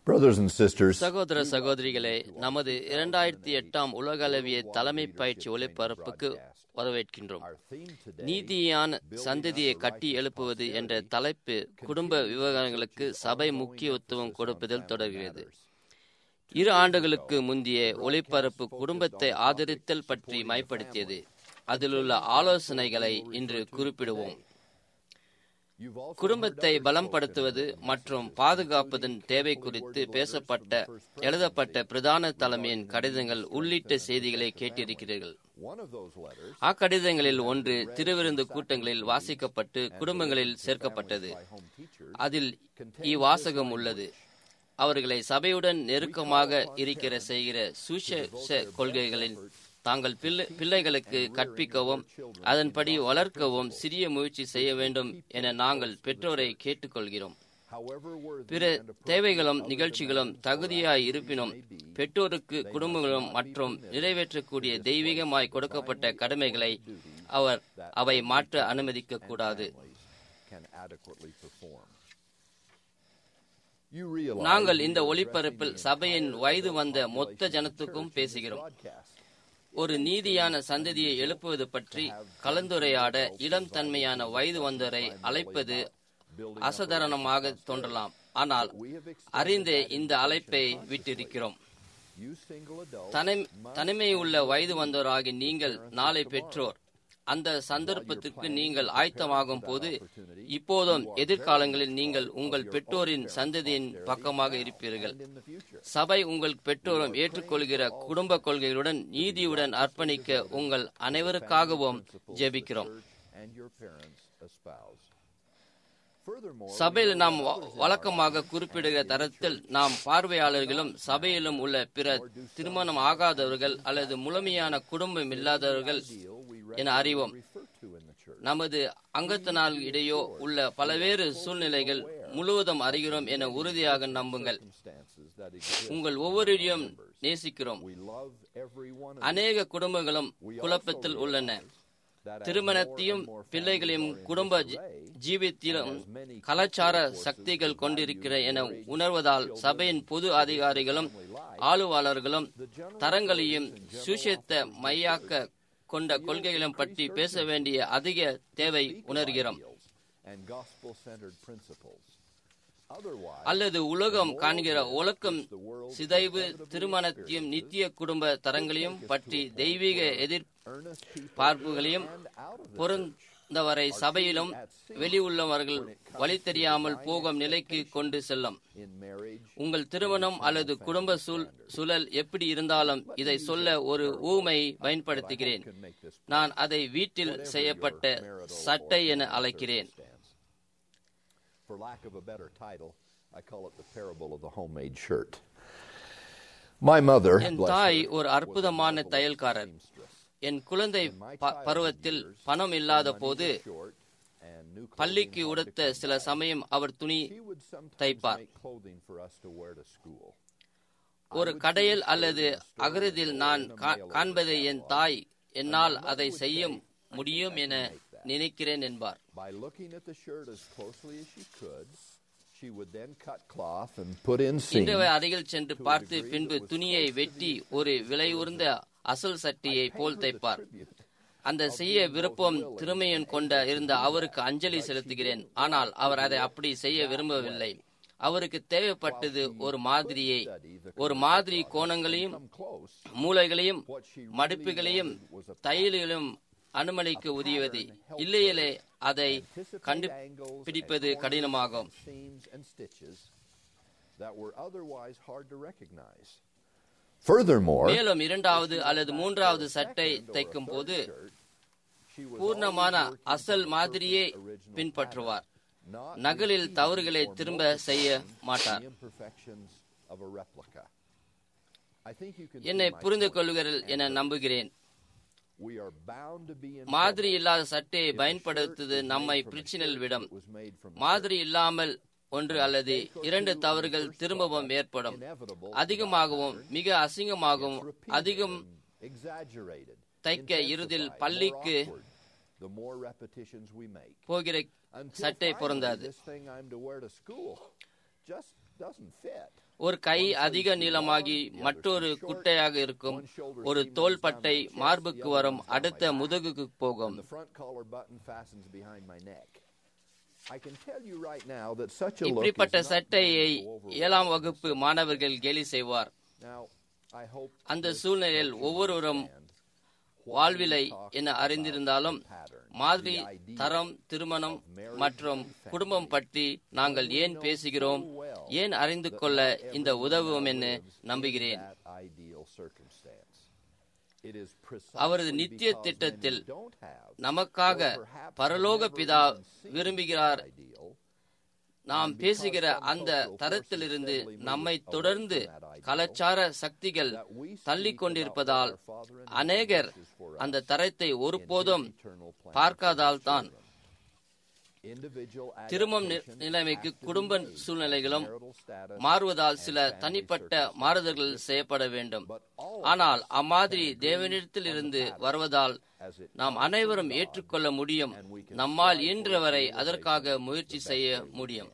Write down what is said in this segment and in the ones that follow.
Brothers and sisters, சகோதர சகோதரிகளே நமது இரண்டாயிரத்தி எட்டாம் உலகளவிய தலைமை பயிற்சி ஒளிபரப்புக்கு வரவேற்கின்றோம் நீதியான சந்ததியை கட்டி எழுப்புவது என்ற தலைப்பு குடும்ப விவகாரங்களுக்கு சபை முக்கியத்துவம் கொடுப்பதில் தொடர்கிறது இரு ஆண்டுகளுக்கு முந்தைய ஒளிபரப்பு குடும்பத்தை ஆதரித்தல் பற்றி மைப்படுத்தியது அதிலுள்ள ஆலோசனைகளை இன்று குறிப்பிடுவோம் குடும்பத்தை பலம்படுத்துவது மற்றும் பாதுகாப்பதன் தேவை குறித்து பேசப்பட்ட எழுதப்பட்ட பிரதான தலைமையின் கடிதங்கள் உள்ளிட்ட செய்திகளை கேட்டிருக்கிறீர்கள் அக்கடிதங்களில் ஒன்று திருவிருந்து கூட்டங்களில் வாசிக்கப்பட்டு குடும்பங்களில் சேர்க்கப்பட்டது அதில் இவ்வாசகம் உள்ளது அவர்களை சபையுடன் நெருக்கமாக இருக்கிற செய்கிற சுசேஷ கொள்கைகளின் தாங்கள் பிள்ளை பிள்ளைகளுக்கு கற்பிக்கவும் அதன்படி வளர்க்கவும் சிறிய முயற்சி செய்ய வேண்டும் என நாங்கள் பெற்றோரை கேட்டுக்கொள்கிறோம் பிற தேவைகளும் நிகழ்ச்சிகளும் தகுதியாய் இருப்பினும் பெற்றோருக்கு குடும்பங்களும் மற்றும் நிறைவேற்றக்கூடிய தெய்வீகமாய் கொடுக்கப்பட்ட கடமைகளை அவர் அவை மாற்ற அனுமதிக்க கூடாது நாங்கள் இந்த ஒளிபரப்பில் சபையின் வயது வந்த மொத்த ஜனத்துக்கும் பேசுகிறோம் ஒரு நீதியான சந்ததியை எழுப்புவது பற்றி கலந்துரையாட இளம் தன்மையான வயது வந்தோரை அழைப்பது அசாதாரணமாக தோன்றலாம் ஆனால் அறிந்தே இந்த அழைப்பை விட்டிருக்கிறோம் தனிமை உள்ள வயது வந்தோராகி நீங்கள் நாளை பெற்றோர் அந்த சந்தர்ப்பத்திற்கு நீங்கள் ஆயத்தமாகும் போது இப்போதும் எதிர்காலங்களில் நீங்கள் உங்கள் பெற்றோரின் சந்ததியின் பக்கமாக இருப்பீர்கள் சபை உங்கள் பெற்றோரும் ஏற்றுக்கொள்கிற குடும்ப கொள்கைகளுடன் நீதியுடன் அர்ப்பணிக்க உங்கள் அனைவருக்காகவும் ஜெபிக்கிறோம் சபையில் நாம் வழக்கமாக குறிப்பிடுகிற தரத்தில் நாம் பார்வையாளர்களும் சபையிலும் உள்ள பிற திருமணம் ஆகாதவர்கள் அல்லது முழுமையான குடும்பம் இல்லாதவர்கள் என அறிவோம் நமது அங்கத்தினால் இடையோ உள்ள பல்வேறு சூழ்நிலைகள் முழுவதும் அறிகிறோம் என உறுதியாக நம்புங்கள் உங்கள் ஒவ்வொருவரையும் நேசிக்கிறோம் அநேக குடும்பங்களும் குழப்பத்தில் உள்ளன திருமணத்தையும் பிள்ளைகளையும் குடும்ப ஜீவித்திலும் கலாச்சார சக்திகள் கொண்டிருக்கிற என உணர்வதால் சபையின் பொது அதிகாரிகளும் ஆளுவாளர்களும் தரங்களையும் சுஷித்த மையாக்க கொண்ட கொள்கைகளும் பற்றி பேச வேண்டிய அதிக தேவை உணர்கிறோம் அல்லது உலகம் காண்கிற ஒழுக்கம் சிதைவு திருமணத்தையும் நித்திய குடும்ப தரங்களையும் பற்றி தெய்வீக எதிர்பார்ப்புகளையும் பொருந்தவரை சபையிலும் வெளியுள்ளவர்கள் வழி தெரியாமல் போகும் நிலைக்கு கொண்டு செல்லும் உங்கள் திருமணம் அல்லது குடும்ப சூழல் எப்படி இருந்தாலும் இதை சொல்ல ஒரு ஊமை பயன்படுத்துகிறேன் நான் அதை வீட்டில் செய்யப்பட்ட சட்டை என அழைக்கிறேன் For lack of a better title, I call it the parable of the homemade shirt. My mother, என் தாய் ஒரு அற்புதமான தையல்காரர் என் குழந்தை பருவத்தில் பணம் இல்லாத போது பள்ளிக்கு உடுத்த சில சமயம் அவர் துணி தைப்பார் ஒரு கடையில் அல்லது அகரதில் நான் காண்பதை என் தாய் என்னால் அதை செய்ய முடியும் என நினைக்கிறேன் என்பார் இன்று அருகில் சென்று பார்த்து பின்பு துணியை வெட்டி ஒரு விலையுறந்த அசல் சட்டியை போல் தைப்பார் அந்த செய்ய விருப்பம் திறமையும் கொண்ட இருந்த அவருக்கு அஞ்சலி செலுத்துகிறேன் ஆனால் அவர் அதை அப்படி செய்ய விரும்பவில்லை அவருக்கு தேவைப்பட்டது ஒரு மாதிரியை ஒரு மாதிரி கோணங்களையும் மூளைகளையும் மடிப்புகளையும் தையல்களையும் அனுமதிக்க உதவியது இல்லையிலே அதை கண்டுபிடிப்பது கடினமாகும் மேலும் இரண்டாவது அல்லது மூன்றாவது சட்டை தைக்கும் போது பூர்ணமான அசல் மாதிரியே பின்பற்றுவார் நகலில் தவறுகளை திரும்ப செய்ய மாட்டார் என்னை புரிந்து கொள்கிறீர்கள் என நம்புகிறேன் மாதிரி இல்லாத சட்டையை பயன்படுத்துவது நம்மை பிரச்சனையில் விடும் மாதிரி இல்லாமல் ஒன்று அல்லது இரண்டு தவறுகள் திரும்பவும் ஏற்படும் அதிகமாகவும் மிக அசிங்கமாகவும் அதிகம் தைக்க இறுதியில் பள்ளிக்கு போகிற சட்டை பொருந்தாது just doesn't fit. ஒரு கை அதிக நீளமாகி மற்றொரு குட்டையாக இருக்கும் ஒரு தோள்பட்டை மார்புக்கு வரும் அடுத்த முதுகுக்கு போகும் The front collar button fastens behind my neck. I can tell you right now that such a look இப்படிப்பட்ட is not சட்டையை going to go over ஏழாம் வகுப்பு மாணவர்கள் கேலி செய்வார் Now, I hope அந்த சூழ்நிலையில் ஒவ்வொருவரும் வாழ்விலை என அறிந்திருந்தாலும் மாதிரி தரம் திருமணம் மற்றும் குடும்பம் பற்றி நாங்கள் ஏன் பேசுகிறோம் ஏன் அறிந்து கொள்ள இந்த உதவும் என்று நம்புகிறேன் that ideal circumstance. It is அவரது precisely நித்திய because men திட்டத்தில் who don't have நமக்காக பரலோக பிதா விரும்புகிறார் ideal நாம் பேசுகிற அந்த தரத்திலிருந்து நம்மை தொடர்ந்து கலாச்சார சக்திகள் தள்ளிக் கொண்டிருப்பதால் அநேகர் அந்த தரத்தை ஒருபோதும் eternal plan. பார்க்காதால் தான் Individual திருமண நி- adaptation நிலைமைக்கு has to குடும்ப be made. சூழ்நிலைகளும் Marital status மாறுவதால் சில தனிப்பட்ட மாறுதல்கள் செய்யப்பட வேண்டும் ஆனால் அம்மாதிரி தேவனிடத்தில் இருந்து வருவதால் as it நாம் அனைவரும் ஏற்றுக்கொள்ள முடியும் நம்மால் இயன்றவரை அதற்காக முயற்சி செய்ய முடியும்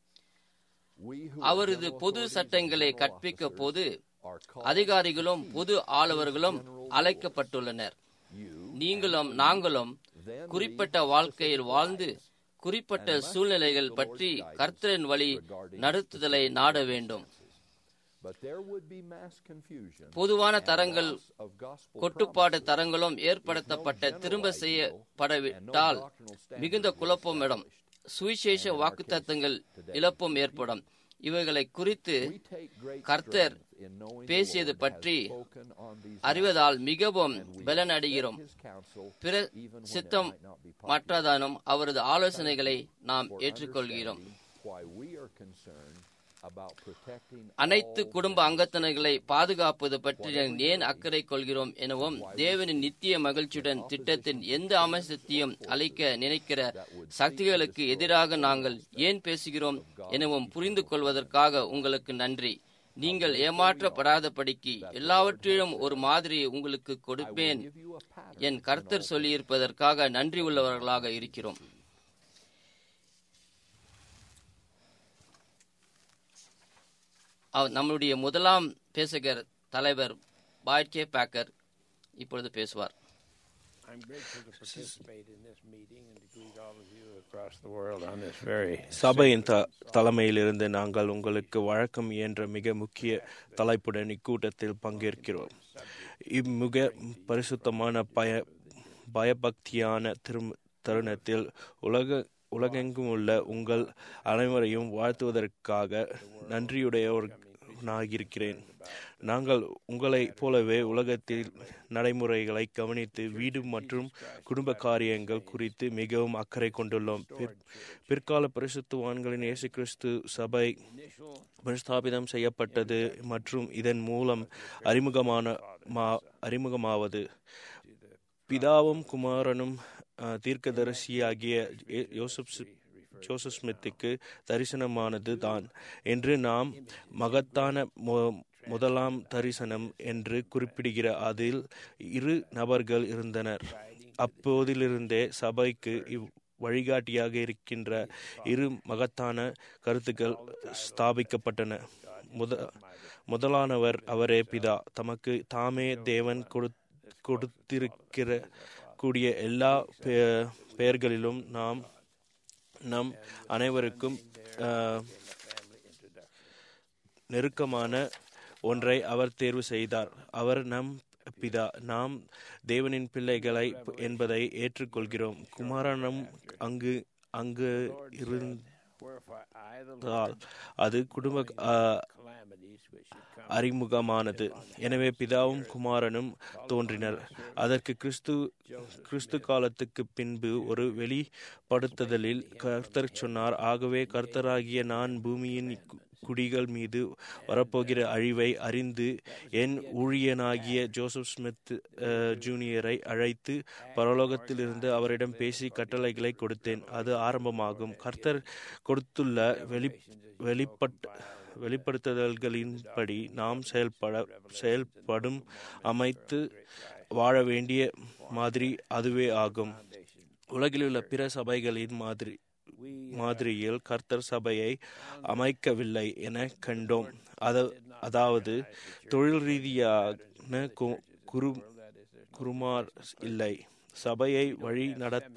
we who அவரது பொது சட்டங்களை கற்பிக்க போது are called அதிகாரிகளும் பொது ஆளுவர்களும் அழைக்கப்பட்டுள்ளனர் you நீங்களும் நாங்களும் குறிப்பிட்ட வாழ்க்கையில் வாழ்ந்து குறிப்பிட்ட சூழ்நிலைகள் பற்றி கர்த்தரின் வழி நடத்துதலை நாட வேண்டும் but there would be mass confusion பொதுவான தரங்கள் of gospel கொட்டுப்பாடு தரங்களும் ஏற்படுத்தப்பட்ட திரும்ப செய்யப்படவிட்டால் மிகுந்த குழப்பமிடும் சுவிசேஷ வாக்குத்தத்தங்கள் இழப்பும் ஏற்படும் இவைகளை குறித்து we take great கர்த்தர் strength in knowing பேசியது the Lord பற்றி has spoken on these அறிவதால் மிகவும் பலனடைகிறோம் his counsel பிற even when it சித்தம் might not be popular. மற்றதானும் அவரது ஆலோசனைகளை நாம் ஏற்றுக்கொள்கிறோம் Understanding why we are concerned about protecting அனைத்து குடும்ப அங்கத்தினர்களை பாதுகாப்பது பற்றி நாங்கள் ஏன் அக்கறை கொள்கிறோம் எனவும் தேவனின் நித்திய மகிழ்ச்சியுடன் திட்டத்தின் எந்த அம்சத்தையும் அளிக்க நினைக்கிற சக்திகளுக்கு எதிராக நாங்கள் ஏன் பேசுகிறோம் எனவும் புரிந்து கொள்வதற்காக உங்களுக்கு நன்றி நீங்கள் ஏமாற்றப்படாதபடிக்கு எல்லாவற்றிலும் ஒரு மாதிரியை உங்களுக்கு கொடுப்பேன் give you a pattern என் கர்த்தர் சொல்லியிருப்பதற்காக நன்றி உள்ளவர்களாக இருக்கிறோம் அவ- நம்முடைய முதலாம் பேசுகர் தலைவர் பாய்ட் கே பேக்கர் இப்பொழுது பேசுவார் I'm grateful to participate in this meeting and to greet all of you across the world on this very சபையின் த தலைமையிலிருந்து நாங்கள் உங்களுக்கு வழக்கம் என்ற மிக முக்கிய தலைப்புடன் இக்கூட்டத்தில் பங்கேற்கிறோம் இம்மிக பரிசுத்தமான பய பயபக்தியான திரும் தருணத்தில் உலக உலகெங்கும் உள்ள உங்கள் அனைவரையும் வாழ்த்துவதற்காக நன்றியுடையவனாகியிருக்கிறேன் நாங்கள் உங்களைப் போலவே உலகத்தில் நடைமுறைகளை கவனித்து வீடு மற்றும் குடும்ப காரியங்கள் குறித்து மிகவும் அக்கறை கொண்டுள்ளோம் பிற்- பிற்கால பரிசுத்தவான்களின் இயேசு கிறிஸ்து சபை பிரஸ்தாபிதம் செய்யப்பட்டது மற்றும் இதன் மூலம் அறிமுகமான மா- அறிமுகமாவது பிதாவும் குமாரனும் அஹ், தீர்க்கதரிசியாகிய யே- யோசப் சி- ஜோசப் ஸ்மித்துக்கு தரிசனமானது தான் என்று நாம் மகத்தான மு- முதலாம் தரிசனம் என்று குறிப்பிடுகிற அதில் இரு நபர்கள் இருந்தனர் அப்போதிலிருந்தே சபைக்கு இவ் வழிகாட்டியாக இருக்கின்ற இரு மகத்தான கருத்துக்கள் ஸ்தாபிக்கப்பட்டன முத முதலானவர் அவரே பிதா தமக்கு தாமே தேவன் கொடு கொடுத்திருக்கிற கூடிய எல்லா பெ- பெயர்களிலும் நாம் நம் அனைவருக்கும் அஹ், நெருக்கமான ஒன்றை அவர் தேர்வு செய்தார் அவர் நம் பிதா நாம் தேவனின் பிள்ளைகளை என்பதை ஏற்றுக்கொள்கிறோம் குமாரனும் அங்கு அங்கு இருந்தால் wherefore I, the Lord, அது குடும்ப அஹ், calamities which should come. அறிமுகமானது எனவே பிதாவும் குமாரனும் தோன்றினர் அதற்கு கிறிஸ்து கிறிஸ்து காலத்துக்கு பின்பு ஒரு வெளிப்படுத்துதலில் கர்த்தர் சொன்னார் ஆகவே கர்த்தராகிய நான் பூமியின் கு- குடிகள் மீது வரப்போகிற அழிவை அறிந்து என் ஊழியனாகிய ஜோசப் ஸ்மித் அஹ், ஜூனியரை அழைத்து பரலோகத்திலிருந்து அவரிடம் பேசி கட்டளைகளை கொடுத்தேன் அது ஆரம்பமாகும் கர்த்தர் கொடுத்துள்ள வெளி வெளிப்பட் வெளிப்படுத்துதல்களின்படி நாம் செயல்பட செயல்படும் அமைத்து வாழ வேண்டிய மாதிரி அதுவே ஆகும் உலகிலுள்ள பிற சபைகளின் மாதிரி மாதிரியில் கர்த்தர் சபையை அமைக்கவில்லை என கண்டோம் அத- அதாவது தொழில் ரீதியான கு- குரு குருமார் இல்லை சபையை வழி நடத்த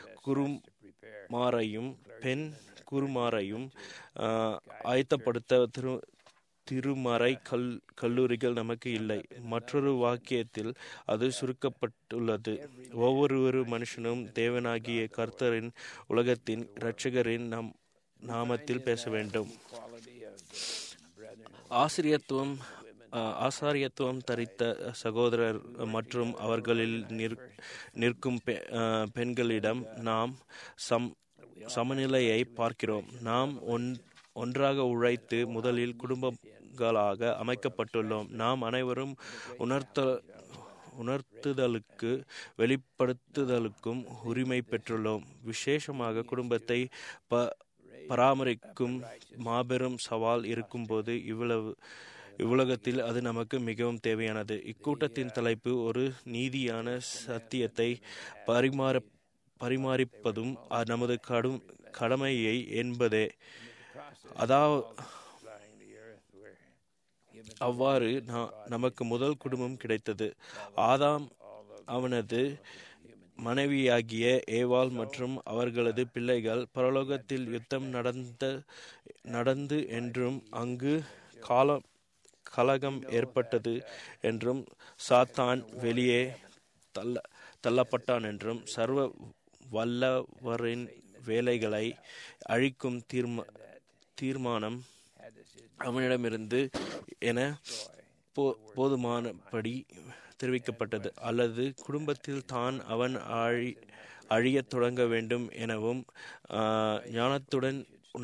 குருமாரையும் பெண் குருமாரையும் ஆஹ், ஆயத்தப்படுத்த திரு திருமறை கல் கல்லூரிகள் நமக்கு இல்லை மற்றொரு வாக்கியத்தில் அது சுருக்கப்பட்டுள்ளது ஒவ்வொரு மனுஷனும் தேவனாகிய கர்த்தரின் உலகத்தின் இரட்சகரின் நம் நாமத்தில் பேச வேண்டும் quality of the brethren. ஆசிரியத்துவம் அஹ், ஆசாரியத்துவம் தரித்த சகோதரர் மற்றும் அவர்களில் நிற்- நிற்கும் பெ- அஹ், பெண்களிடம் நாம் சம் சமநிலையை பார்க்கிறோம் நாம் ஒன் ஒன்றாக உழைத்து முதலில் குடும்பங்களாக அமைக்கப்பட்டுள்ளோம் நாம் அனைவரும் உணர்த்த உணர்த்துதலுக்கு வெளிப்படுத்துதலுக்கும் உரிமை பெற்றுள்ளோம் விசேஷமாக குடும்பத்தை ப பராமரிக்கும் மாபெரும் சவால் இருக்கும்போது இவ்வளவு இவ்வுலகத்தில் அது நமக்கு மிகவும் தேவையானது இக்கூட்டத்தின் தலைப்பு ஒரு நீதியான சத்தியத்தை பரிமாற பரிமாறிப்பதும் அ- நமது கடும் கடமையை என்பதே அதாவது Flying the earth were given அவ்வாறு நா- நமக்கு முதல் குடும்பம் கிடைத்தது ஆதாம் அவனது மனைவியாகிய ஏவாள் மற்றும் அவர்களது பிள்ளைகள் பரலோகத்தில் யுத்தம் நடந்த நடந்து என்றும் அங்கு காலம் கலகம் ஏற்பட்டது என்றும் சாத்தான் வெளியே தள்ள தள்ளப்பட்டான் என்றும் சர்வ வல்லவரின் வேலைகளை அழிக்கும் தீர்மா தீர்மானம் அவனிடமிருந்து என போ- போதுமானபடி தெரிவிக்கப்பட்டது அல்லது குடும்பத்தில் தான் அவன் அழி அழியத் தொடங்க வேண்டும் எனவும் ஆஹ், ஞானத்துடன்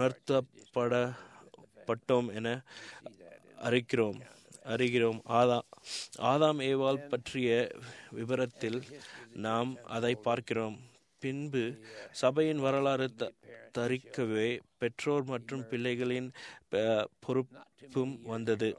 உணர்த்தப்படப்பட்டோம் என அறிக்கிறோம் அறிகிறோம் ஆதா ஆதாம் ஏவாள் பற்றிய விவரத்தில் நாம் அதை பார்க்கிறோம் பின்பு சபையின் வரலாறு த- தரிக்கவே பெற்றோர் மற்றும் பிள்ளைகளின் ப- பொறுப்பும் வந்தது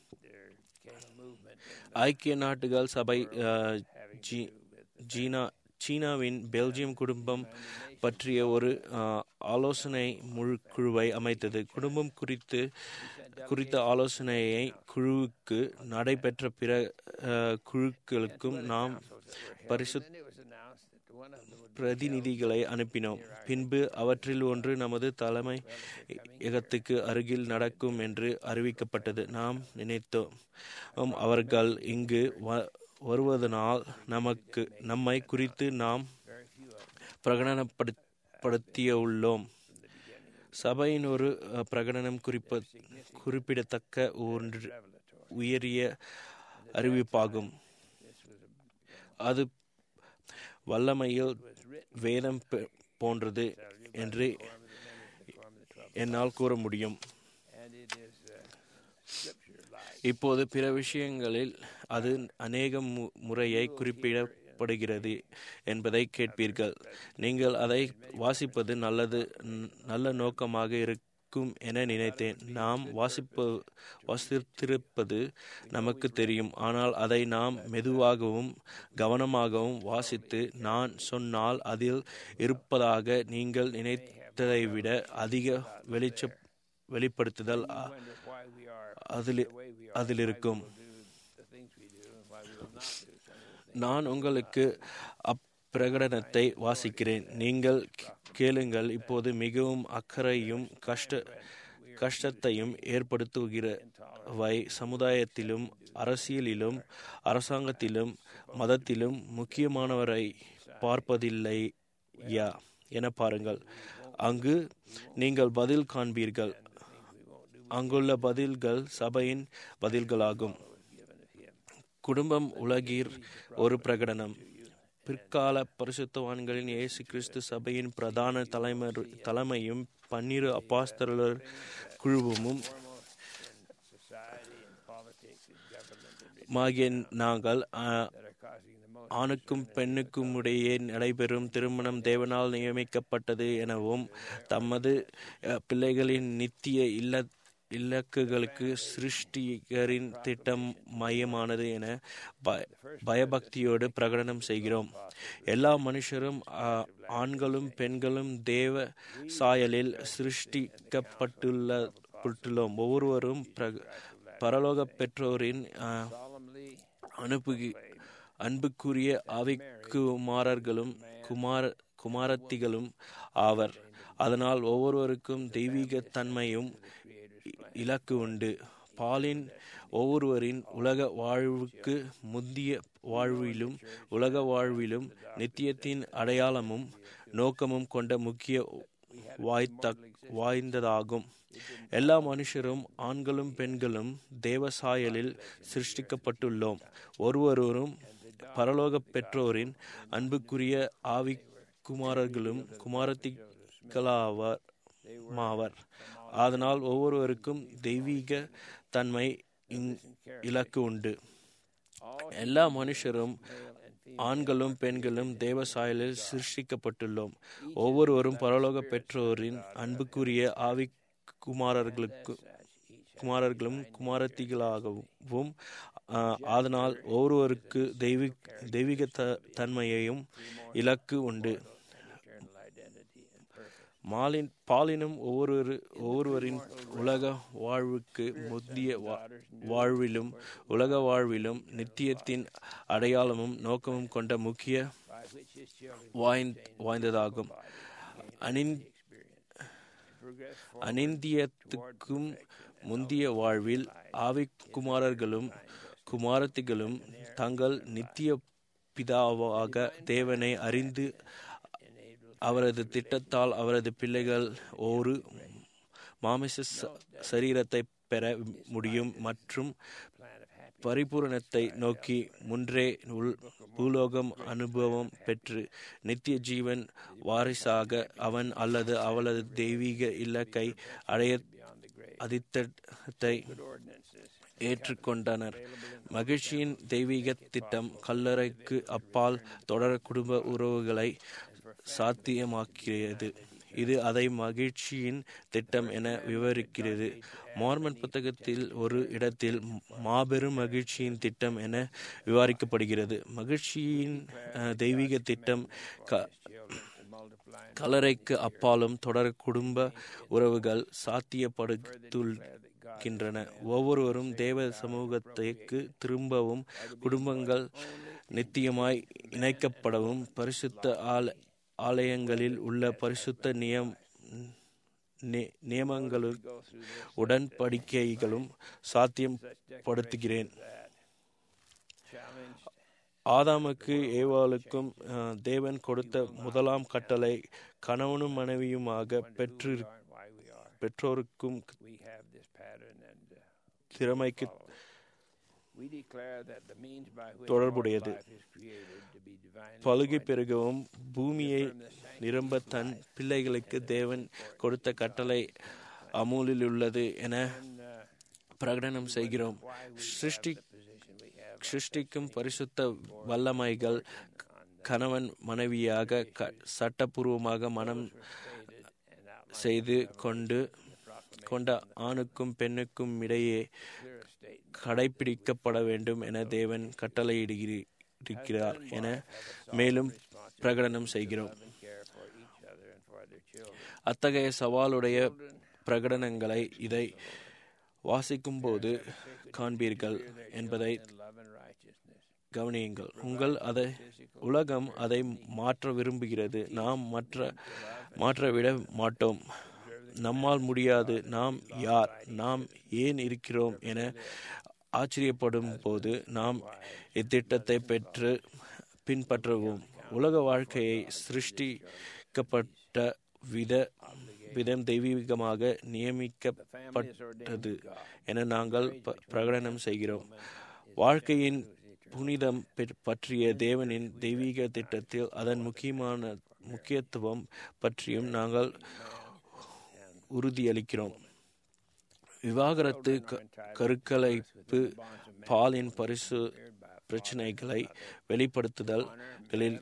ஐக்கிய நாட்டுகள் சபை அஹ், ஜீ- ஜீனா சீனாவின் பெல்ஜியம் குடும்பம் பற்றிய ஒரு அஹ், ஆலோசனை முழு குழுவை அமைத்தது குடும்பம் குறித்து குறித்த ஆலோசனையை குழுவுக்கு நடைபெற்ற பிற அஹ், குழுக்களுக்கும் நாம் பரிசுத்த Then it was announced that one of them would பிரதிநிதிகளை அனுப்பினோம் பின்பு அவற்றில் ஒன்று நமது தலைமை இகத்துக்கு அருகில் நடக்கும் என்று அறிவிக்கப்பட்டது நாம் நினைத்தோம் ஆம், அவர்கள் இங்கு வ- வருவதனால் நமக்கு நம்மை குறித்து நாம் பிரகடனப்படுத்திய உள்ளோம் சபையின் ஒரு அஹ், பிரகடனம் குறிப்ப குறிப்பிடத்தக்க ஒன்று உயரிய அறிவிப்பாகும் அது வல்லமையில் வேதம் பெ- போன்றது என்று என்னால் கூற முடியும் and it is uh, scripture like. இப்போது பிற விஷயங்களில் அது அநேக மு- முறையை குறிப்பிடப்படுகிறது என்பதை கேட்பீர்கள் நீங்கள் அதை வாசிப்பது நல்லது ந- நல்ல நோக்கமாக இருக்கும் என நினைத்தேன் நாம் வாசிப்பு வாசித்திருப்பது நமக்கு தெரியும் ஆனால் அதை நாம் மெதுவாகவும் கவனமாகவும் வாசித்து நான் சொன்னால் அதில் இருப்பதாக நீங்கள் நினைத்ததை விட அதிக வெளிச்ச வெளிப்படுத்துதல் அ- Wonder why we are அதில் the way we are. அதில் இருக்கும் do the things we do and why we will not do some of the things. நான் உங்களுக்கு அப்பிரகடனத்தை வாசிக்கிறேன் நீங்கள் கே- கேளுங்கள் இப்போது மிகவும் அக்கறையும் கஷ்ட கஷ்டத்தையும் ஏற்படுத்துகிறவை சமுதாயத்திலும் அரசியலிலும் அரசாங்கத்திலும் மதத்திலும் முக்கியமானவரை பார்ப்பதில்லையா என பாருங்கள் அங்கு நீங்கள் பதில் காண்பீர்கள் அங்குள்ள பதில்கள் சபையின் பதில்களாகும் குடும்பம் உலகீர் ஒரு பிரகடனம் பிற்கால பரிசுத்தவான்களின் இயேசு கிறிஸ்து சபையின் பிரதான தலைமை தலைமையும் பன்னிரு அப்பாஸ்தலர் குழுவும் Society and politics and government and மாகிய நாங்கள் ஆ, that are causing the most ஆணுக்கும் பெண்ணுக்கும் இடையே நடைபெறும் திருமணம் தேவனால் நியமிக்கப்பட்டது எனவும் தமது அ, பிள்ளைகளின் நித்திய இல்ல இலக்குகளுக்கு சிருஷ்டிகரின் திட்டம் மையமானது என ப- பயபக்தியோடு பிரகடனம் செய்கிறோம் எல்லா மனுஷரும் ஆ, ஆண்களும் பெண்களும் தேவ சாயலில் சிருஷ்டிக்கப்பட்டுள்ள பட்டுள்ளோம் ஒவ்வொருவரும் பிர பரலோக பெற்றோரின் ஆஹ், solemnly அனுப்பு அன்புக்குரிய ஆவிக்குமாரர்களும் குமார குமாரத்திகளும் ஆவர் அதனால் ஒவ்வொருவருக்கும் தெய்வீக தன்மையும் இ- இலக்கு உண்டு பாலின் ஒவ்வொருவரின் உலக வாழ்வுக்கு முந்திய வாழ்விலும் உலக வாழ்விலும் நித்தியத்தின் அடையாளமும் நோக்கமும் கொண்ட முக்கிய வாய்த்த வாய்ந்ததாகும் எல்லா மனுஷரும் ஆண்களும் பெண்களும் தேவசாயலில் சிருஷ்டிக்கப்பட்டுள்ளோம் ஒருவரும் பரலோக பெற்றோரின் அன்புக்குரிய ஆவி குமாரர்களும் குமாரத்திகளாவர் மாவர் அதனால் ஒவ்வொருவருக்கும் தெய்வீக தன்மை இங்- இலக்கு உண்டு எல்லா மனுஷரும் ஆண்களும் பெண்களும் தேவசாயலில் சிருஷ்டிக்கப்பட்டுள்ளோம் ஒவ்வொருவரும் பரலோக பெற்றோரின் அன்புக்குரிய ஆவி குமாரர்களுக்கு குமாரர்களும் குமாரத்திகளாகவும் ஆஹ், அதனால் ஒவ்வொருவருக்கு தெய்வீ தெய்வீக த தன்மையையும் இலக்கு உண்டு மாலின் பாலினும் ஒவ்வொரு ஒவ்வொருவரின் உலக வாழ்வுக்கு முந்திய வா- வாழ்விலும் உலக வாழ்விலும் நித்தியத்தின் அடையாளமும் நோக்கமும் கொண்ட முக்கிய by which his children வாய்ந் வாய்ந்ததாகும் அனின் progress அனிந்தியத்துக்கும் முந்திய வாழ்வில் ஆவிக்குமாரர்களும் குமாரத்திகளும் தங்கள் நித்திய பிதாவாக தேவனை அறிந்து அவரது திட்டத்தால் அவரது பிள்ளைகள் ஒரு மாமிச ச- சரீரத்தை பெற முடியும் மற்றும் பரிபூரணத்தை நோக்கி முன்றே உள் பூலோகம் அனுபவம் பெற்று நித்திய ஜீவன் வாரிசாக அவன் அல்லது அவளது தெய்வீக இலக்கை அடைய அதித்தத்தை ஏற்றுக்கொண்டனர் மகிழ்ச்சியின் தெய்வீக திட்டம் கல்லறைக்கு அப்பால் தொடர குடும்ப உறவுகளை சாத்தியமாக்கியது இது அதை மகிழ்ச்சியின் திட்டம் என விவரிக்கிறது மார்மன் புத்தகத்தில் ஒரு இடத்தில் மாபெரும் மகிழ்ச்சியின் திட்டம் என விவரிக்கப்படுகிறது மகிழ்ச்சியின் அஹ், தெய்வீக திட்டம் க கலரைக்கு அப்பாலும் தொடர் குடும்ப உறவுகள் சாத்தியப்படுத்துகின்றன ஒவ்வொருவரும் தேவ சமூகத்திற்கு திரும்பவும் குடும்பங்கள் நித்தியமாய் இணைக்கப்படவும் பரிசுத்த ஆல ஆலயங்களில் உள்ள பரிசுத்த நியம் நி- நியமங்களும் உடன்படிக்கைகளும் சாத்தியப்படுத்துகிறேன் ஆதாமுக்கு ஏவாளுக்கும் அஹ், தேவன் கொடுத்த முதலாம் கட்டளை கணவனும் மனைவியுமாக பெற்று why we are. பெற்றோருக்கும் We have this pattern and uh, திறமைக்கு we declare that the means by which தொடர்புடையது. all life is created to be divinely பழுகி appointed பெருகவும் பூமியை நிரம்ப தன் பிள்ளைகளுக்கு தேவன் கொடுத்த கட்டளை அமூலில் உள்ளது என பிரகடனம் செய்கிறோம் சிருஷ்டி சிருஷ்டிக்கும் பரிசுத்த வல்லமைகள் கணவன் மனைவியாக க- சட்டபூர்வமாக மனம் செய்து கொண்டு கொண்ட ஆணுக்கும் பெண்ணுக்கும் இடையே கடைபிடிக்கப்பட வேண்டும் என தேவன் கட்டளையிடுகிறார் என மேலும் பிரகடனம் செய்கிறோம் care for each other and for their children. அத்தகைய சவாலுடைய பிரகடனங்களை இதை வாசிக்கும்போது காண்பீர்கள் என்பதை Love and righteousness. கவனியுங்கள் உங்கள் அதை உலகம் அதை மாற்ற விரும்புகிறது நாம் மற்ற மாற்றவிட மாட்டோம் நம்மால் முடியாது நாம் யார் நாம் ஏன் இருக்கிறோம் என ஆச்சரியப்படும் போது நாம் இத்திட்டத்தை பெற்று பின்பற்றுவோம் உலக வாழ்க்கையை சிருஷ்டிக்கப்பட்ட வித விதம் தெய்வீகமாக நியமிக்கப்பட்டது என நாங்கள் ப- பிரகடனம் செய்கிறோம் வாழ்க்கையின் புனிதம் பெற்- பற்றிய தேவனின் தெய்வீக திட்டத்தில் அதன் முக்கியமான முக்கியத்துவம் பற்றியும் நாங்கள் உறுதியளிக்கிறோம் விவாகரத்து க- கருக்கலைப்பு பாலின் பரிசு பிரச்சனைகளை வெளிப்படுத்துதல்களில்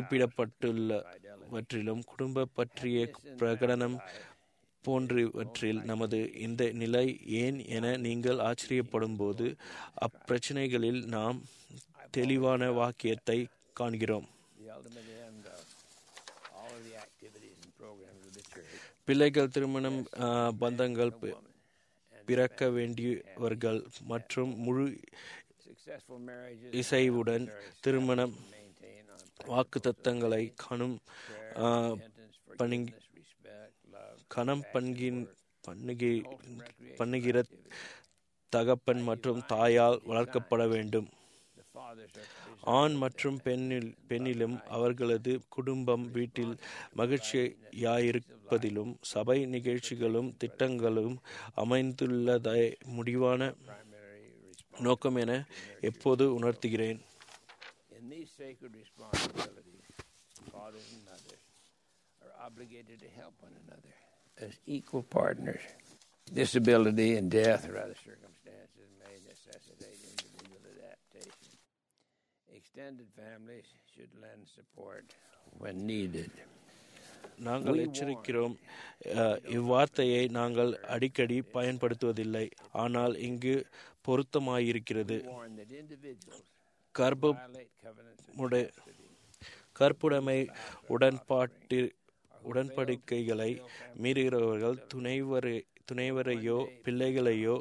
குறிப்பிடப்பட்டுள்ளவற்றிலும் குடும்ப பற்றிய பிரகடனம் போன்றவற்றில் நமது இந்த நிலை ஏன் என நீங்கள் ஆச்சரியப்படும் போது அப்பிரச்சனைகளில் நாம் தெளிவான வாக்கியத்தை காண்கிறோம் The ultimate end of all of the activities and programs of the church பிள்ளைகள் திருமணம் ஆ, பந்தங்கள் பெ- பிறக்க வேண்டியவர்கள் மற்றும் முழு Successful marriages இசைவுடன் திருமணம் maintain on வாக்குத்தத்தங்களை கணும் ah, repentance, பணிங்- forgiveness, respect, love, கணம் பண்கின் பண்ணுகி பண்ணுகிற தகப்பன் மற்றும் தாயால் வளர்க்கப்பட வேண்டும் the fathers are to be ஆண் மற்றும் பெண்ணில் பெண்ணிலும் அவர்களது குடும்பம் வீட்டில் மகிழ்ச்சியாயிருப்பதிலும் சபை நிகழ்ச்சிகளும் திட்டங்களும் அமைந்துள்ளதை முடிவான primary responsibility. நோக்கம் என எப்போது உணர்த்துகிறேன் In these sacred responsibilities, fathers and mothers are obligated to help one another as equal partners. Disability and death or other circumstances may necessitate individual adaptation. Extended families should lend support when needed. நாங்கள் எச்சரிக்கிறோம் அஹ், இவ்வார்த்தையை நாங்கள் அடிக்கடி பயன்படுத்துவதில்லை ஆனால் இங்கு பொருத்தமாயிருக்கிறது Warn that individuals கர்ப்ப violate covenants of முறை கற்புடைமை உடன்பாட்டு உடன்படிக்கைகளை மீறுகிறவர்கள் துணைவரை துணைவரையோ பிள்ளைகளையோ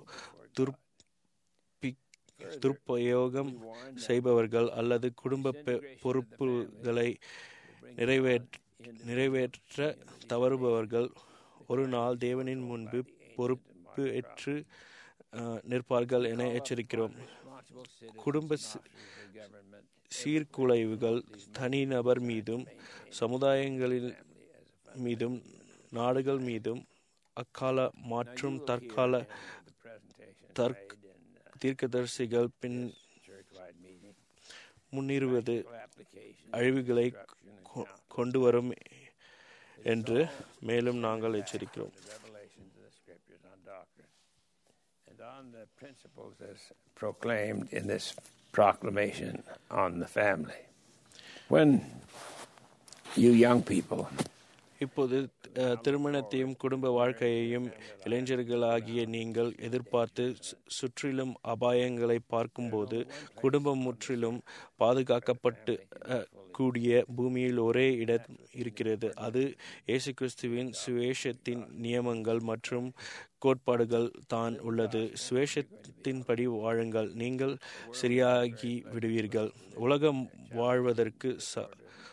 துர்ப்பி துர்ப்பயோகம் செய்பவர்கள் அல்லது குடும்ப பெ- பொறுப்புகளை நிறைவேற்ற நிறைவேற்ற தவறுபவர்கள் ஒரு நாள் தேவனின் முன்பு பொறுப்பு ஏற்று அஹ், நிற்பார்கள் என எச்சரிக்கிறோம் responsible citizens குடும்ப சி- of the government சீர்குலைவுகள் தனிநபர் மீதும் சமுதாயங்களில் மீதும் நாடுகள் மீதும் அக்கால மற்றும் தற்கால presentation தர்க் made in uh, தீர்க்கதரிசிகள் பின் church-wide meeting. முன்னிறுவது Application அழிவுகளை கொ- கொண்டு வரும் என்று மேலும் நாங்கள் எச்சரிக்கிறோம் the revelations of the scriptures on doctrine and on the principles as proclaimed in this proclamation on the family. When you young people இப்போது அஹ், திருமணத்தையும் குடும்ப வாழ்க்கையையும் இளைஞர்களாகிய நீங்கள் எதிர்பார்த்து சு- சுற்றிலும் அபாயங்களை பார்க்கும்போது குடும்பம் முற்றிலும் பாதுகாக்கப்பட்டு அஹ், கூடிய பூமியில் ஒரே இடம் இருக்கிறது அது இயேசு கிறிஸ்துவின் சுவேஷத்தின் நியமங்கள் மற்றும் கோட்பாடுகள் தான் உள்ளது சுவேஷத்தின்படி வாழுங்கள் நீங்கள் சரியாகி விடுவீர்கள் உலகம் வாழ்வதற்கு ச-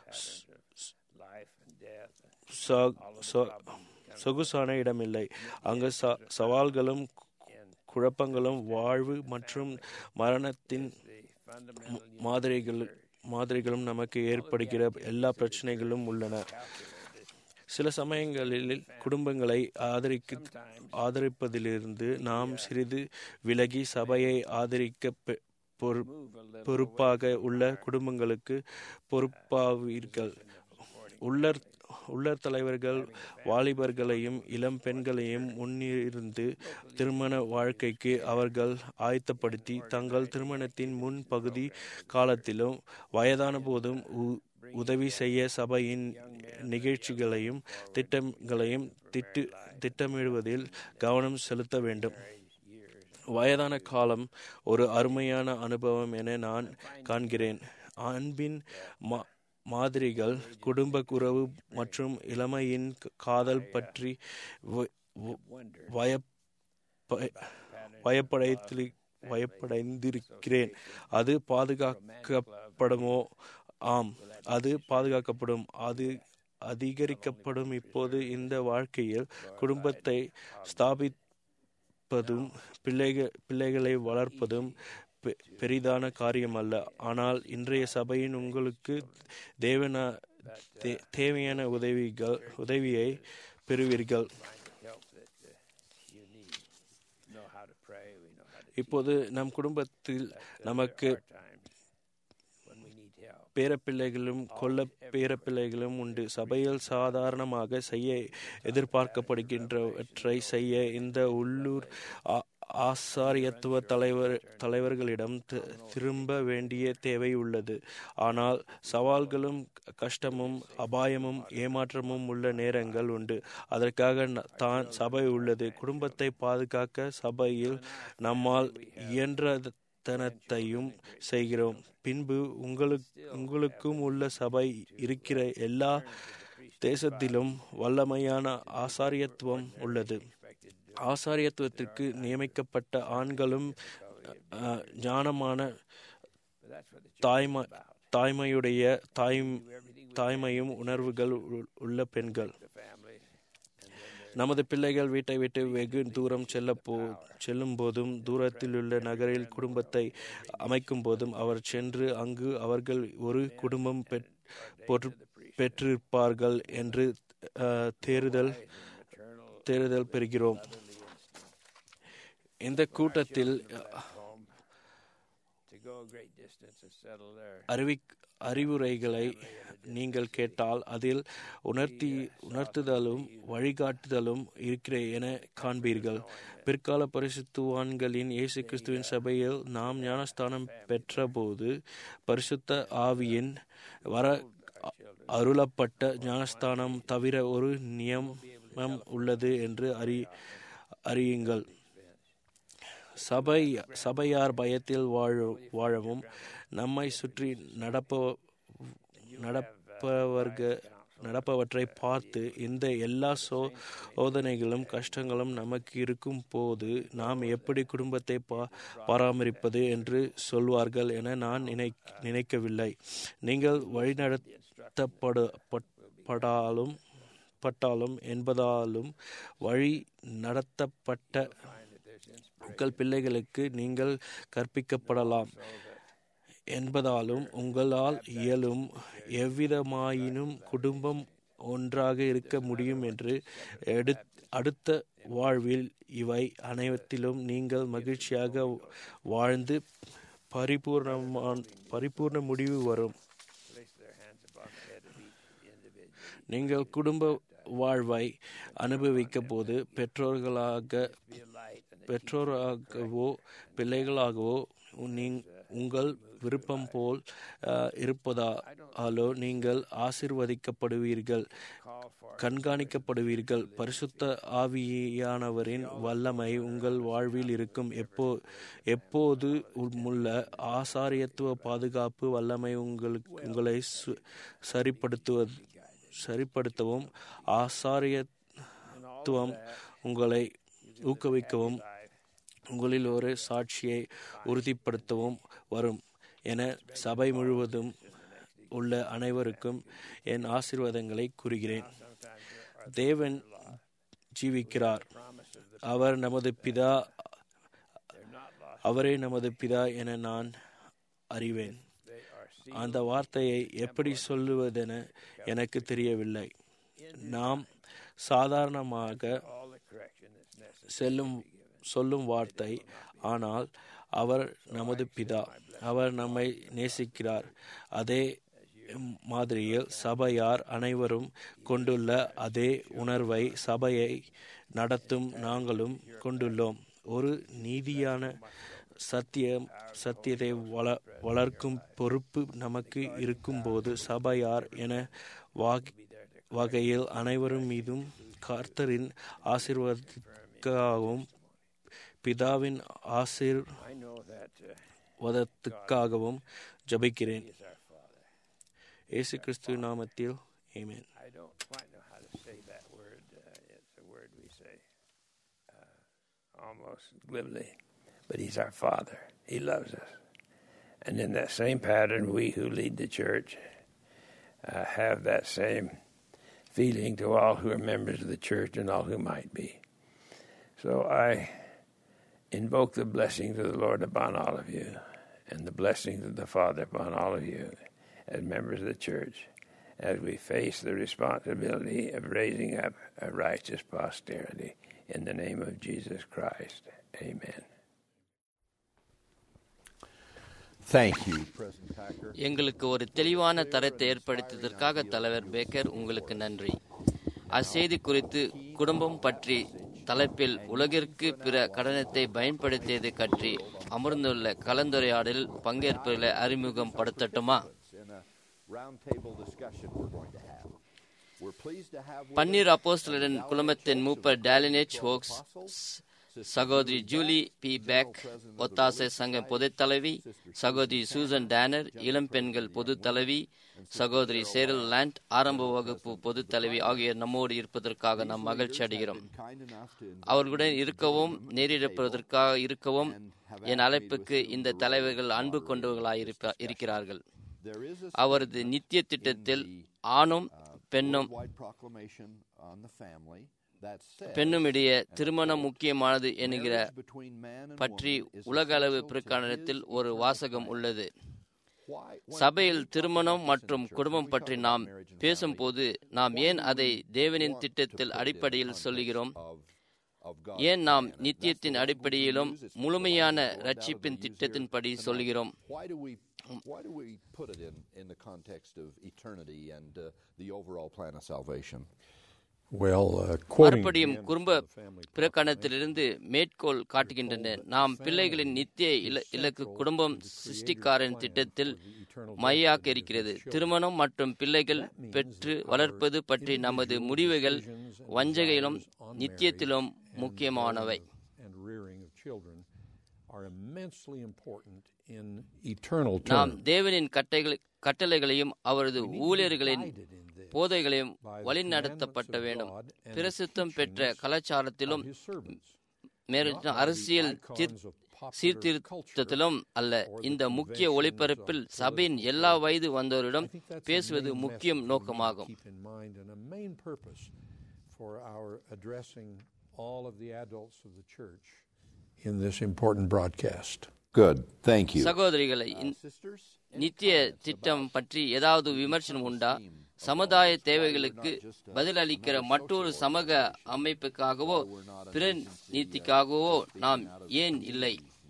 life and death ச- ச- சொகுசான இடமில்லை அங்கு ச- சவால்களும் கு- குழப்பங்களும் வாழ்வு மற்றும் மரணத்தின் the fundamental மாதிரிகள் மாதிரிகளும் நமக்கு ஏற்படுகிற எல்லா பிரச்சனைகளும் உள்ளன சில சமயங்களில் குடும்பங்களை ஆதரிக்க ஆதரிப்பதிலிருந்து நாம் சிறிது விலகி சபையை ஆதரிக்க பெ- பொறு- பொறுப்பாக உள்ள குடும்பங்களுக்கு பொறுப்பாவீர்கள் உள்ளர் உள்ளர் தலைவர்கள் வாலிபர்களையும் இளம் பெண்களையும் முன்னிருந்து திருமண வாழ்க்கைக்கு அவர்கள் ஆயத்தப்படுத்தி தங்கள் திருமணத்தின் முன் பகுதி காலத்திலும் வயதான போதும் உ- உதவி செய்ய சபையின் நிகழ்ச்சிகளையும் திட்டங்களையும் திட்டு திட்டமிடுவதில் கவனம் செலுத்த வேண்டும் வயதான காலம் ஒரு அருமையான அனுபவம் என நான் காண்கிறேன் அன்பின் மா- மாதிரிகள் குடும்ப உறவு மற்றும் இளமையின் காதல் பற்றி வ- வ- வயப்ப- வயப்படைத்து வயப்படைந்திருக்கிறேன் அது பாதுகாக்கப்படுமோ ஆம் அது பாதுகாக்கப்படும் அது அதிகரிக்கப்படும் இப்போது இந்த வாழ்க்கையில் குடும்பத்தை ஸ்தாபிப்பதும் பிள்ளைகள் பிள்ளைகளை வளர்ப்பதும் பெ- பெரிதான காரியம் அல்ல ஆனால் இன்றைய சபையின் உங்களுக்கு தேவன தே- தேவையான உதவிகள் உதவியை பெறுவீர்கள் help that uh, you need. Know how to pray. We know how to இப்போது நம் குடும்பத்தில் நமக்கு times when we need help. பேரப்பிள்ளைகளும் கொல்ல பேரப்பிள்ளைகளும் உண்டு சபையில் சாதாரணமாக செய்ய எதிர்பார்க்கப்படுகின்றவற்றை செய்ய இந்த உள்ளூர் ஆ- ஆசாரியத்துவ தலைவர் தலைவர்களிடம் தி- திரும்ப வேண்டிய தேவை உள்ளது ஆனால் சவால்களும் கஷ்டமும் அபாயமும் ஏமாற்றமும் உள்ள நேரங்கள் உண்டு அதற்காக ந- தான் சபை உள்ளது குடும்பத்தை பாதுகாக்க சபையில் நம்மால் இயன்றதனத்தையும் செய்கிறோம் பின்பு உங்களுக்கு உங்களுக்கும் உள்ள சபை இருக்கிற எல்லா தேசத்திலும் வல்லமையான ஆசாரியத்துவம் உள்ளது ஆசாரியத்துவத்திற்கு நியமிக்கப்பட்ட ஆண்களும் அஹ், ஞானமான But that's what the church தாய்மை is about. தாய்மையுடைய தாய் தாய்மையும் உணர்வுகள் உ- உள்ள பெண்கள் The families. நமது பிள்ளைகள் வீட்டை விட்டு வெகு தூரம் செல்ல போ செல்லும் போதும் தூரத்தில் உள்ள நகரில் குடும்பத்தை அமைக்கும் போதும் அவர் சென்று அங்கு அவர்கள் ஒரு குடும்பம் பெற்- பொறு- பெற்றிருப்பார்கள் என்று அஹ், தேறுதல் தேறுதல் பெறுகிறோம் இந்த கூட்டத்தில் home to go a great distance and settle there. அறிவி அறிவுரைகளை நீங்கள் கேட்டால் அதில் உணர்த்தி உணர்த்துதலும் வழிகாட்டுதலும் இருக்கிற என காண்பீர்கள் பிற்கால பரிசுத்துவான்களின் இயேசு கிறிஸ்துவின் சபையில் நாம் ஞானஸ்தானம் பெற்றபோது பரிசுத்த ஆவியின் வர அருளப்பட்ட ஞானஸ்தானம் தவிர ஒரு நியமம் உள்ளது என்று அறி அறியுங்கள் சபை சபையார் பயத்தில் வாழ வாழவும் நம்மை சுற்றி நடப்ப நடப்பவர்க நடப்பவற்றை பார்த்து இந்த எல்லா சோ சோதனைகளும் கஷ்டங்களும் நமக்கு இருக்கும் போது நாம் எப்படி குடும்பத்தை பா பராமரிப்பது என்று சொல்வார்கள் என நான் நினை நினைக்கவில்லை நீங்கள் வழிநடத்தப்படு பட்- படாலும் பட்டாலும் என்பதாலும் வழி நடத்தப்பட்ட உங்கள் பிள்ளைகளுக்கு நீங்கள் கற்பிக்கப்படலாம் என்பதாலும் உங்களால் இயலும் எவ்விதமாயினும் குடும்பம் ஒன்றாக இருக்க முடியும் என்று எடுத் அடுத்த வாழ்வில் இவை அனைத்திலும் நீங்கள் மகிழ்ச்சியாக வாழ்ந்து பரிபூர்ணமான பரிபூர்ண முடிவு வரும் Place their hands upon the head of each individual. நீங்கள் குடும்ப வாழ்வை அனுபவிக்க போது பெற்றோர்களாக Be a light and a பெற்றோராகவோ பிள்ளைகளாகவோ நீங் உங்கள் விருப்பம் போல் அஹ், இருப்பதாலோ நீங்கள் ஆசிர்வதிக்கப்படுவீர்கள் call for கண்காணிக்கப்படுவீர்கள் பரிசுத்த ஆவியானவரின் வல்லமை உங்கள் வாழ்வில் இருக்கும் எப்போ எப்போது உள்ள ஆசாரியத்துவ பாதுகாப்பு வல்லமை உங்களுக்கு உங்களை சு- சரிப்படுத்துவ சரிப்படுத்தவும் ஆசாரியத்துவம் உங்களை ஊக்குவிக்கவும் உங்களில் ஒரு சாட்சியை உறுதிப்படுத்தவும் வரும் என சபை முழுவதும் உள்ள அனைவருக்கும் என் ஆசீர்வாதங்களை கூறுகிறேன் தேவன் ஜீவிக்கிறார் அவர் நமது பிதா அவரே நமது பிதா என நான் அறிவேன் அந்த வார்த்தையை எப்படி சொல்லுவதென எனக்கு தெரியவில்லை நாம் சாதாரணமாக all the correction that's necessary. செல்லும் சொல்லும் வார்த்தை ஆனால் அவர் நமது பிதா அவர் நம்மை நேசிக்கிறார் அதே மாதிரியில் சபையார் அனைவரும் கொண்டுள்ள அதே உணர்வை சபையை நடத்தும் நாங்களும் கொண்டுள்ளோம் ஒரு நீதியான சத்தியம் சத்தியத்தை வள வளர்க்கும் பொறுப்பு நமக்கு இருக்கும்போது சபையார் என வாக் வகையில் அனைவரும் மீதும் கர்த்தரின் ஆசீர்வாதத்துக்காகவும் பிதாவின் I know that uh, ஆசீர்வாதத்துக்காகவும் ஜபிக்கிறேன் He is our Father. இயேசு கிறிஸ்து நாமத்தில் ஆமென் I don't quite know how to say that word. Uh, it's a word we say uh, almost glibly, but He's our Father. He loves us. And in that same pattern, we who lead the church uh, have that same feeling to all who are members of the church and all who might be. So I invoke the blessings of the Lord upon all of you and the blessings of the Father upon all of you as members of the church as we face the responsibility of raising up a righteous posterity in the name of Jesus Christ. Amen. Thank you, President Packer. எங்களுக்கு ஒரு தெளிவான தரத்தை ஏற்படுத்தியதற்காக தலைவர் Baker உங்களுக்கு நன்றி அச்செய்தி குறித்து குடும்பம் பற்றி தலைப்பில் உலகிற்கு பிற கடனத்தை பயன்படுத்தியது பற்றி அமர்ந்துள்ள கலந்துரையாடலில் பங்கேற்பவர்களை அறிமுகம் படுத்தட்டுமா In a roundtable discussion we're going to have. We're pleased to have with பன்னீர் அப்போஸ்தலரின் குழுமத்தின் மூப்பர் டேலினேஜ் ஹோக்ஸ் சகோதரி ஜூலி பி பேக் ஒத்தாசை சங்க பொதுத் தலைவி சகோதரி சூசன் டேனர் இளம் பெண்கள் பொதுத் தலைவி சகோதரி சேரல் லேண்ட் ஆரம்ப வகுப்பு பொதுத் தலைவி ஆகியோர் நம்மோடு இருப்பதற்காக நாம் மகிழ்ச்சி அடைகிறோம் அவர்களுடன் இருக்கவும் நேரிடப்படுவதற்காக இருக்கவும் என் அழைப்புக்கு இந்த தலைவர்கள் அன்பு கொண்டவர்களாய் இருக்கிறார்கள் அவரது நித்திய திட்டத்தில் ஆணும் பெண்ணும் பெண்ணும் இடையே திருமணம் முக்கியமானது என்கிற பற்றி உலக அளவு பிரகடனத்தில் ஒரு வாசகம் உள்ளது சபையில் திருமணம் மற்றும் குடும்பம் பற்றி நாம் பேசும்போது நாம் ஏன் அதை தேவனின் திட்டத்தில் அடிப்படையில் சொல்லுகிறோம் ஏன் நாம் நித்தியத்தின் அடிப்படையிலும் முழுமையான ரட்சிப்பின் திட்டத்தின்படி சொல்கிறோம் Why do we put it in, in the context of eternity and uh, the overall plan of salvation? Well, uh, quoting மறுபடியும் again குடும்ப from the family பிரகடனத்திலிருந்து மேற்கோள் காட்டுகின்றன நாம் பிள்ளைகளின் நித்திய இல- இலக்கு குடும்பம் சிருஷ்டிக்காரன் திட்டத்தில் மையாக்க இருக்கிறது திருமணம் மற்றும் பிள்ளைகள் பெற்று வளர்ப்பது பற்றி நமது முடிவுகள் வஞ்சகையிலும் நித்தியத்திலும் முக்கியமானவை and rearing of children are immensely important in eternal நாம் terms. தேவனின் கட்டைகள் கட்டளைகளையும் அவரது ஊழியர்களின் போதைகளையும் வழிநடத்தப்பட்ட வேண்டும் பிரசித்தம் பெற்ற கலாச்சாரத்திலும் His servants, மேலும் அரசியல் தீர்- சீர்திருத்தத்திலும் அல்ல இந்த முக்கிய ஒளிபரப்பில் சபையின் எல்லா வயது வந்தோரிடம் I think that's a பேசுவது main முக்கியம் message we need to நோக்கமாகும் Keep in mind and a main purpose for our addressing all of the adults of the church in this important broadcast. Good. Thank you. சகோதரிகளை இந்த Sisters, நித்திய திட்டம் பற்றி ஏதாவது விமர்சனம் உண்டா சமுதாய தேவைகளுக்கு பதிலளிக்கிற மற்றொரு சமூக அமைப்புக்காகவோ பிற நீதிக்காகவோ நாம் ஏன் இல்லை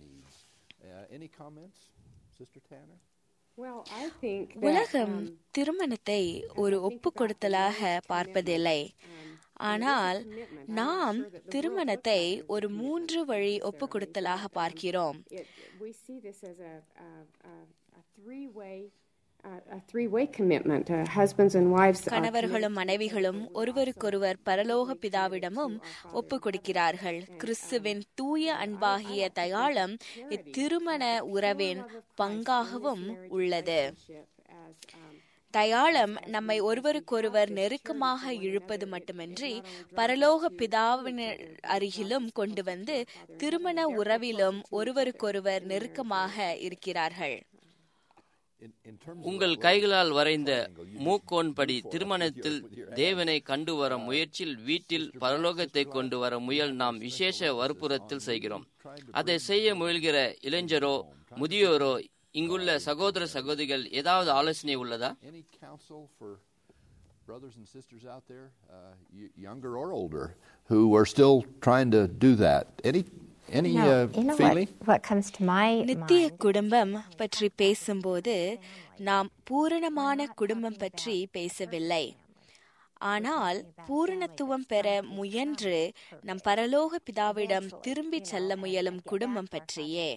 uh, any comments, Sister Tanner? Well, I think that, உலகம் um, திருமணத்தை ஒரு ஒப்பு கொடுத்தலாக பார்ப்பதில்லை ஆனால் நாம் திருமணத்தை ஒரு மூன்று வழி ஒப்பு கொடுத்தலாக பார்க்கிறோம் it, we see this as a, a, a, a three-way uh, a three-way commitment. Uh, husbands and wives are கணவர்களும் மனைவிகளும் ஒருவருக்கொருவர் பரலோக பிதாவிடமும் ஒப்பு கொடுக்கிறார்கள் கிறிஸ்துவின் தூய அன்பாகிய தயாளம் இத்திருமண உறவின் பங்காகவும் உள்ளது committed as um, தயாளம் நம்மை ஒருவருக்கொருவர் நெருக்கமாக இழுப்பது மட்டுமின்றி பரலோக பிதாவின் அருகிலும் கொண்டு வந்து திருமண உறவிலும் ஒருவருக்கொருவர் நெருக்கமாக இருக்கிறார்கள் In, in terms of உங்கள் கைகளால் வரைந்த மூக்கோன்படி திருமணத்தில் தேவனை கண்டு வர முயற்சியில் வீட்டில் பரலோகத்தை கொண்டு வர முயல் நாம் விசேஷ வற்புறத்தில் செய்கிறோம் அதை செய்ய முயல்கிற இளைஞரோ முதியோரோ இங்குள்ள சகோதர சகோதரிகள் ஏதாவது ஆலோசனை உள்ளதா any counsel for brothers and sisters out there, uh, y- younger or older, who are still trying to do that? Any any No, uh, you know feeling? what? What comes to my நித்திய mind குடும்பம் பற்றி பேசும்போது நாம் பூரணமான குடும்பம் பற்றி பேசவில்லை ஆனால் பூரணத்துவம் பெற முயன்று நம் பரலோக பிதாவிடம் திரும்பிச் செல்ல முயலும் குடும்பம் பற்றியே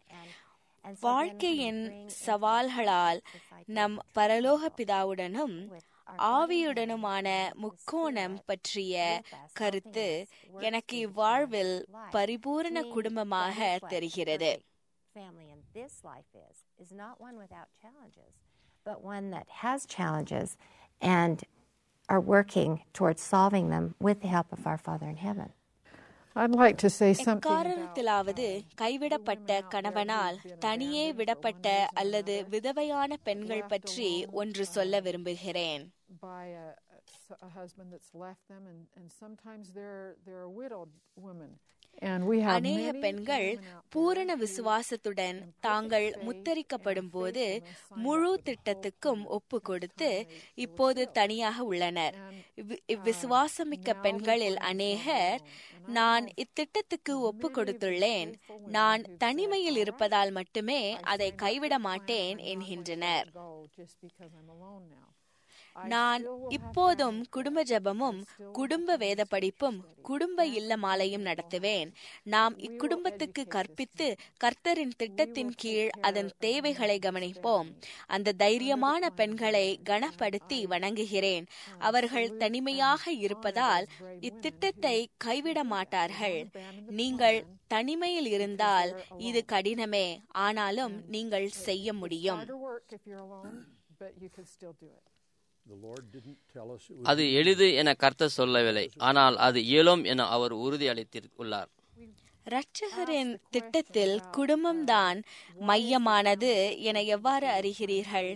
வாழ்க்கையின் சவால்களால் நம் பரலோக பிதாவுடனும் ஆவியுடனுமான முக்கோணம் பற்றிய கருத்து எனக்கு இவ்வாழ்வில் பரிபூரண குடும்பமாக தெரிகிறது family in this life is is not one without challenges, but one that has challenges and are working towards solving them with the help of our Father in heaven. I'd like to say something about எக்காரணத்திலாவது கைவிடப்பட்ட கணவனால் தனியே விடப்பட்ட அல்லது விதவையான பெண்கள் பற்றி ஒன்று சொல்ல விரும்புகிறேன் by a, a husband that's left them, and, and sometimes they're they're a widowed woman. And we have அநேக many பெண்கள் women out there பூரண விசுவாசத்துடன் தாங்கள் முத்தரிக்கப்படும் போது முழு திட்டத்துக்கும் ஒப்பு கொடுத்து இப்போது தனியாக உள்ளனர் இவ்- இவ்விசுவாசமிக்க பெண்களில் அநேகர் நான் இத்திட்டத்துக்கு ஒப்பு கொடுத்துள்ளேன் நான் தனிமையில் இருப்பதால் மட்டுமே அதை கைவிட மாட்டேன் என்கின்றனர் go just because I'm alone now. நான் இப்போதும் குடும்ப ஜெபமும் குடும்ப வேத படிப்பும் குடும்ப இல்லமாலையும் நடத்துவேன் நாம் இக்குடும்பத்துக்கு கற்பித்து கர்த்தரின் திட்டத்தின் கீழ் அதன் தேவைகளை கவனிப்போம் அந்த தைரியமான பெண்களை கனப்படுத்தி வணங்குகிறேன் அவர்கள் தனிமையாக இருப்பதால் இத்திட்டத்தை கைவிட மாட்டார்கள் நீங்கள் தனிமையில் இருந்தால் இது கடினமே ஆனாலும் நீங்கள் செய்ய முடியும் Harder work if you're alone, but you can still do it. The Lord didn't tell us it was அது எளிது என கர்த்தர் சொல்லவில்லை ஆனால் அது இயலும் என அவர் உறுதி அளித்துள்ளார் இரட்சகரின் திட்டத்தில் குடும்பம்தான் மையமானது என எவ்வாறு அறிகிறீர்கள்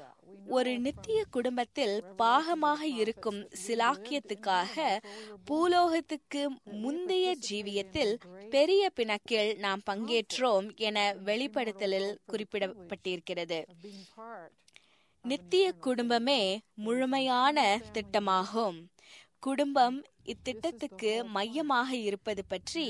ஒரு நித்திய குடும்பத்தில் பாகமாக இருக்கும் சிலாக்கியத்துக்காக பூலோகத்துக்கு முந்தைய ஜீவியத்தில் பெரிய பிணக்கில் நாம் பங்கேற்றோம் என வெளிப்படுத்தலில் குறிப்பிடப்பட்டிருக்கிறது Being part. நித்திய குடும்பமே முழுமையான திட்டமாகும் குடும்பம் இத்திட்டத்துக்கு மையமாக இருப்பது பற்றி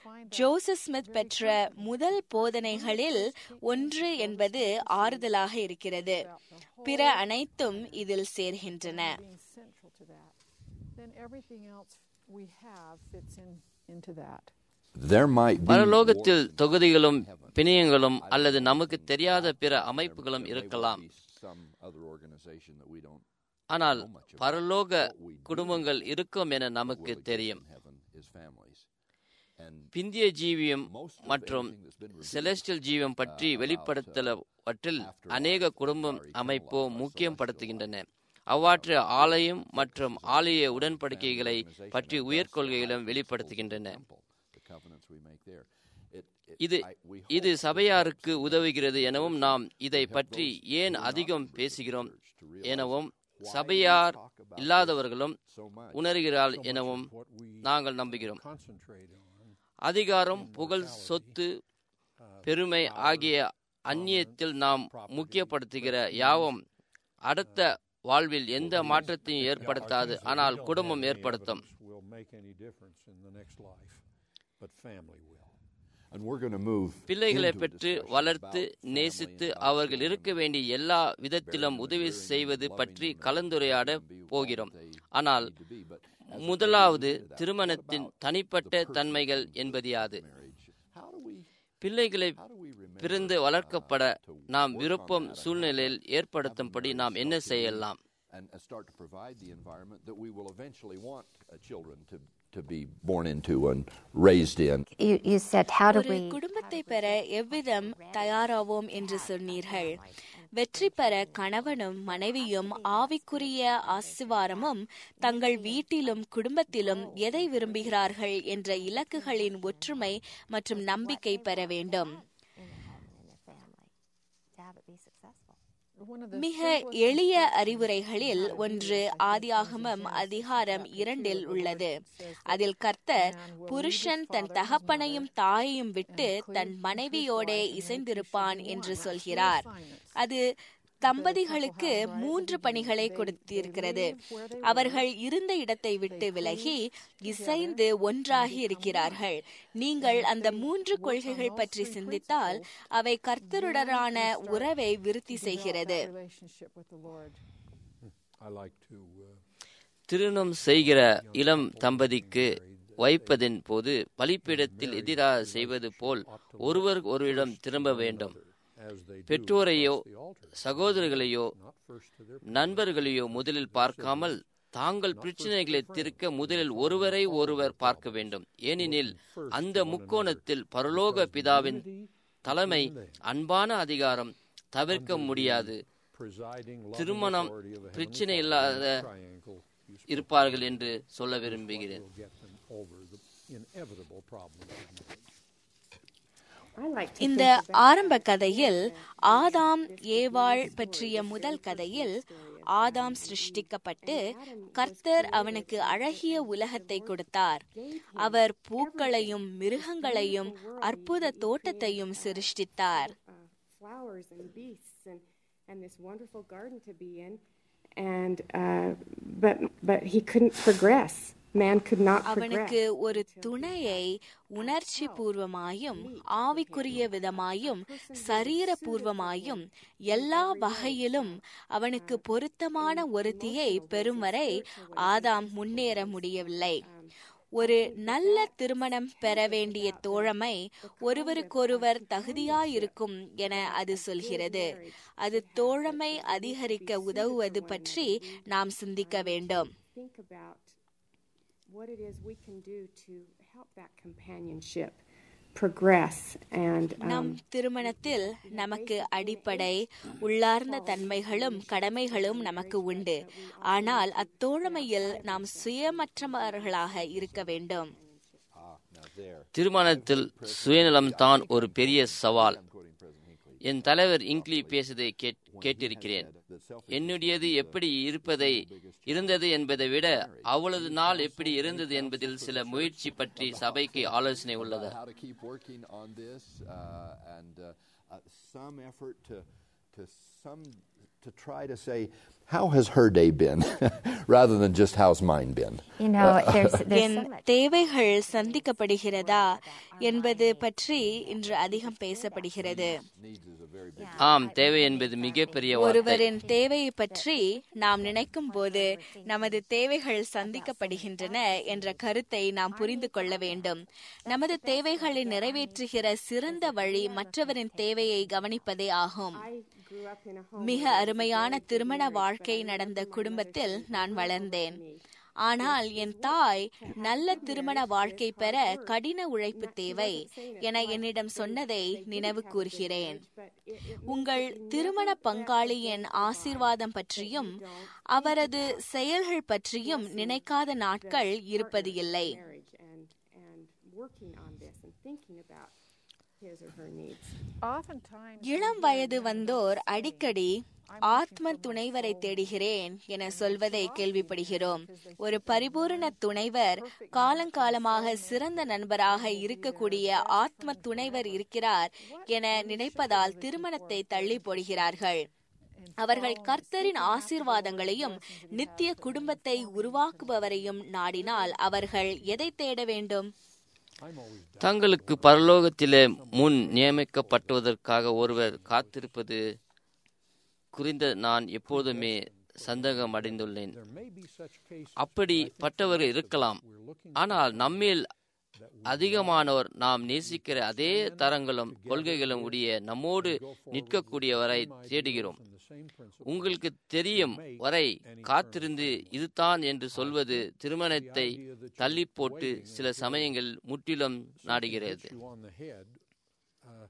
ஜோசப் ஸ்மித் பெற்ற முதல் போதனைகளில் ஒன்று என்பது ஆறுதலாக இருக்கிறது பிற அனைத்தும் இதில் சேர்கின்றன being central to that, then everything else we have fits in into that. There might be பரலோகத்தில் தொகுதிகளும் பிணையங்களும் அல்லது நமக்கு தெரியாத பிற அமைப்புகளும் இருக்கலாம் some other organization that we don't ஆனால் பரலோக குடும்பங்கள் இருக்கும் என நமக்கு தெரியும் heaven is families. And பிந்திய ஜீவியம் மற்றும் செலஸ்டியல் ஜீவியம் பற்றி வெளிப்படுத்தலவற்றில் அநேக குடும்பம் அமைப்போ முக்கியம் படுத்துகின்றன அவ்வாற்று ஆலயம் மற்றும் ஆலய உடன்படிக்கைகளை பற்றி உயர்கொள்கைகளும் வெளிப்படுத்துகின்றன the covenants we make there. It, it, இது I, we இது சபையாருக்கு உதவுகிறது எனவும் நாம் இதை பற்றி ஏன் அதிகம் பேசுகிறோம் எனவும் சபையார் இல்லாதவர்களும் உணர்கிறாள் எனவும் நாங்கள் நம்புகிறோம் concentrate on அதிகாரம் புகழ் சொத்து பெருமை ஆகிய அந்நியத்தில் நாம் முக்கியப்படுத்துகிற யாவும் அடுத்த வாழ்வில் எந்த மாற்றத்தையும் ஏற்படுத்தாது ஆனால் குடும்பம் ஏற்படுத்தும் will make any difference in the next life, but family will. and we're going to move பிள்ளைகளை into a பெற்று discussion வளர்த்து about family நேசித்து and how அவர்கள் children இருக்க வேண்டிய எல்லா விதத்திலும் உதவி செய்வது பற்றி கலந்துரையாட போகிறோம் ஆனால் முதலாவது திருமணத்தின் தனிப்பட்ட தன்மைகள் என்பது யாது How do we பிள்ளைகளை பிறந்து வளர்க்கப்பட நாம் விருப்பம் சூழ்நிலையில் ஏற்படுத்தும்படி நாம் என்ன செய்யலாம் and, and start to provide the environment that we will eventually want uh, children to to be born into and raised in. You, you said, how do ஒரு we குடும்பத்தை பெற எவ்விதம் தயாராவோம் என்று சொன்னீர்கள் வெற்றி பெற கணவனும் மனைவியும் ஆவிக்குரிய ஆசிவாரமும் தங்கள் வீட்டிலும் குடும்பத்திலும் எதை விரும்புகிறார்கள் என்ற இலக்குகளின் ஒற்றுமை மற்றும் நம்பிக்கை பெற வேண்டும் in their family to have it be successful? One of the மிக simplest எளிய அறிவுரைகளில் ஒன்று ஆதியாகமம் அதிகாரம் இரண்டில் உள்ளது அதில் கர்த்தர் புருஷன் தன் தகப்பனையும் தாயையும் விட்டு தன் மனைவியோடே இசைந்திருப்பான் என்று சொல்கிறார் அது தம்பதிகளுக்கு மூன்று பணிகளை கொடுத்திருக்கிறது அவர்கள் இருந்த இடத்தை விட்டு விலகி இசைந்து ஒன்றாகி இருக்கிறார்கள் நீங்கள் அந்த மூன்று கொள்கைகள் பற்றி சிந்தித்தால் அவை கர்த்தருடனான உறவை விருத்தி செய்கிறது relationship with the Lord. I like to uh, திருமணம் செய்கிற இளம் தம்பதிக்கு வைப்பதின் போது பலிப்பீடத்தில் எதிராக செய்வது போல் ஒருவர் ஒருவரிடம் திரும்ப வேண்டும் as they do பெற்றோரையோ the altar, சகோதரர்களையோ not first to their நண்பர்களையோ முதலில் பார்க்காமல் தாங்கள் பிரச்சனைகளை தீர்க்க முதலில் ஒருவரை ஒருவர் பார்க்க வேண்டும் ஏனெனில் அந்த முக்கோணத்தில் பரலோக பிதாவின் தலைமை அன்பான அதிகாரம் தவிர்க்க முடியாது presiding loving திருமணம் authority of a heavenly பிரச்சனை Father இல்லாத triangle you இருப்பார்கள் என்று சொல்ல விரும்புகிறேன் will get them over the inevitable problems of marriage. I like to இந்த think about ஆரம்ப கதையில் ஆதாம் ஏவாள் பற்றிய முதல் கதையில் ஆதாம் சிருஷ்டிக்கப்பட்டு கர்த்தர் அவனுக்கு அழகிய உலகத்தை கொடுத்தார் அவர் பூக்களையும் மிருகங்களையும் அற்புத தோட்டத்தையும் சிருஷ்டித்தார் uh, flowers and beasts and, and this wonderful garden to be in. And uh, but but he couldn't progress man could not அவனுக்கு progress. ஒரு துணையை உணர்ச்சி பூர்வமாயும் ஆவிக்குரிய விதமாயும் சரீர பூர்வமாயும் எல்லா வகையிலும் அவனுக்கு பொருத்தமான ஒருத்தியை பெறும் வரை ஆதாம் முன்னேற முடியவில்லை ஒரு நல்ல திருமணம் பெற வேண்டிய தோழமை ஒருவருக்கொருவர் தகுதியாயிருக்கும் என அது சொல்கிறது அது தோழமை அதிகரிக்க உதவுவது பற்றி நாம் சிந்திக்க வேண்டும் Think about what it is we can do to help that companionship progress and நம் um, திருமணத்தில் நமக்கு அடிப்படை உள்ளார்ந்த தன்மைகளும் கடமைகளும் நமக்கு உண்டு ஆனால் அத்தோழமையில் நாம் சுயமற்றவர்களாக இருக்க வேண்டும் திருமணத்தில் சுயநலம் தான் ஒரு பெரிய சவால் என் தலைவர் இங்கிலி பேசுவதை கேட்- கேட்டிருக்கிறேன் என்னுடையது எப்படி இருப்பதை இருந்தது என்பதை விட அவளது நாள் எப்படி இருந்தது என்பதில் சில முயற்சி பற்றி சபைக்கு ஆலோசனை உள்ளது how to keep working on this uh, and uh, uh, some effort to to some to try to say how has her day been rather than just how's mine been You know, there's, there's N so much. தேவைகள் சந்திக்கப்படுகிறதா என்பது பற்றி இன்று அதிகம் பேசப்படுகிறது ஆம் தேவை என்பது மிகப்பெரிய வார்த்தை ஒருவரின் தேவையை பற்றி நாம் நினைக்கும் போது நமது தேவைகள் சந்திக்கப்படுகின்றன என்ற கருத்தை நாம் புரிந்து கொள்ள வேண்டும் நமது தேவைகளை நிறைவேற்றுகிற சிறந்த வழி மற்றவரின் தேவையை கவனிப்பதே ஆகும் I grew up in a home மிக அருமையான திருமண வாழ்க்கை நடந்த குடும்பத்தில் நான் வளர்ந்தேன் ஆனால் என் தாய் நல்ல திருமண வாழ்க்கை பெற கடின உழைப்பு தேவை என என்னிடம் சொன்னதை நினைவு கூர்கிறேன் உங்கள் திருமண பங்காளியின் ஆசீர்வாதம் பற்றியும் அவரது செயல்கள் பற்றியும் நினைக்காத நாட்கள் இருப்பது இல்லை marriage and and working on this and thinking about his or her needs. Oftentimes, இளம் வயது வந்தோர் அடிக்கடி ஆத்ம துணைவரை தேடுகிறேன் என சொல்வதை கேள்விப்படுகிறோம் ஒரு பரிபூரண துணைவர் காலங்காலமாக சிறந்த நண்பராக இருக்கக்கூடிய ஆத்ம துணைவர் இருக்கிறார் என நினைப்பதால் திருமணத்தை தள்ளி போடுகிறார்கள் அவர்கள் கர்த்தரின் ஆசீர்வாதங்களையும் நித்திய குடும்பத்தை உருவாக்குபவரையும் நாடினால் அவர்கள் எதை தேட வேண்டும் தங்களுக்கு பரலோகத்திலே முன் நியமிக்கப்பட்டுவதற்காக ஒருவர் காத்திருப்பது குறிந்த நான் எப்போதுமே சந்தேகம் அடைந்துள்ளேன் There may be such cases அப்படிப்பட்டவர்கள் இருக்கலாம் ஆனால் நம்மில் அதிகமானோர் நாம் நேசிக்கிற அதே தரங்களும் கொள்கைகளும் உடைய நம்மோடு நிற்கக்கூடியவரை தேடுகிறோம் in the same principle. உங்களுக்கு தெரியும் வரை காத்திருந்து இதுதான் என்று சொல்வது திருமணத்தை தள்ளி போட்டு சில சமயங்கள் முற்றிலும் நாடுகிறது hit you on the head uh,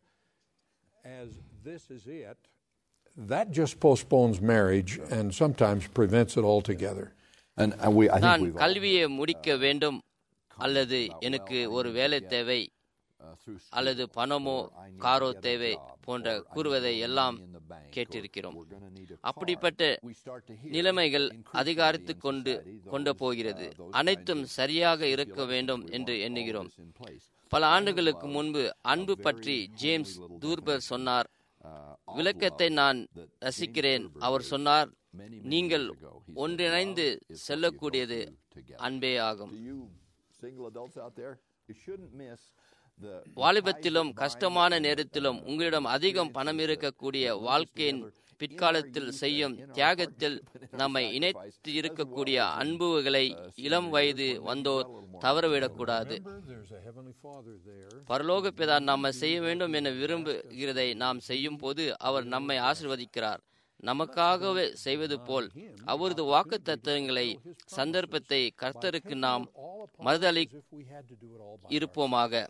as this is it, that just postpones marriage and sometimes prevents it altogether. and, and we I think நான் we've all, கல்வியை முடிக்க வேண்டும் அல்லது எனக்கு ஒரு வேலை தேவை uh, through அல்லது பணமோ காரோ தேவை போன்ற கூறுவதை எல்லாம் கேட்டிருக்கிறோம் we're going to need a அப்படிப்பட்ட we start to hear நிலைமைகள் அதிகாரித்து கொண்டு கொண்டு போகிறது அனைத்தும் சரியாக இருக்க வேண்டும் என்று எண்ணுகிறோம் in place பல ஆண்டுகளுக்கு முன்பு அன்பு பற்றி ஜேம்ஸ் தூர்பர் சொன்னார் விளக்கத்தை நான் ரசிக்கிறேன் அவர் சொன்னார் நீங்கள் ஒன்றிணைந்து செல்லக்கூடியது அன்பே ஆகும் to you single adults out there you shouldn't miss the வாலிபத்திலும் கஷ்டமான நேரத்திலும் உங்களிடம் அதிகம் பணம் இருக்கக்கூடிய வாழ்க்கையின் பிற்காலத்தில் செய்யும் தியாகத்தில் நம்மை இணைத்து இருக்கக்கூடிய அன்புகளை இளம் வயது வந்தோர் தவறவிடக்கூடாது Remember, there's a Heavenly Father there. பரலோக பிதா நம்ம செய்ய வேண்டும் என விரும்புகிறதை நாம் செய்யும் போது அவர் நம்மை ஆசிர்வதிக்கிறார் நமக்காகவே செய்வது போல் அவரது வாக்கு தத்துவங்களை சந்தர்ப்பத்தை கர்த்தருக்கு நாம் மறுதளி If we had to do it all by இருப்போமாக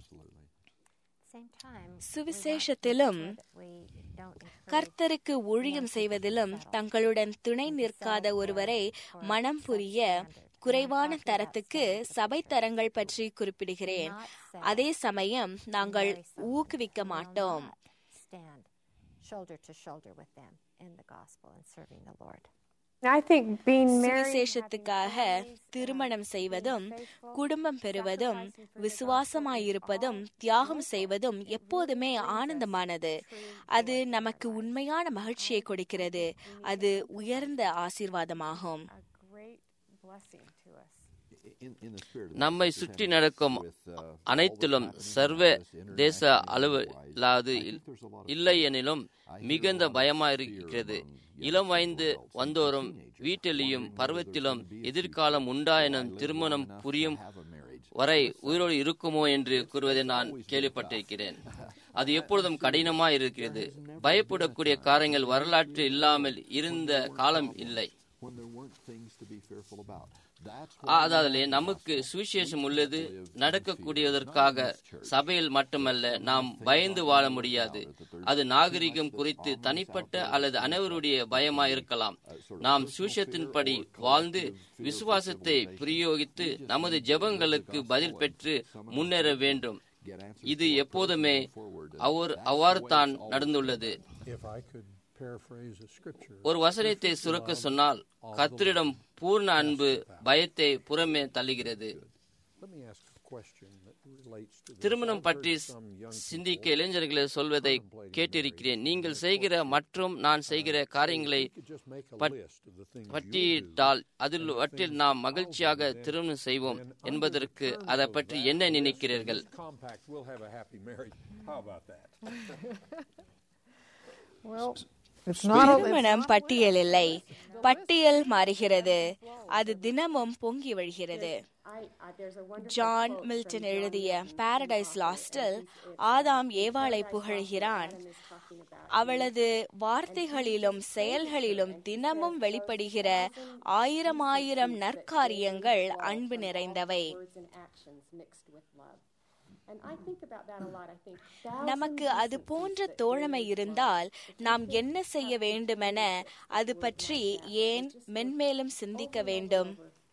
Same time, சுவிசேஷத்திலும் we don't encourage கர்த்தருக்கு ஊழியம் செய்வதிலும் தங்களுடன் துணை நிற்காத ஒருவரை மனம் புரிய குறைவான தரத்துக்கு சபை தரங்கள் பற்றி குறிப்பிடுகிறேன் அதே சமயம் நாங்கள் ஊக்குவிக்க மாட்டோம் stand shoulder to shoulder with them in the gospel and serving the Lord. I think being married, சுவிசேஷத்துக்காக திருமணம் செய்வதும் குடும்பம் பெறுவதும் விசுவாசமாயிருப்பதும் தியாகம் செய்வதும் எப்போதுமே ஆனந்தமானது அது நமக்கு உண்மையான மகிழ்ச்சியை கொடுக்கிறது அது உயர்ந்த ஆசீர்வாதமாகும் a great blessing to us. நம்மை சுற்றி நடக்கும் அனைத்திலும் சர்வ தேச அளவிலாது இல்லை எனிலும் மிகுந்த பயமாயிருக்கிறது இளம் வயது வந்தோறும் வீட்டிலையும் பருவத்திலும் எதிர்காலம் உண்டாயினும் திருமணம் புரியும் வரை உயிரோடு இருக்குமோ என்று கூறுவதை நான் கேள்விப்பட்டிருக்கிறேன் அது எப்பொழுதும் கடினமாக இருக்கிறது பயப்படக்கூடிய காரியங்கள் வரலாற்று இல்லாமல் இருந்த காலம் இல்லை அதாவது நமக்கு சுவிசேஷம் உள்ளது நடக்கக்கூடியதற்காக சபையில் மட்டுமல்ல நாம் பயந்து வாழ முடியாது அது நாகரிகம் குறித்து தனிப்பட்ட அல்லது அனைவருடைய பயமா இருக்கலாம் நாம் சுவிசேஷத்தின்படி வாழ்ந்து விசுவாசத்தை பிரயோகித்து நமது ஜெபங்களுக்கு பதில் பெற்று முன்னேற வேண்டும் இது எப்போதுமே அவர் அவ்வாறு தான் நடந்துள்ளது ஒரு வசனத்தை சுரக்க சொன்னால் கத்தரிடம் பூர்ண அன்பு பயத்தை புறமே தள்ளுகிறது திருமணம் பற்றி சிந்திக்க இளைஞர்களை சொல்வதை கேட்டிருக்கிறேன் நீங்கள் செய்கிற மற்றும் நான் செய்கிற காரியங்களை பட்டியிட்டால் அதில் வற்றில் நாம் மகிழ்ச்சியாக திருமணம் செய்வோம் என்பதற்கு அதை பற்றி என்ன நினைக்கிறீர்கள் Well, திருமணம் பட்டியல் இல்லை பட்டியல் மாறுகிறது அது தினமும் பொங்கி வழிகிறது ஜான் மில்டன் எழுதிய பாரடைஸ் லாஸ்டில் ஆதாம் ஏவாளை புகழ்கிறான் அவளது வார்த்தைகளிலும் செயல்களிலும் தினமும் வெளிப்படுகிற ஆயிரம் ஆயிரம் நற்காரியங்கள் அன்பு நிறைந்தவை நமக்கு அது போன்ற தோழமை இருந்தால் நாம் என்ன செய்ய வேண்டுமென அது பற்றி ஏன் மென்மேலும் சிந்திக்க வேண்டும்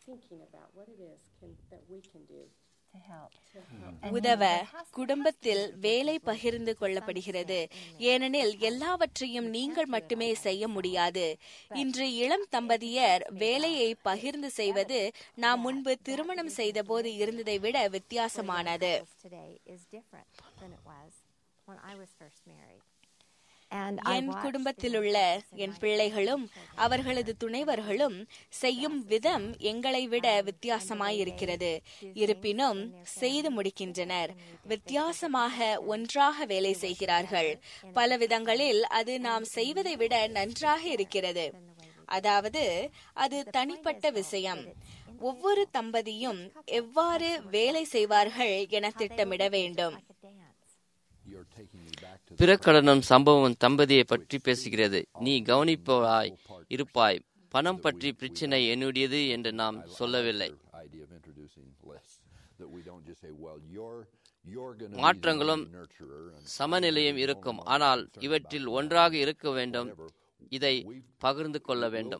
உதவ குடும்பத்தில் வேலை பகிர்ந்து கொள்ளப்படுகிறது ஏனெனில் எல்லாவற்றையும் நீங்கள் மட்டுமே செய்ய முடியாது இன்று இளம் தம்பதியர் வேலையை பகிர்ந்து செய்வது நாம் முன்பு திருமணம் செய்தபோது இருந்ததை விட வித்தியாசமானது என் குடும்பத்திலுள்ள என் பிள்ளைகளும் அவர்களது துணைவர்களும் செய்யும் விதம் எங்களை விட வித்தியாசமாயிருக்கிறது இருப்பினும் செய்து முடிக்கின்றனர் வித்தியாசமாக ஒன்றாக வேலை செய்கிறார்கள் பல விதங்களில் அது நாம் செய்வதை விட நன்றாக இருக்கிறது அதாவது அது தனிப்பட்ட விஷயம் ஒவ்வொரு தம்பதியும் எவ்வாறு வேலை செய்வார்கள் என திட்டமிட வேண்டும் பிறக்கடனும் சம்பவம் தம்பதியை பற்றி பேசுகிறது நீ கவனிப்பவாய் இருப்பாய் பணம் பற்றி பிரச்சனை என்னுடையது என்று நாம் சொல்லவில்லை மாற்றங்களும் சமநிலையும் இருக்கும் ஆனால் இவற்றில் ஒன்றாக இருக்க வேண்டும் இதை பகிர்ந்து கொள்ள வேண்டும்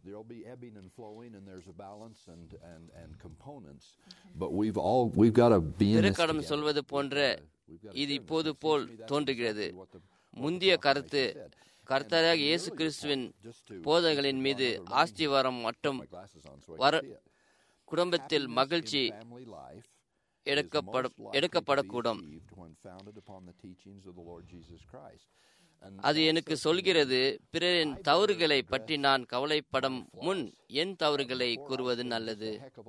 திருக்கடம் சொல்வது போன்ற இது இப்போது போல் தோன்றுகிறது முந்திய கருத்து கர்த்தராக இயேசு கிறிஸ்துவின் போதங்களின் மீது ஆஸ்திவாரம் மற்றும் வர குடும்பத்தில் மகிழ்ச்சி எடுக்கப்படக்கூடும் அது எனக்கு சொல்கிறது பிறரின் தவறுகளை பற்றி நான் கவலைப்படும் முன் என் தவறுகளை கூறுவது நல்லது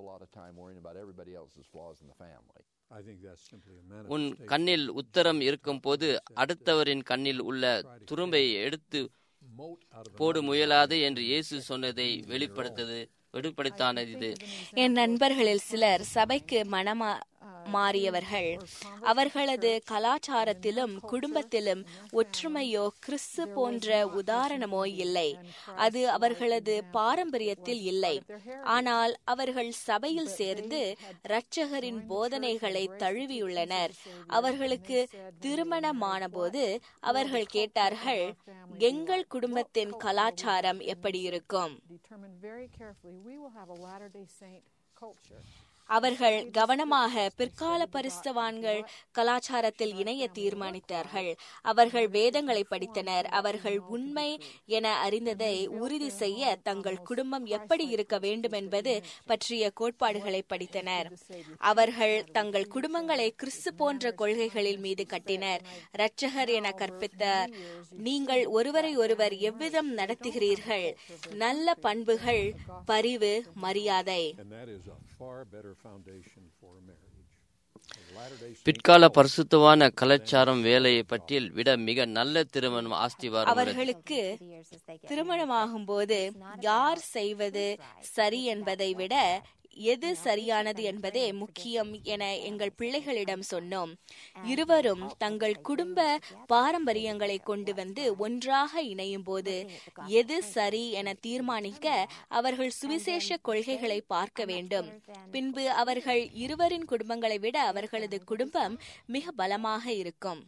உன் கண்ணில் உத்தரம் இருக்கும் போது அடுத்தவரின் கண்ணில் உள்ள துரும்பை எடுத்து போடு முயலாது என்று இயேசு சொன்னதை வெளிப்படுத்தது வெளிப்படுத்தானது என் நண்பர்களில் சிலர் சபைக்கு மனமா மாறியவர்கள் அவர்களது கலாச்சாரத்திலும் குடும்பத்திலும் ஒற்றுமையோ கிறிஸ்து போன்ற உதாரணமோ இல்லை அது அவர்களது பாரம்பரியத்தில் இல்லை ஆனால் அவர்கள் சபையில் சேர்ந்து இரட்சகரின் போதனைகளை தழுவியுள்ளனர் அவர்களுக்கு திருமணமான போது அவர்கள் கேட்டார்கள் எங்கள் குடும்பத்தின் கலாச்சாரம் எப்படி இருக்கும் அவர்கள் கவனமாக பிற்கால பரிசுத்தவான்கள் கலாச்சாரத்தில் இணைய தீர்மானித்தார்கள் அவர்கள் வேதங்களை படித்தனர் அவர்கள் உண்மை என அறிந்ததை உறுதி செய்ய தங்கள் குடும்பம் எப்படி இருக்க வேண்டும் என்பது பற்றிய கோட்பாடுகளை படித்தனர் அவர்கள் தங்கள் குடும்பங்களை கிறிஸ்து போன்ற கொள்கைகளில் மீது கட்டினர் இரட்சகர் என கற்பித்தார் நீங்கள் ஒருவரை ஒருவர் எவ்விதம் நடத்துகிறீர்கள் நல்ல பண்புகள் பரிவு மரியாதை And that is a far better foundation for a marriage. The Latter-day Saints பிற்கால பரிசுத்தவான கலாச்சாரம் வேலையை பற்றியில் விட மிக நல்ல திருமணம் ஆஸ்திவாரம் உள்ளது அவர்களுக்கு திருமணமாகும் போது யார் செய்வது சரி என்பதை விட எது சரியானது என்பதே முக்கியம் என எங்கள் பிள்ளைகளிடம் சொன்னோம் இருவரும் தங்கள் குடும்ப பாரம்பரியங்களை கொண்டு வந்து ஒன்றாக இணையும் போது எது சரி என தீர்மானிக்க அவர்கள் சுவிசேஷ கொள்கைகளை பார்க்க வேண்டும் பின்பு அவர்கள் இருவரின் குடும்பங்களை விட அவர்களது குடும்பம் மிக பலமாக இருக்கும்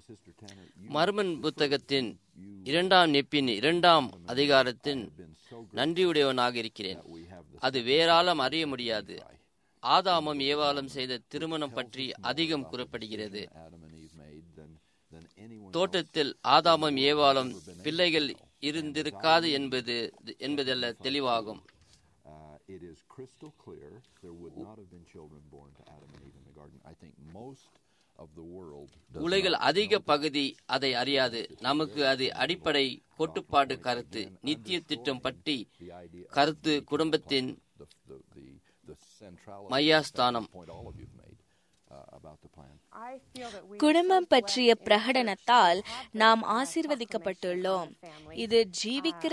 மர்மன் புத்தகத்தின் இரண்டாம் நெப்பின் இரண்டாம் அதிகாரத்தின் நன்றியுடையவனாக இருக்கிறேன் அது வேறாலும் அறிய முடியாது ஆதாமும் ஏவாளும் செய்த திருமணம் பற்றி அதிகம் கூறப்படுகிறது Adam and Eve made than, than anyone தோட்டத்தில் ஆதாமும் ஏவாளும் பிள்ளைகள் இருந்திருக்காது என்பது என்பதல்ல தெளிவாகும் Uh, it is crystal clear there would not have been children born to Adam and Eve in the garden. I think most of the world does உலகில் not அதிக பகுதி அதை அறியாது நமக்கு அது அடிப்படை கோட்டுப்பாடு கருத்து நித்திய திட்டம் பற்றி கருத்து குடும்பத்தின் the, the, the, the centrality மையாஸ்தானம் point all of you've made uh, about the plan. I feel that we குடும்பம் பற்றிய பிரகடனத்தால் நாம் ஆசீர்வதிக்கப்பட்டுள்ளோம் இது ஜீவிக்கிற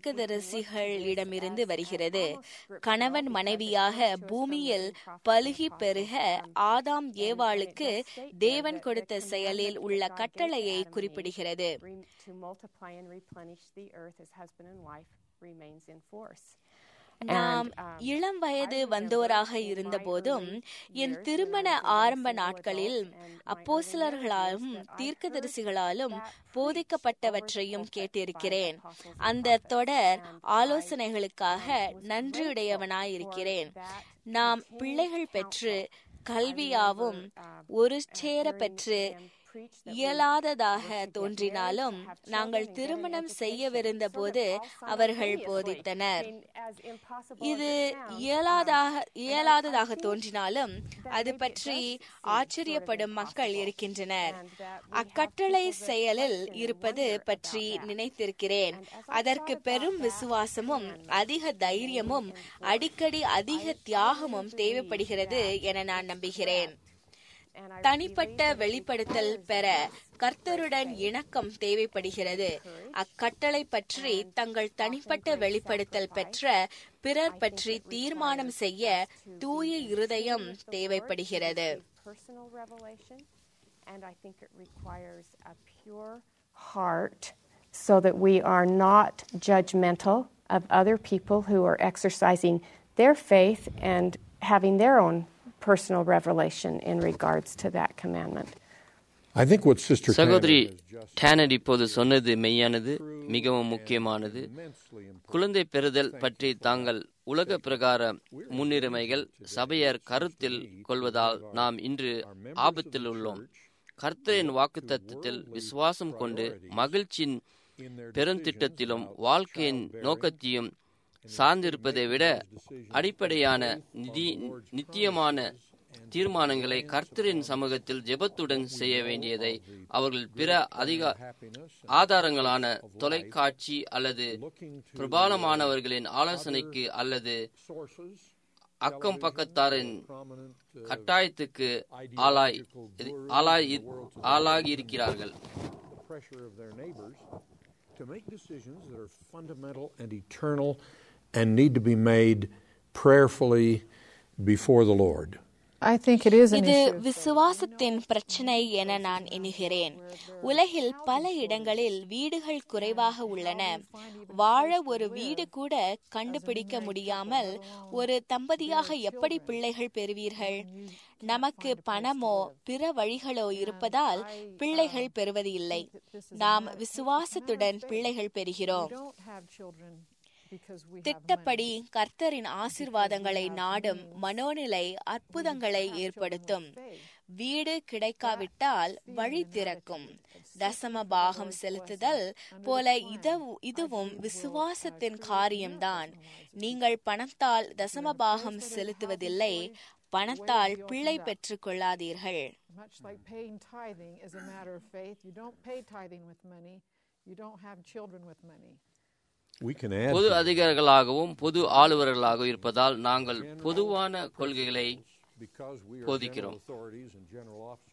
தீர்க்கதரிசிகளிடமிருந்து வருகிறது கணவன் மனைவியாக பூமியில் பலுகி பெருக ஆதாம் ஏவாளுக்கு தேவன் கொடுத்த செயலில் உள்ள கட்டளையை குறிப்பிடுகிறது re- to multiply and replenish the earth as husband and wife remains in force. நாம் இளம் வயது வந்தோராக இருந்தபோதும் என் திருமண ஆரம்ப நாட்களில் அப்போஸ்தலர்களாலும் தீர்க்கதரிசிகளாலும் போதிக்கப்பட்டவற்றையும் கேட்டிருக்கிறேன் அந்த தொடர் ஆலோசனைகளுக்காக நன்றியுடையவனாயிருக்கிறேன் நாம் பிள்ளைகள் பெற்று கல்வியாவும் ஒரு சேர பெற்று இயலாததாக தோன்றினாலும் நாங்கள் திருமணம் செய்யவிருந்த போது அவர்கள் போதித்தனர் இது இயலாதாக இயலாததாக தோன்றினாலும் அது பற்றி ஆச்சரியப்படும் மக்கள் இருக்கின்றனர் அக்கட்டளை செயலில் இருப்பது பற்றி நினைத்திருக்கிறேன் அதற்கு பெரும் விசுவாசமும் அதிக தைரியமும் அடிக்கடி அதிக தியாகமும் தேவைப்படுகிறது என நான் நம்புகிறேன் தனிப்பட்ட வெளிப்படுத்தல் பெற கர்த்தருடன் இணக்கம் தேவைப்படுகிறது அக்கட்டளை பற்றி தங்கள் தனிப்பட்ட வெளிப்படுத்தல் பெற்ற பிறர் பற்றி தீர்மானம் செய்ய தூய இருதயம் தேவைப்படுகிறது Personal revelation, and I think it requires a pure heart so that we are not judgmental of other people who are exercising their faith and having their own personal revelation in regards to that commandment. I think what Sister சகோதரி Tanner has just டேனர் இப்போது சொன்னது மெய்யானது மிகவும் முக்கியமானது immensely important. குழந்தை பெறுதல் பற்றி தாங்கள் உலக பிரகார முன்னுரிமைகள் சபையர் கருத்தில் கொள்வதால் நாம் இன்று ஆபத்தில் உள்ளோம் கர்த்தரின் வாக்குத்தத்தத்தில் விசுவாசம் கொண்டு மகிழ்ச்சியின் பெருந்திட்டத்திலும் வாழ்க்கையின் நோக்கத்தையும் சார்ந்திருப்பதை விட அடிப்படையான நிதி நித்தியமான தீர்மானங்களை கர்த்தரின் சமூகத்தில் ஜெபத்துடன் செய்ய வேண்டியதை அவர்கள் பிற அதிக ஆதாரங்களான தொலைக்காட்சி அல்லது பிரபலமானவர்களின் ஆலோசனைக்கு அல்லது Sources, அக்கம் பக்கத்தாரின் prominent uh, கட்டாயத்துக்கு ஆளாய் ஆளாய் ஆளாகி இருக்கிறார்கள் the pressure of their neighbors to make decisions that are fundamental and eternal and need to be made prayerfully before the Lord. I think it is an இது issue. விசுவாசத்தின் பிரச்சனை என நான் எண்ணுகிறேன் உலகில் பல இடங்களில் வீடுகள் குறைவாக உள்ளன வாழ ஒரு வீடு கூட கண்டுபிடிக்க முடியாமல் ஒரு தம்பதியாக எப்படி பிள்ளைகள் பெறுவீர்கள் நமக்கு பணமோ பிற வழிகளோ இருப்பதால் பிள்ளைகள் பெறுவது இல்லை நாம் விசுவாசத்துடன் பிள்ளைகள் பெறுகிறோம் We don't have children because we have money. திட்டப்படி கர்த்தரின் ஆசிர்வாதங்களை நாடும் மனோநிலை அற்புதங்களை ஏற்படுத்தும் வீடு கிடைக்காவிட்டால் வழி திறக்கும் தசம பாகம் செலுத்துதல் போல இதவு- இதுவும் விசுவாசத்தின் காரியம்தான் நீங்கள் பணத்தால் தசம பாகம் செலுத்துவதில்லை பணத்தால் பிள்ளை பெற்றுக் கொள்ளாதீர்கள் Much like paying tithing is a matter of faith. You don't pay tithing with money. You don't have children with money. We can add பொது to that அதிகாரிகளாகவும் பொது ஆளுநர்களாகவும் இருப்பதால் நாங்கள் பொதுவான கொள்கைகளை because we are போதிக்கிறோம். general authorities and general officers.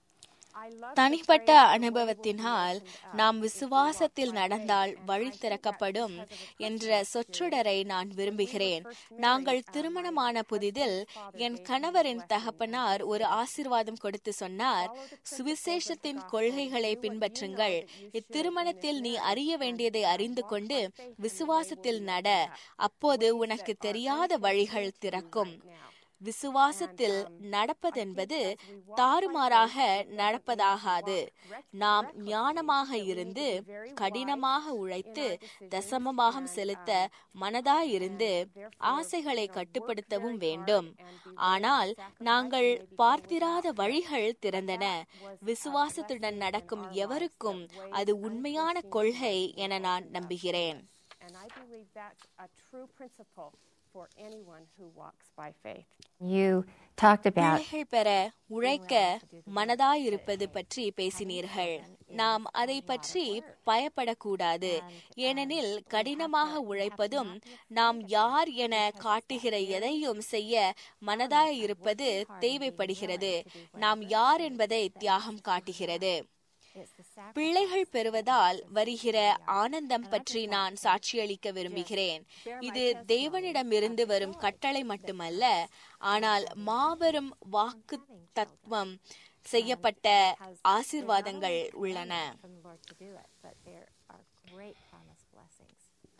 I love the தனிப்பட்ட phrase, அனுபவத்தினால் நாம் விசுவாசத்தில் நடந்தால் வழி திறக்கப்படும் என்ற சொற்றொடரை நான் விரும்புகிறேன் நாங்கள் திருமணமான புதிதில் என் கணவரின் தகப்பனார் ஒரு ஆசீர்வாதம் கொடுத்து சொன்னார் சுவிசேஷத்தின் கொள்கைகளை பின்பற்றுங்கள் இத்திருமணத்தில் நீ அறிய வேண்டியதை அறிந்து கொண்டு விசுவாசத்தில் நட அப்போது உனக்கு தெரியாத வழிகள் திறக்கும் விசுவாசத்தில் நடப்பதென்பது தாறுமாறாக நடப்பதாகாது நாம் ஞானமாக இருந்து கடினமாக உழைத்து தசமபாகம் செலுத்த மனதாயிருந்து ஆசைகளை கட்டுப்படுத்தவும் வேண்டும் ஆனால் நாங்கள் பார்த்திராத வழிகள் திறந்தன விசுவாசத்துடன் நடக்கும் எவருக்கும் அது உண்மையான கொள்கை என நான் நம்புகிறேன் And I believe that's a true principle for anyone who walks by faith. You talked about பிள்ளைகள் பெற உழைக்க மனதாயிருப்பது பற்றி பேசினீர்கள் நாம் அதை பற்றி பயப்படக்கூடாது ஏனெனில் கடினமாக உழைப்பதும் நாம் யார் என காட்டுகிற எதையும் செய்ய மனதாயிருப்பது தேவைப்படுகிறது நாம் யார் என்பதை தியாகம் காட்டுகிறது பிள்ளைகள் பெறுவதால் வருகிற ஆனந்தம் பற்றி நான் சாட்சியளிக்க விரும்புகிறேன் இது தேவனிடமிருந்து வரும் கட்டளை மட்டுமல்ல ஆனால் மாபெரும் வாக்கு தத்துவம் செய்யப்பட்ட ஆசீர்வாதங்கள் உள்ளன from the Lord to do it, but there are great promised blessings.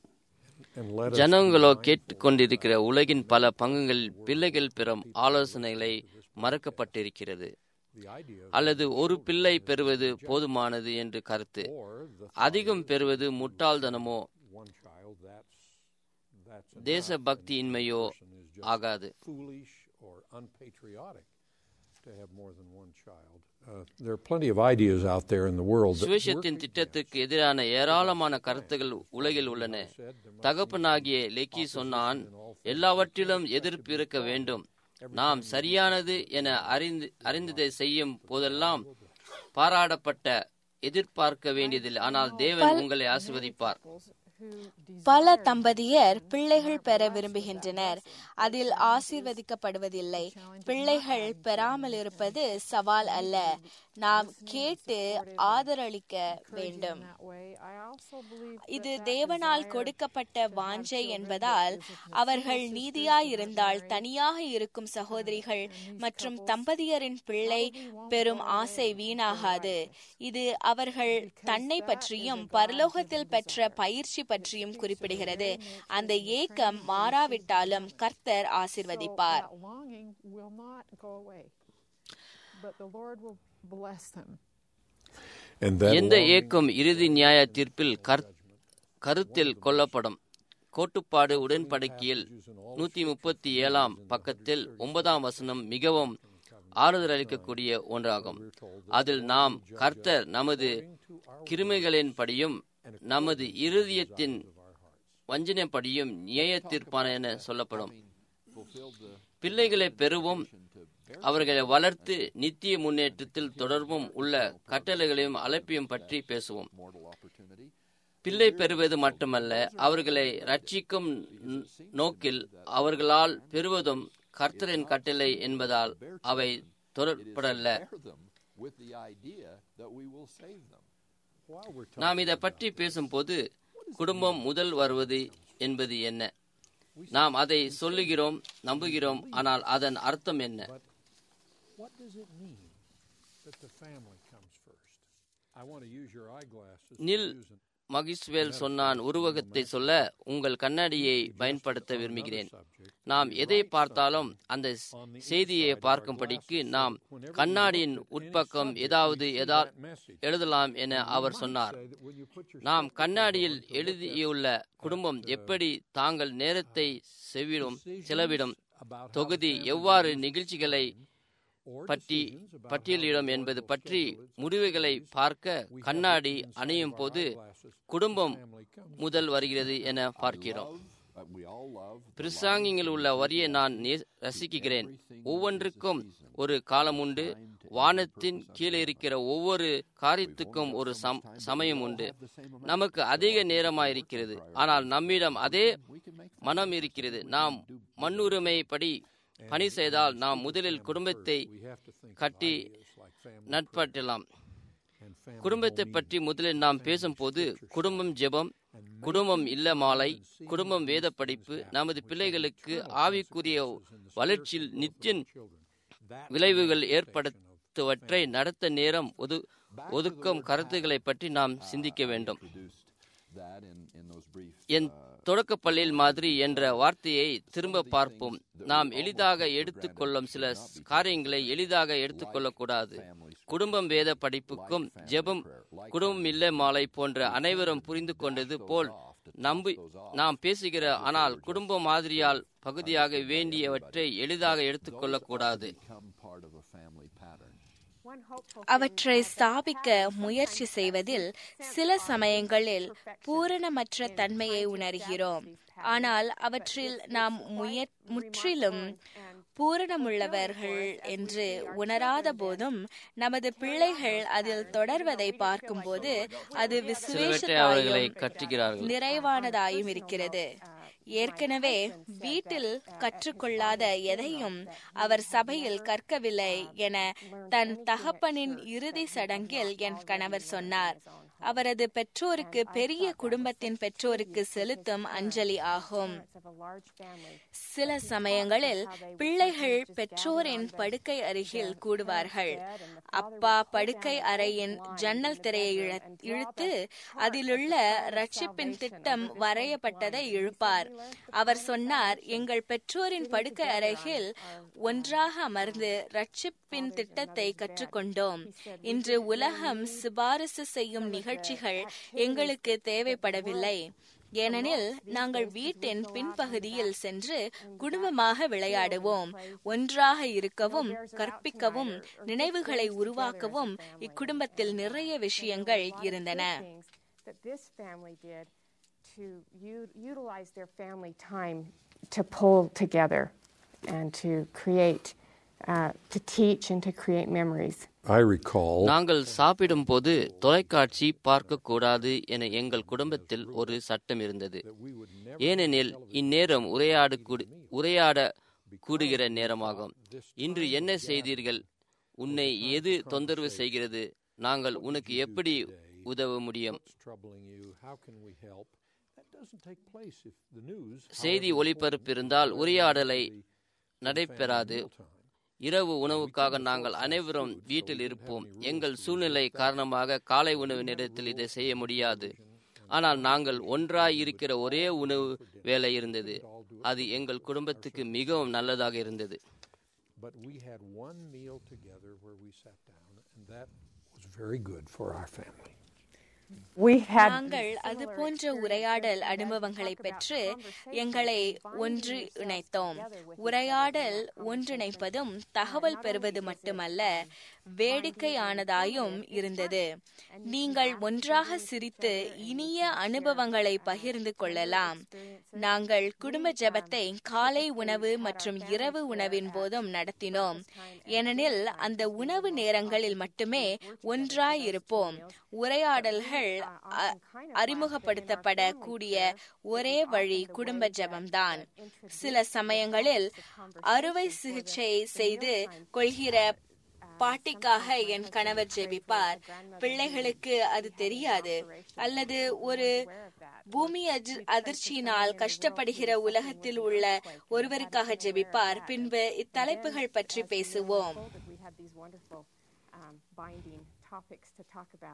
And let us ஜனங்களோ கேட்டுக்கொண்டிருக்கிற உலகின் பல பங்குகளில் பிள்ளைகள் பெறும் ஆலோசனைகளை மறக்கப்பட்டிருக்கிறது the idea of அல்லது ஒரு பிள்ளை பெறுவது போதுமானது என்று கருத்து or the அதிகம் பெறுவது முட்டாள்தனமோ one child that's that's enough. தேச பக்தியின்மையோ person is just ஆகாது foolish or unpatriotic to have more than one child. Uh, there are plenty of ideas out there in the world that சுவிசத்தின் திட்டத்துக்கு எதிரான ஏராளமான கருத்துகள் உலகில் உள்ளன தகப்பனாகிய லெக்கி சொன்னான் எல்லாவற்றிலும் எதிர்ப்பு இருக்க வேண்டும் நாம் சரியானது என அறிந்து அறிந்ததை செய்யும் போதெல்லாம் பாராடப்பட்ட எதிர்பார்க்க வேண்டியதில்லை ஆனால் தேவன் உங்களை ஆசிர்வதிப்பார் பல தம்பதியர் பிள்ளைகள் பெற விரும்புகின்றனர் அதில் ஆசீர்வதிக்கப்படுவதில்லை பிள்ளைகள் பெறாமல் இருப்பது சவால் அல்ல நாம் கேட்டு ஆதரளிக்க வேண்டும் that way. I also believe இது தேவனால் கொடுக்கப்பட்ட வாஞ்சை என்பதால் அவர்கள் நீதியாயிருந்தால் தனியாக இருக்கும் சகோதரிகள் மற்றும் தம்பதியரின் பிள்ளை பெறும் ஆசை வீணாகாது இது அவர்கள் தன்னை பற்றியும் பரலோகத்தில் பெற்ற பயிற்சி பற்றியும் குறிப்பிடுகிறது அந்த ஏக்கம் மாறாவிட்டாலும் கர்த்தர் ஆசிர்வதிப்பார் that longing will not go away, but the Lord will bless them. and that எந்த longing ஏக்கம் இறுதி நியாய தீர்ப்பில் கர்- கருத்தில் கொள்ளப்படும் கோட்டுப்பாடு உடன்படிக்கையில் நூத்தி முப்பத்தி ஏழாம் பக்கத்தில் ஒன்பதாம் வசனம் மிகவும் ஆறுதல் அளிக்கக்கூடிய ஒன்றாகும் அதில் நாம் கர்த்தர் நமது கிருமிகளின்படியும் நமது இருதயத்தின் வஞ்சனைப்படியும் நியாய தீர்ப்பான என சொல்லப்படும் பிள்ளைகளை பெறுவோம் அவர்களை வளர்த்து நித்திய முன்னேற்றத்தில் தொடர்பும் உள்ள கட்டளைகளையும் அழைப்பையும் பற்றி பேசுவோம் பிள்ளை பெறுவது மட்டுமல்ல அவர்களை ரட்சிக்கும் ந- நோக்கில் அவர்களால் பெறுவதும் கர்த்தரின் கட்டளை என்பதால் அவை தொடர்படல்ல Bear them with the idea that we will save them. while we're talking நாம் இதை பற்றி பேசும்போது குடும்பம் முதல் வருவது என்பது என்ன நாம் அதை சொல்லுகிறோம் நம்புகிறோம் ஆனால் அதன் அர்த்தம் என்ன what does it mean that the family comes first? I want to use your eyeglasses. to நில் use an- மகிஸ்வேல் சொன்னான் உருவகத்தை சொல்ல உங்கள் கண்ணாடியை பயன்படுத்த விரும்புகிறேன் நாம் எதை பார்த்தாலும் அந்த செய்தியை பார்க்கும்படிக்கு நாம் கண்ணாடியின் உட்பக்கம் ஏதாவது எதா எழுதலாம் என அவர் சொன்னார் நாம் கண்ணாடியில் எழுதியுள்ள குடும்பம் எப்படி தாங்கள் நேரத்தை செவிடும் செலவிடும் தொகுதி எவ்வாறு நிகழ்ச்சிகளை பற்றி பட்டியலிடும் என்பது பற்றி முடிவுகளை பார்க்க கண்ணாடி அணையும் போது குடும்பம் முதல் வருகிறது என பார்க்கிறோம் பிரிசாங்கிங்கில் உள்ள வரியை நான் ரசிக்கிறேன் ஒவ்வொன்றுக்கும் ஒரு காலம் உண்டு வானத்தின் கீழே இருக்கிற ஒவ்வொரு காரியத்துக்கும் ஒரு சமயம் உண்டு நமக்கு அதிக நேரமாயிருக்கிறது ஆனால் நம்மிடம் அதே மனம் இருக்கிறது நாம் மண்ணுரிமை படி பணி செய்தால் நாம் முதலில் குடும்பத்தை கட்டி நட்பட்டலாம் குடும்பத்தை பற்றி முதலில் நாம் பேசும்போது குடும்பம் ஜெபம் குடும்பம் இல்ல மாலை குடும்பம் வேத படிப்பு நமது பிள்ளைகளுக்கு ஆவிக்குரிய வளர்ச்சியில் நித்திய விளைவுகள் ஏற்படுத்துவற்றை நடத்த நேரம் ஒது ஒதுக்கும் கருத்துக்களை பற்றி நாம் சிந்திக்க வேண்டும் என் தொடக்க பள்ளியில் மாதிரி என்ற வார்த்தையை திரும்ப பார்ப்போம் நாம் எளிதாக எடுத்துக்கொள்ளும் சில காரியங்களை எளிதாக எடுத்துக்கொள்ளக்கூடாது குடும்பம் வேத படிப்புக்கும் ஜெபம் குடும்பம் இல்லை மாலை போன்ற அனைவரும் புரிந்து கொண்டது போல் நம்பி நாம் பேசுகிற ஆனால் குடும்ப மாதிரியால் பகுதியாக வேண்டியவற்றை எளிதாக எடுத்துக்கொள்ளக்கூடாது அவற்றை ஸ்தாபிக்க முயற்சி செய்வதில் சில சமயங்களில் பூரணமற்ற தன்மையை உணர்கிறோம் ஆனால் அவற்றில் நாம் முற்றிலும் பூரணமுள்ளவர்கள் என்று உணராத போதும் நமது பிள்ளைகள் அதில் தொடர்வதை பார்க்கும்போது அது விசுவேஷ நிறைவானதாயும் இருக்கிறது ஏற்கனவே வீட்டில் கற்றுக்கொள்ளாத எதையும் அவர் சபையில் கற்கவில்லை என தன் தகப்பனின் இறுதி சடங்கில் என் கணவர் சொன்னார் அவரது பெற்றோருக்கு பெரிய குடும்பத்தின் பெற்றோருக்கு செலுத்தும் அஞ்சலி ஆகும் சில சமயங்களில் பிள்ளைகள் பெற்றோரின் படுக்கை அருகில் கூடுவார்கள் அப்பா படுக்கை அறையின் ஜன்னல் திரையை இழுத்து அதிலுள்ள ரட்சிப்பின் திட்டம் வரையப்பட்டதை இழுப்பார் அவர் சொன்னார் எங்கள் பெற்றோரின் படுக்கை அறையில் ஒன்றாக அமர்ந்து ரட்சிப்பின் திட்டத்தை கற்றுக்கொண்டோம் இன்று உலகம் சிபாரிசு செய்யும் நிகழ்ச்சிகள் எங்களுக்கு தேவைப்படவில்லை ஏனெனில் நாங்கள் வீட்டின் பின்பகுதியில் சென்று குடும்பமாக விளையாடுவோம் ஒன்றாக இருக்கவும் கற்பிக்கவும் நினைவுகளை உருவாக்கவும் இக்குடும்பத்தில் நிறைய விஷயங்கள் இருந்தன to u- utilize their family time to pull together and to create, uh, to teach and to create memories. I recall நாங்கள் சாப்பிடும் போது தொலைக்காட்சி பார்க்கக்கூடாது என எங்கள் குடும்பத்தில் ஒரு சட்டம் இருந்தது ஏனெனில் இந்நேரம் உரையாடு உரையாட கூடுகிற நேரமாகும் இன்று என்ன செய்தீர்கள் உன்னை எது தொந்தரவு செய்கிறது நாங்கள் உனக்கு எப்படி உதவ முடியும் செய்தி ஒளிபரப்பு இருந்தால் உரையாடலை நடைபெறாது இரவு உணவுக்காக நாங்கள் அனைவரும் வீட்டில் இருப்போம் எங்கள் சூழ்நிலை காரணமாக காலை உணவு நேரத்தில் இதை செய்ய முடியாது ஆனால் நாங்கள் ஒன்றாய் இருக்கிற ஒரே உணவு வேலை இருந்தது அது எங்கள் குடும்பத்துக்கு மிகவும் நல்லதாக இருந்தது But we had one meal together where we sat down, and that was very good for our family. நாங்கள் அது போன்ற உரையாடல் அனுபவங்களை பெற்று எங்களை ஒன்று இணைத்தோம் உரையாடல் ஒன்றிணைப்பதும் தகவல் பெறுவது மட்டுமல்ல வேடிக்கையானதாயும் இருந்தது நீங்கள் ஒன்றாக சிரித்து இனிய அனுபவங்களை பகிர்ந்து கொள்ளலாம் நாங்கள் குடும்ப ஜபத்தை காலை உணவு மற்றும் இரவு உணவின் போதும் நடத்தினோம் ஏனெனில் அந்த உணவு நேரங்களில் மட்டுமே ஒன்றாயிருப்போம் உரையாடல்கள் அறிமுகப்படுத்தப்பட கூடிய ஒரே வழி குடும்ப ஜபம்தான் சில சமயங்களில் அறுவை சிகிச்சை செய்து கொள்கிற பாட்டிக்காக என் கணவர் ஜெபிப்பார் பிள்ளைகளுக்கு அது தெரியாது அல்லது ஒரு பூமி அதிர்ச்சியினால் கஷ்டப்படுகிற உலகத்தில் உள்ள ஒருவருக்காக ஜெபிப்பார் பின்பு இத்தலைப்புகள் பற்றி பேசுவோம்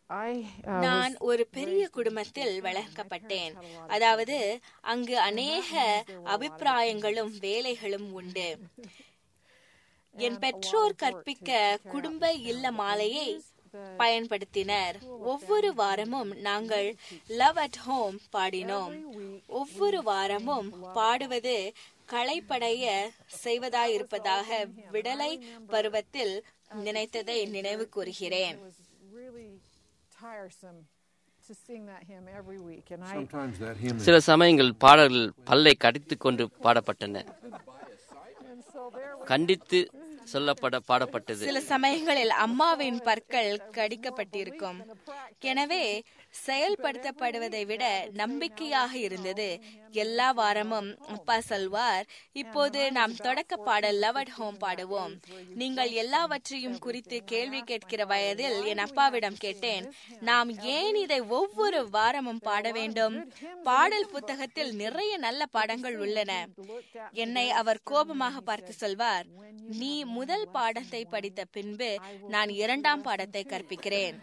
I uh, நான் was ஒரு பெரிய குடும்பத்தில் வளர்க்கப்பட்டேன் அதாவது அங்கு அநேக அபிப்பிராயங்களும் வேலைகளும் உண்டு என் பெற்றோர் கற்பிக்க குடும்ப இல்ல மாலையை பயன்படுத்தினர் ஒவ்வொரு வாரமும் நாங்கள் லவ் அட் ஹோம் பாடினோம் ஒவ்வொரு வாரமும் பாடுவது களைப்படைய செய்வதாயிருப்பதாக விடலை பருவத்தில் நினைத்ததை நினைவு கூறுகிறேன் was really tiresome to sing that hymn every week, and I Sometimes that hymn is சில சமயங்கள் பாடல்கள் பல்லை கடித்துக் கொண்டு பாடப்பட்டன and so there we கண்டித்து சொல்லப்பட பாடப்பட்டது சில சமயங்களில் அம்மாவின் பற்கள் கடிக்கப்பட்டிருக்கும் எனவே செயல்படுத்தப்படுவதை விட நம்பிக்கையாக இருந்தது எல்லா வாரமும் அப்பா சொல்வார் இப்போது நாம் தொடக்க பாடல் லவ் அட் ஹோம் பாடுவோம் நீங்கள் எல்லாவற்றையும் குறித்து கேள்வி கேட்கிற வயதில் என் அப்பாவிடம் கேட்டேன் நாம் ஏன் இதை ஒவ்வொரு வாரமும் பாட வேண்டும் பாடல் புத்தகத்தில் நிறைய நல்ல பாடங்கள் உள்ளன என்னை அவர் கோபமாக பார்த்து சொல்வார் நீ முதல் பாடத்தை படித்த பின்பு நான் இரண்டாம் பாடத்தை கற்பிக்கிறேன்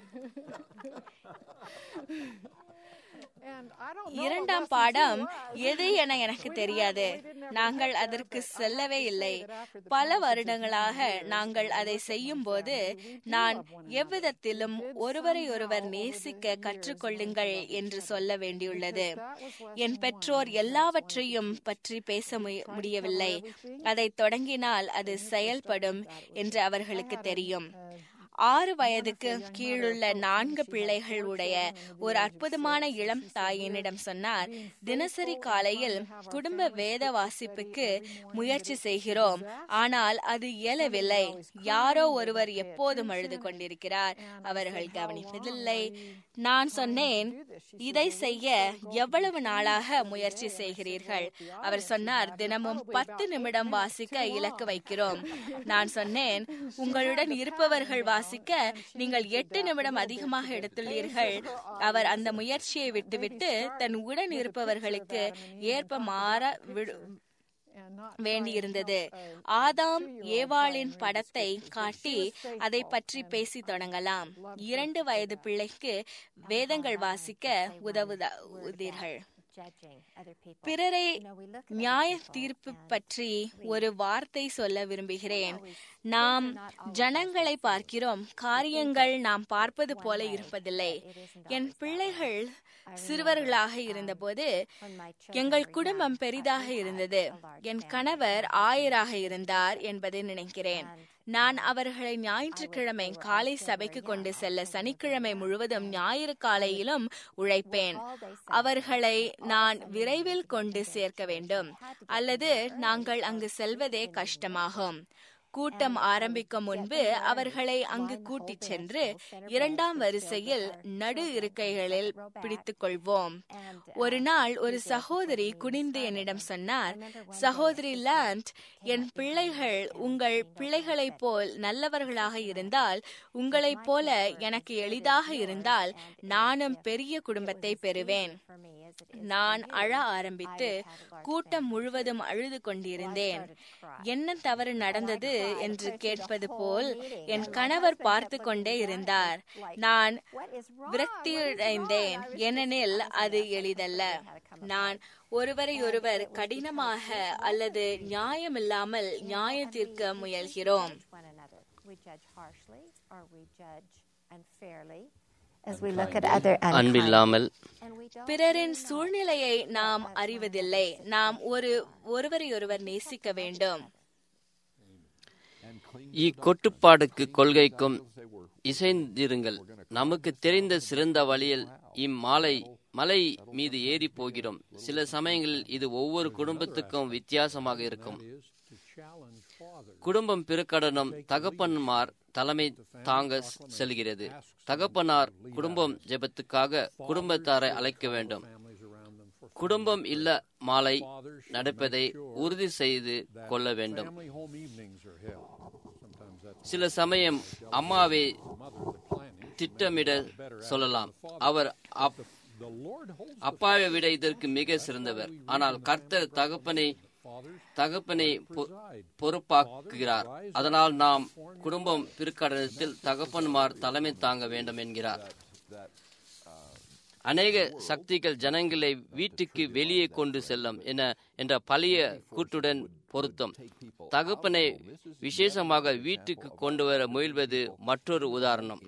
and I don't know இரண்டாம் what பாடம் lessons he எது என எனக்கு தெரியாது நாங்கள் அதற்கு செல்லவே இல்லை பல வருடங்களாக நாங்கள் அதை செய்யும் போது நான் எவ்விதத்திலும் ஒருவரை ஒருவர் நேசிக்க கற்றுக்கொள்ளுங்கள் என்று சொல்ல வேண்டியுள்ளது என் பெற்றோர் எல்லாவற்றையும் பற்றி பேச முய- முடியவில்லை அதை தொடங்கினால் அது செயல்படும் என்று அவர்களுக்கு தெரியும் ஆறு வயதுக்கு கீழுள்ள நான்கு பிள்ளைகள் உடைய ஒரு அற்புதமான இளம் தாய் என்னிடம் சொன்னார் தினசரி காலையில் குடும்ப வேத வாசிப்புக்கு முயற்சி செய்கிறோம் ஆனால் அது இயலவில்லை யாரோ ஒருவர் எப்போதும் அழுது கொண்டிருக்கிறார் அவர்கள் கவனிப்பதில்லை நான் சொன்னேன் இதை செய்ய எவ்வளவு நாளாக முயற்சி செய்கிறீர்கள் அவர் சொன்னார் தினமும் பத்து நிமிடம் வாசிக்க இலக்கு வைக்கிறோம் நான் சொன்னேன் உங்களுடன் இருப்பவர்கள் வாசிக்க நீங்கள் எட்டு நிமிடம் அதிகமாக எடுத்துள்ளீர்கள் அவர் அந்த முயற்சியை விட்டுவிட்டு தன் உடன் இருப்பவர்களுக்கு ஏற்ப மாற விடு- and not வேண்டியிருந்தது ஆதாம் ஏவாளின் படத்தை காட்டி அதை பற்றி பேசி தொடங்கலாம் இரண்டு வயது பிள்ளைக்கு வேதங்கள் வாசிக்க உதவுதீர்கள் judging other people. பிறரை You know, we look at நியாய people தீர்ப்பு and பற்றி ஒரு வார்த்தை சொல்ல விரும்புகிறேன் நாம் ஜனங்களை பார்க்கிறோம் காரியங்கள் நாம் பார்ப்பது போல இருப்பதில்லை என் பிள்ளைகள் சிறுவர்களாக இருந்தபோது எங்கள் குடும்பம் பெரிதாக இருந்தது என் கணவர் ஆயராக இருந்தார் என்பதை நினைக்கிறேன் நான் அவர்களை ஞாயிற்றுக்கிழமை காலை சபைக்கு கொண்டு செல்ல சனிக்கிழமை முழுவதும் ஞாயிறு காலையிலும் உழைப்பேன் அவர்களை நான் விரைவில் கொண்டு சேர்க்க வேண்டும் அல்லது நாங்கள் அங்கு செல்வதே கஷ்டமாகும் கூட்டம் ஆரம்பிக்கும் முன்பு அவர்களை அங்கு கூட்டிச் சென்று இரண்டாம் வரிசையில் நடு இருக்கைகளில் பிடித்துக் கொள்வோம் ஒரு நாள் ஒரு சகோதரி குனிந்து என்னிடம் சொன்னார் சகோதரி லாண்ட் என் பிள்ளைகள் உங்கள் பிள்ளைகளைப் போல் நல்லவர்களாக இருந்தால் உங்களைப் போல எனக்கு எளிதாக இருந்தால் நானும் பெரிய குடும்பத்தை பெறுவேன் நான் அழ ஆரம்பித்து கூட்டம் முழுவதும் அழுது கொண்டிருந்தேன் என்ன தவறு நடந்தது என்று கேட்பது போல் என் கணவர் பார்த்து கொண்டே இருந்தார் நான் விரக்தியடைந்தேன் ஏனெனில் அது எளிதல்ல நான் ஒருவரை ஒருவர் கடினமாக அல்லது நியாயமில்லாமல் நியாய தீர்க்க முயல்கிறோம் one another. We judge harshly or we judge unfairly as we look at other unkind. அன்பில்லாமல் And we don't பிறரின் சூழ்நிலையை நாம் அறிவதில்லை நாம் ஒரு ஒருவரை ஒருவர் நேசிக்க வேண்டும் இக்கொட்டுப்பாடுக்கு கொள்கைக்கும் இசைந்திருங்கள் நமக்கு தெரிந்த சிறந்த வழியில் இம்மாலை மலை மீது ஏறி போகிறோம் சில சமயங்களில் இது ஒவ்வொரு குடும்பத்துக்கும் வித்தியாசமாக இருக்கும் குடும்பம் பிறக்கடனும் தகப்பன்மார் தலைமை தாங்க செல்கிறது தகப்பனார் குடும்பம் ஜெபத்துக்காக குடும்பத்தாரை அழைக்க வேண்டும் குடும்பம் இல்ல மாலை நடப்பதை உறுதி செய்து கொள்ள வேண்டும் Family home evenings are held. Sometimes that's சில சமயம் அம்மாவை mother the planning. திட்டமிட சொல்லலாம் அவர் அப்- The Lord holds அப்பாவை விட இதற்கு மிக சிறந்தவர் ஆனால் கர்த்தர் தகப்பனை தகப்பனை பொ- பொறுப்பாக்குகிறார் அதனால் நாம் குடும்பம் பிற்கடனத்தில் தகப்பன்மார் தலைமை தாங்க வேண்டும் என்கிறார் அநேக சக்திகள் ஜனங்களை வீட்டுக்கு வெளியே கொண்டு செல்லும் என என்ற பழைய கூட்டுடன் பொருத்தம் தகப்பனை விசேஷமாக வீட்டுக்கு கொண்டு வர முயல்வது மற்றொரு உதாரணம்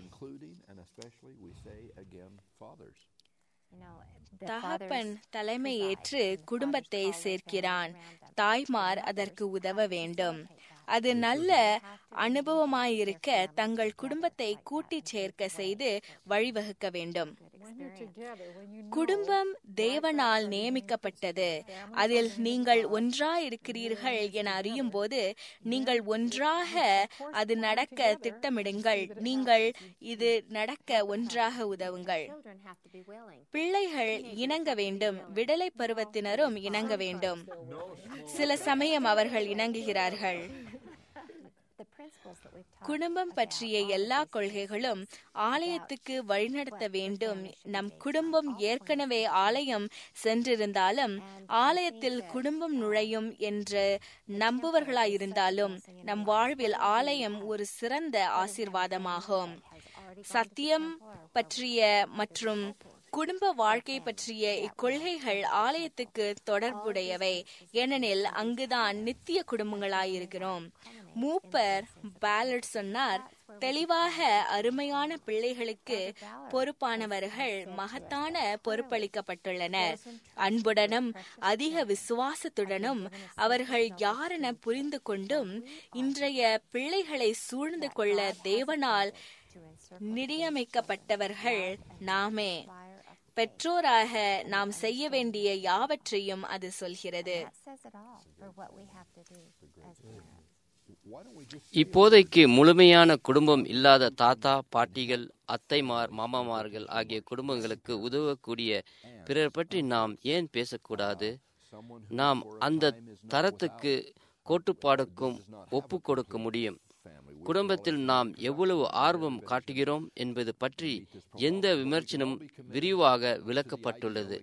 தகப்பன் தலைமை ஏற்று குடும்பத்தை சேர்க்கிறான் தாய்மார் அதற்கு உதவ வேண்டும் அது நல்ல அனுபவமாயிருக்க தங்கள் குடும்பத்தை கூட்டிச் சேர்க்க செய்து வழிவகுக்க வேண்டும் குடும்பம் தேவனால் நியமிக்கப்பட்டது அதில் நீங்கள் ஒன்றாயிருக்கிறீர்கள் என அறியும் போது நீங்கள் ஒன்றாக அது நடக்க திட்டமிடுங்கள் நீங்கள் இது நடக்க ஒன்றாக உதவுங்கள் பிள்ளைகள் இணங்க வேண்டும் விடலை பருவத்தினரும் இணங்க வேண்டும் சில சமயம் அவர்கள் இணங்குகிறார்கள் குடும்பம் பற்றிய எல்லா கொள்கைகளும் ஆலயத்துக்கு வழிநடத்த வேண்டும் நம் குடும்பம் ஏற்கனவே ஆலயம் சென்றிருந்தாலும் ஆலயத்தில் குடும்பம் நுழையும் என்று நம்புவர்களாயிருந்தாலும் நம் வாழ்வில் ஆலயம் ஒரு சிறந்த ஆசிர்வாதமாகும் சத்தியம் பற்றிய மற்றும் குடும்ப வாழ்க்கை பற்றிய இக்கொள்கைகள் ஆலயத்துக்கு தொடர்புடையவை ஏனெனில் அங்குதான் நித்திய குடும்பங்களாயிருக்கிறோம் மூப்பர் பேலட் சொன்னார் தெளிவாக அருமையான பிள்ளைகளுக்கு பொறுப்பானவர்கள் மகத்தான பொறுப்பளிக்கப்பட்டுள்ளனர் அன்புடனும் அதிக விசுவாசத்துடனும் அவர்கள் யாரென புரிந்து கொண்டும் இன்றைய பிள்ளைகளை சூழ்ந்து கொள்ள தேவனால் நிடியமைக்கப்பட்டவர்கள் நாமே பெற்றோராக நாம் செய்ய வேண்டிய யாவற்றையும் அது சொல்கிறது இப்போதைக்கு முழுமையான குடும்பம் இல்லாத தாத்தா பாட்டிகள் அத்தைமார் மாமாமார்கள் ஆகிய குடும்பங்களுக்கு உதவக்கூடிய பிறர் பற்றி நாம் ஏன் பேசக்கூடாது நாம் அந்த தரத்துக்கு கோட்டுப்பாடுக்கும் ஒப்பு கொடுக்க முடியும் குடும்பத்தில் நாம் எவ்வளவு ஆர்வம் காட்டுகிறோம் என்பது பற்றி எந்த விமர்சனம் விரிவாக விளக்கப்பட்டுள்ளது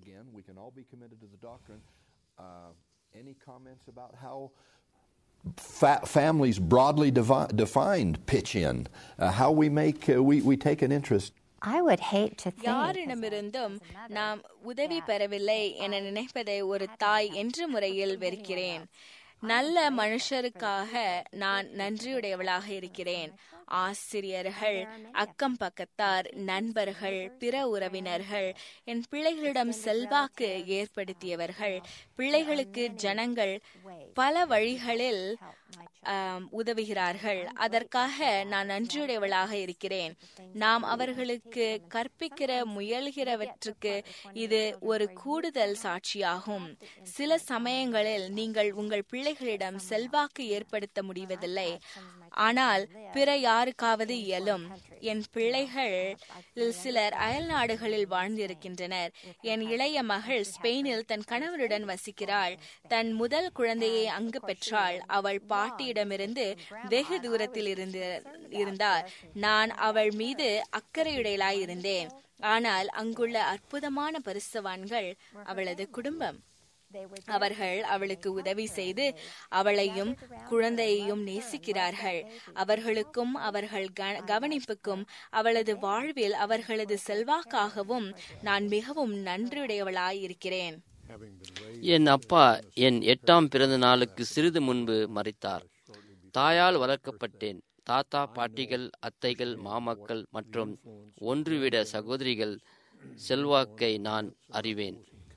Fa- families broadly devi- defined pitch in, uh, how we make uh, we, we take an interest. I would hate to think யாரிடமிருந்தும் நாம் உதவி பெறவில்லை என நினைப்பதை ஒரு தாய் என்ற முறையில் வெறுக்கிறேன் நல்ல மனுஷருக்காக நான் நன்றியுடையவளாக இருக்கிறேன் ஆசிரியர்கள் அக்கம் பக்கத்தார் நண்பர்கள் பிற உறவினர்கள் என் பிள்ளைகளிடம் செல்வாக்கு ஏற்படுத்தியவர்கள் பிள்ளைகளுக்கு ஜனங்கள் பல வழிகளில் உதவுகிறார்கள் அதற்காக நான் நன்றியுடையவளாக இருக்கிறேன் நாம் அவர்களுக்கு கற்பிக்கிற முயல்கிறவற்றுக்கு இது ஒரு கூடுதல் சாட்சியாகும் சில சமயங்களில் நீங்கள் உங்கள் பிள்ளைகளிடம் செல்வாக்கு ஏற்படுத்த முடிவதில்லை ஆனால் பிற யாருக்காவது இயலும் என் பிள்ளைகள் சிலர் அயல் நாடுகளில் வாழ்ந்திருக்கின்றனர் என் இளைய மகள் ஸ்பெயினில் தன் கணவருடன் வசிக்கிறாள் தன் முதல் குழந்தையை அங்கு பெற்றாள் அவள் பாட்டியிடமிருந்து வெகு தூரத்தில் இருந்து இருந்தார் நான் அவள் மீது அக்கறையுடையலாய் இருந்தேன் ஆனால் அங்குள்ள அற்புதமான பரிசுவான்கள் அவளது குடும்பம் அவர்கள் அவளுக்கு உதவி செய்து அவளையும் குழந்தையையும் நேசிக்கிறார்கள் அவர்களுக்கும் அவர்கள் கவனிப்புக்கும் அவளது வாழ்வில் அவர்களது செல்வாக்காகவும் நான் மிகவும் நன்றியுடையவளாய் இருக்கிறேன் என் அப்பா என் எட்டாம் பிறந்த நாளுக்கு சிறிது முன்பு மறித்தார் தாயால் வளர்க்கப்பட்டேன் தாத்தா பாட்டிகள் அத்தைகள் மாமக்கள் மற்றும் ஒன்றுவிட சகோதரிகள் செல்வாக்கை நான் அறிவேன்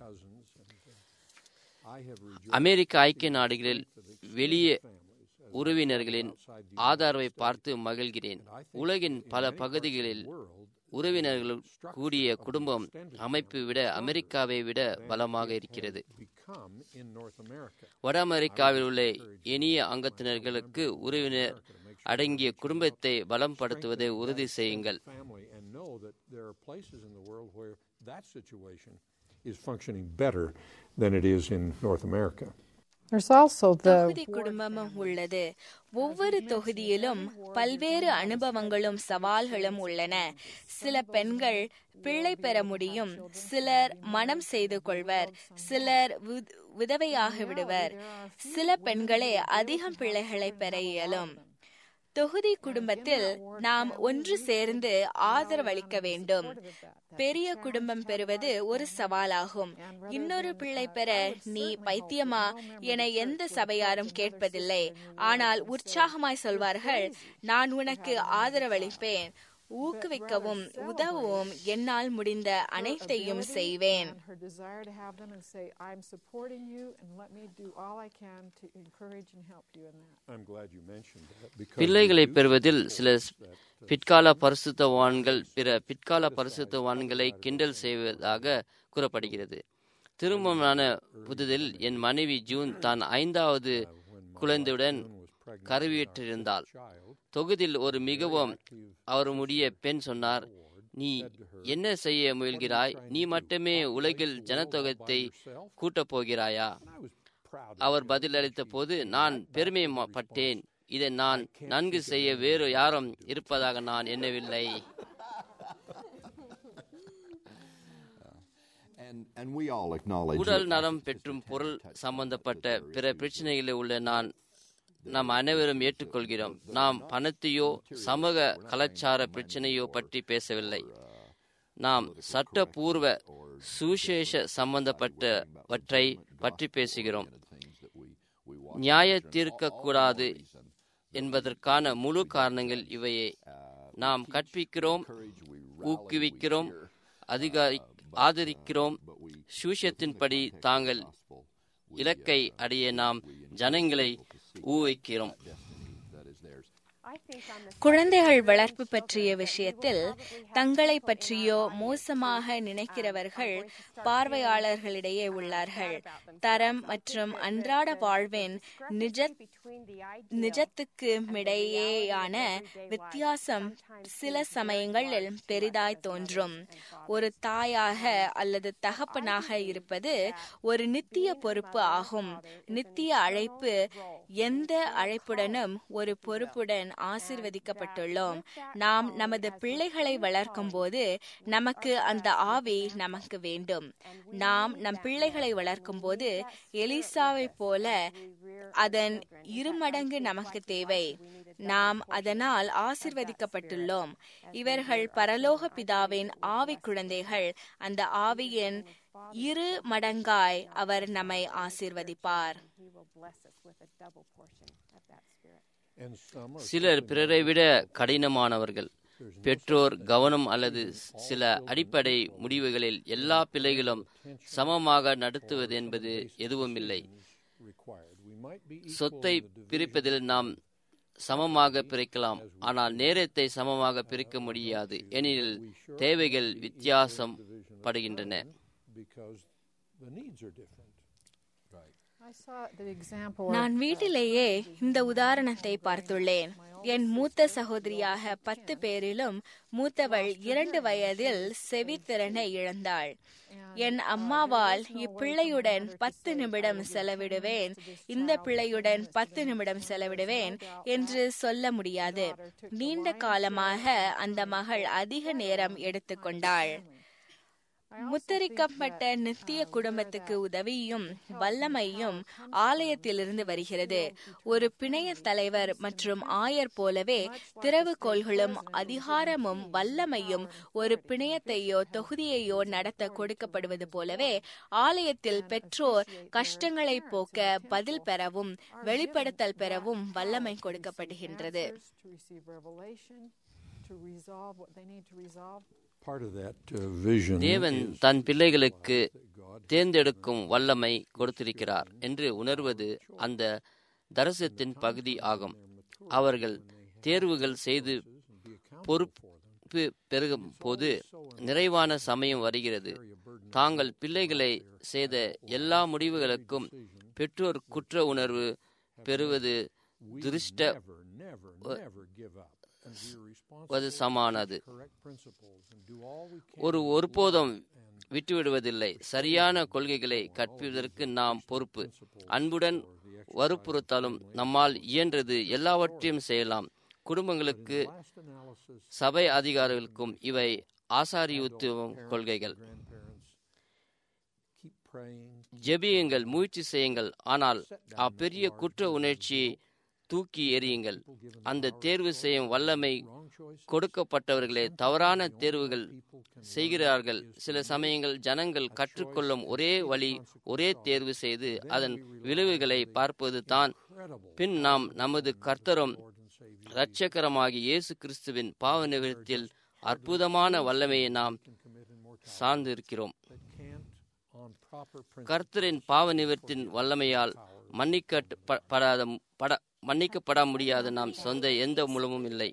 அமெரிக்க ஐக்கிய நாடுகளில் வெளியே உறவினர்களின் ஆதரவை பார்த்து மகிழ்கிறேன் உலகின் பல பகுதிகளில் உறவினர்கள் கூடிய குடும்பம் அமைப்பு விட அமெரிக்காவை விட பலமாக இருக்கிறது வட அமெரிக்காவில் உள்ள இனிய அங்கத்தினர்களுக்கு உறவினர் அடங்கிய குடும்பத்தை பலப்படுத்துவதை உறுதி செய்யுங்கள் is functioning better than it is in North America. There's also the தொகுதி குடும்பமும் உள்ளது ஒவ்வொரு தொகுதியிலும் பல்வேறு அனுபவங்களும் சவால்களும் உள்ளன சில பெண்கள் பிள்ளை பெற முடியும் சிலர் மனம் செய்து கொள்வர் சிலர் விதவையாக விடுவர் சில பெண்களே அதிகம் பிள்ளைகளை பெற இயலும் தொகுதி குடும்பத்தில் நாம் ஒன்று சேர்ந்து ஆதரவளிக்க வேண்டும் பெரிய குடும்பம் பெறுவது ஒரு சவாலாகும் இன்னொரு பிள்ளை பெற நீ பைத்தியமா என எந்த சபையாரும் கேட்பதில்லை ஆனால் உற்சாகமாய் சொல்வார்கள் நான் உனக்கு ஆதரவளிப்பேன் ஊக்குவிக்கவும் உதவவும் என்னால் முடிந்த அனைத்தையும் செய்வேன் her desire to have them and say, I'm supporting you and let me do all I can to encourage and help you in that. I'm glad you mentioned that because பிள்ளைகளை பெறுவதில் சில பிற்கால பரிசுத்தவான்கள் பிற பிற்கால பரிசுத்தவான்களை கிண்டல் செய்வதாக கூறப்படுகிறது திருமணமான புதிதில் என் மனைவி ஜூன் தான் ஐந்தாவது குழந்தையுடன் கருவியிட்டிருந்தாள் தொகுதியில் ஒரு மிகவும் அவர் முடிய பெண் சொன்னார் நீ என்ன செய்ய முயல்கிறாய் நீ மட்டுமே உலகில் ஜனத்தொகத்தை கூட்டப் போகிறாயா அவர் பதிலளித்த போது நான் பெருமைப்பட்டேன் இதை நான் நன்கு செய்ய வேறு யாரும் இருப்பதாக நான் எண்ணவில்லை And, and we all acknowledge உடல் that நலம் பெற்றும் பொருள் சம்பந்தப்பட்ட பிற பிரச்சனைகளில் உள்ள நான் நாம் அனைவரும் ஏற்றுக்கொள்கிறோம் நாம் பணத்தையோ சமூக கலாச்சார பிரச்சனையோ பற்றி பேசவில்லை நாம் சட்டபூர்வ சுசேஷ சம்பந்தப்பட்டவற்றை பற்றி பேசுகிறோம் நியாய தீர்க்கக்கூடாது என்பதற்கான முழு காரணங்கள் இவையே நாம் கற்பிக்கிறோம் ஊக்குவிக்கிறோம் அதிகாரி ஆதரிக்கிறோம் சூஷத்தின்படி தாங்கள் இலக்கை அடைய நாம் ஜனங்களை ஊக்குவிக்கிறோம் குழந்தைகள் வளர்ப்பு பற்றிய விஷயத்தில் தங்களை பற்றியோ மோசமாக நினைக்கிறவர்கள் பார்வையாளர்களிடையே உள்ளார்கள் தரம் மற்றும் அன்றாட வாழ்வின் நிஜ நிஜத்துக்கு இடையேயான வித்தியாசம் சில சமயங்களில் பெரிதாய் தோன்றும் ஒரு தாயாக அல்லது தகப்பனாக இருப்பது ஒரு நித்திய பொறுப்பு ஆகும் நித்திய அழைப்பு எந்த அழைப்புடனும் ஒரு பொறுப்புடன் ஆசிர்வதிக்கப்பட்டுள்ளோம் நாம் நமது பிள்ளைகளை வளர்க்கும் போது நமக்கு அந்த ஆவி நமக்கு வேண்டும் நாம் நம் பிள்ளைகளை வளர்க்கும் போது எலிசாவை போல அதன் இருமடங்கு நமக்கு தேவை நாம் அதனால் ஆசிர்வதிக்கப்பட்டுள்ளோம் இவர்கள் பரலோக பிதாவின் ஆவி குழந்தைகள் அந்த ஆவியின் இரு மடங்காய் அவர் நம்மை ஆசிர்வதிப்பார் சிலர் பிறரை விட கடினமானவர்கள் பெற்றோர் கவனம் அல்லது சில அடிப்படை முடிவுகளில் எல்லா பிள்ளைகளும் சமமாக நடத்துவது என்பது எதுவும் இல்லை சொத்தை பிரிப்பதில் நாம் சமமாக பிரிக்கலாம் ஆனால் நேரத்தை சமமாக பிரிக்க முடியாது ஏனெனில் தேவைகள் வித்தியாசம் படுகின்றன நான் வீட்டிலேயே இந்த உதாரணத்தை பார்த்துள்ளேன் என் மூத்த சகோதரியாக பத்து பேரிலும் மூத்தவள் இரண்டு வயதில் செவித்திறனை இழந்தாள் என் அம்மாவால் இப்பிள்ளையுடன் பத்து நிமிடம் செலவிடுவேன் இந்த பிள்ளையுடன் பத்து நிமிடம் செலவிடுவேன் என்று சொல்ல முடியாது நீண்ட காலமாக அந்த மகள் அதிக நேரம் எடுத்துக்கொண்டாள் முத்தரிக்கப்பட்ட நித்திய குடும்பத்துக்கு உதவியும் வல்லமையும் ஆலயத்திலிருந்து வருகிறது ஒரு பிணைய தலைவர் மற்றும் ஆயர் போலவே திறவுகோள்களும் அதிகாரமும் வல்லமையும் ஒரு பிணையத்தையோ தொகுதியையோ நடத்த கொடுக்கப்படுவது போலவே ஆலயத்தில் பெற்றோர் கஷ்டங்களை போக்க பதில் பெறவும் வெளிப்படுத்தல் பெறவும் வல்லமை கொடுக்கப்படுகின்றது தேவன் தன் பிள்ளைகளுக்கு தேர்ந்தெடுக்கும் வல்லமை கொடுத்திருக்கிறார் என்று உணர்வது அந்த தரிசனத்தின் பகுதி ஆகும் அவர்கள் தேர்வுகள் செய்து பொறுப்பு பெருகும் போது நிறைவான சமயம் வருகிறது தாங்கள் பிள்ளைகளை செய்த எல்லா முடிவுகளுக்கும் பெற்றோர் குற்ற உணர்வு பெறுவது துரிஷ்ட சமானது ஒரு ஒருபோதும் விட்டுவிடுவதில்லை சரியான கொள்கைகளை கற்பிப்பதற்கு நாம் பொறுப்பு அன்புடன் வற்புறுத்தாலும் நம்மால் இயன்றது எல்லாவற்றையும் செய்யலாம் குடும்பங்களுக்கு சபை அதிகாரிகளுக்கும் இவை ஆசாரியுத்துவம் கொள்கைகள் ஜெபியுங்கள் முயற்சி செய்யுங்கள் ஆனால் அப்பெரிய குற்ற உணர்ச்சியை தூக்கி எறியுங்கள் அந்த தேர்வு செய்யும் வல்லமை கொடுக்கப்பட்டவர்களே தவறான தேர்வுகள் செய்கிறார்கள் சில சமயங்கள் ஜனங்கள் கற்றுக்கொள்ளும் ஒரே வழி ஒரே தேர்வு செய்து அதன் விளைவுகளை பார்ப்பது தான் பின் நாம் நமது கர்த்தரும் இரட்சகரமாகி இயேசு கிறிஸ்துவின் பாவ நிவர்த்தியில் அற்புதமான வல்லமையை நாம் சார்ந்திருக்கிறோம் கர்த்தரின் பாவ நிவர்த்தியின் வல்லமையால் மன்னிக்கப்படாத பட மன்னிக்கப்பட முடியாத நாம் சொந்த எந்த மூலமும் இல்லை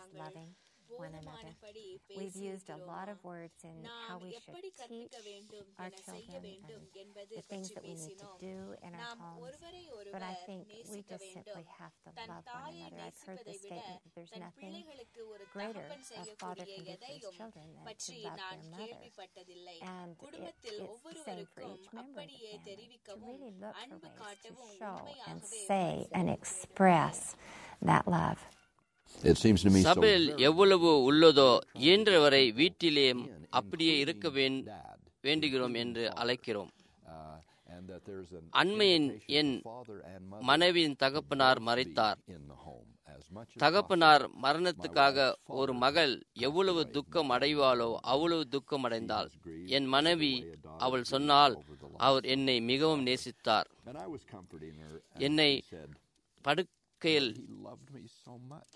one another. We've used a lot of words in how we should teach our children and the things that we need to do in our homes. But I think we just simply have to love one another. I've heard the statement that there's nothing greater a father can do for his children than to love their mother. And it, it's the same for each member of the family to really look for ways to show and say and express that love. It seems to me so சபையில் எவ்வளவு உள்ளதோ இயன்றவரை வீட்டிலே அப்படியே இருக்க வேண்- வேண்டுகிறோம் என்று அழைக்கிறோம் uh, and that there's an அண்மையின் invitation N for father and mother மனைவியின் தகப்பனார் மறைத்தார் in the home as much as தகப்பனார் மரணத்துக்காக ஒரு மகள் எவ்வளவு துக்கம் அடைவாளோ அவ்வளவு துக்கம் அடைந்தாள் என் மனைவி அவள் சொன்னால் அவர் என்னை மிகவும் நேசித்தார் possible. And I was comforting her. And என்னை she said, படுக்கையில் He loved me so much.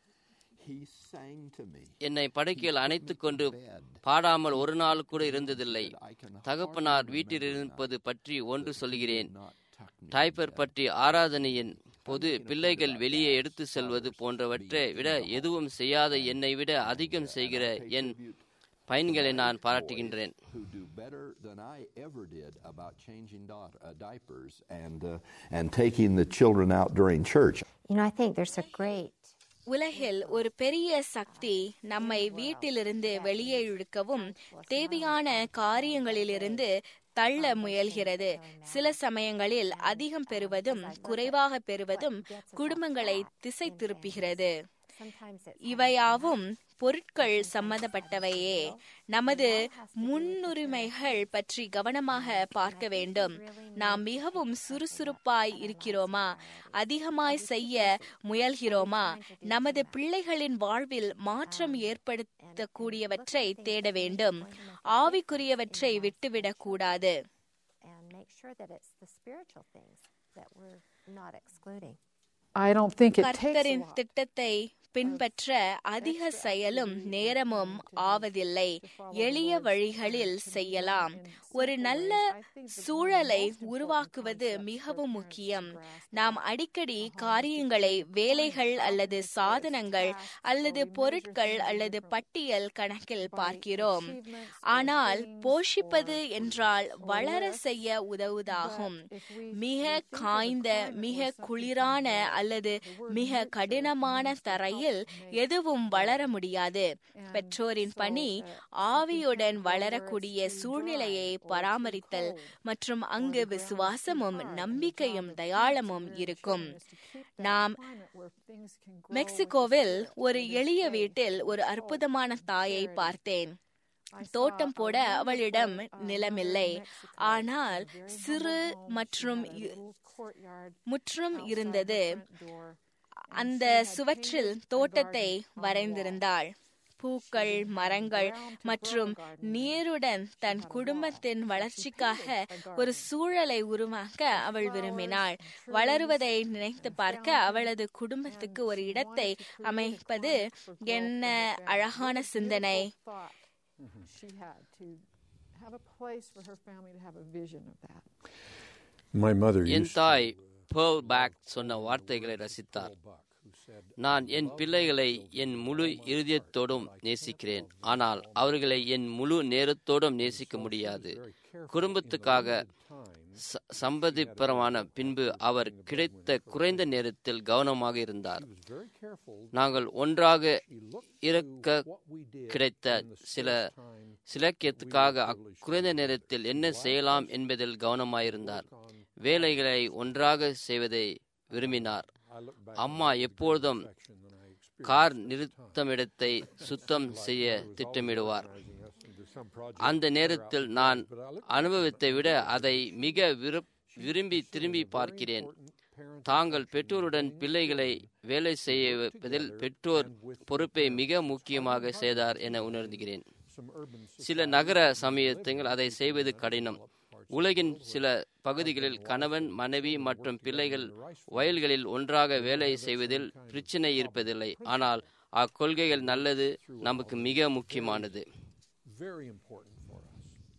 He sang to me. என்னை படுக்கையில் அணைத்துக் கொண்டு பாடாமல் ஒரு நாள் கூட இருந்ததில்லை தகப்பனார் வீட்டில் இருப்பது பற்றி ஒன்று சொல்கிறேன் டைப்பர் பற்றி ஆராதனையின் பொது பிள்ளைகள் வெளியே எடுத்து செல்வது போன்றவற்றை விட எதுவும் செய்யாத என்னை விட அதிகம் செய்கிற என் பயன்களை நான் பாராட்டுகின்றேன் Who do better than I ever did about changing da- uh, diapers and uh, and taking the children out during church. You know, I think there's a great உலகில் ஒரு பெரிய சக்தி நம்மை வீட்டிலிருந்து வெளியே இழுக்கவும் தேவையான காரியங்களிலிருந்து தள்ள முயல்கிறது சில சமயங்களில் அதிகம் பெறுவதும் குறைவாக பெறுவதும் குடும்பங்களை திசை திருப்புகிறது இவையாவும் பொருட்கள் சம்பந்தப்பட்டவையே நமது முன்னுரிமைகள் பற்றி கவனமாக பார்க்க வேண்டும் நாம் மிகவும் சுறுசுறுப்பாய் இருக்கிறோமா அதிகமாய் செய்ய முயல்கிறோமா நமது பிள்ளைகளின் வாழ்வில் மாற்றம் ஏற்படுத்தக்கூடியவற்றை தேட வேண்டும் ஆவிக்குரியவற்றை விட்டுவிடக் கூடாது and make sure that it's the spiritual things that we're not excluding. I don't think it takes a கர்த்தரின் lot. திட்டத்தை பின்பற்ற அதிக செயலும் நேரமும் ஆவதில்லை எளிய வழிகளில் செய்யலாம் ஒரு நல்ல சூழலை உருவாக்குவது மிகவும் முக்கியம் நாம் அடிக்கடி காரியங்களை வேலைகள் அல்லது சாதனங்கள் அல்லது பொருட்கள் அல்லது பட்டியல் கணக்கில் பார்க்கிறோம் ஆனால் போஷிப்பது என்றால் வளர செய்ய உதவுவதாகும் மிக காய்ந்த மிக குளிரான அல்லது மிக கடினமான தரையில் எதுவும் வளர முடியாது பெற்றோரின் பணி ஆவியுடன் வளரக்கூடிய சூழ்நிலையை பராமரித்தல் மற்றும் அங்கு விசுவாசமும் நம்பிக்கையும் தயாளமும் இருக்கும் நாம் மெக்சிகோவில் ஒரு எளிய வீட்டில் ஒரு அற்புதமான தாயை பார்த்தேன் தோட்டம் போட அவளிடம் நிலமில்லை ஆனால் சிறு மற்றும் இ- முற்றும் இருந்தது அந்த சுவற்றில் தோட்டத்தை வரைந்திருந்தாள் பூக்கள் மரங்கள் மற்றும் நீருடன் தன் குடும்பத்தின் வளர்ச்சிக்காக ஒரு சூழலை உருவாக்க அவள் விரும்பினாள் வளருவதை நினைத்து பார்க்க அவளது குடும்பத்துக்கு ஒரு இடத்தை அமைப்பது என்ன அழகான சிந்தனை She had to have a place for her family to have a vision of that. My mother என் used தாய் பேர்ல் பேக் சொன்ன வார்த்தைகளை ரசித்தார் நான் என் பிள்ளைகளை என் முழு இருதயத்தோடும் நேசிக்கிறேன் ஆனால் அவர்களை என் முழு நேரத்தோடும் நேசிக்க முடியாது குடும்பத்துக்காக ச- சம்பதிப்பரமான பின்பு அவர் கிடைத்த குறைந்த நேரத்தில் கவனமாக இருந்தார் நாங்கள் ஒன்றாக இருக்க கிடைத்த சில சிலக்கியத்துக்காக அக்குறைந்த நேரத்தில் என்ன செய்யலாம் என்பதில் கவனமாயிருந்தார் வேலைகளை ஒன்றாக செய்வதை விரும்பினார் அம்மா எப்பொழுதும் கார் நிறுத்தமிடத்தை சுத்தம் செய்ய திட்டமிடுவார் அந்த நேரத்தில் நான் அனுபவத்தை விட அதை மிக விருப்- விரும்பி திரும்பி பார்க்கிறேன் தாங்கள் பெற்றோருடன் பிள்ளைகளை வேலை செய்ய வைப்பதில் பெற்றோர் பொறுப்பை மிக முக்கியமாக செய்தார் என உணர்ந்துகிறேன் சில நகர சமயத்தங்கள் அதை செய்வது கடினம் உலகின் சில பகுதிகளில் கணவன் மனைவி மற்றும் பிள்ளைகள் வயல்களில் ஒன்றாக வேலை செய்வதில் பிரச்சனை இருப்பதில்லை ஆனால் அக்கொள்கைகள் நல்லது நமக்கு மிக முக்கியமானது Very important for us.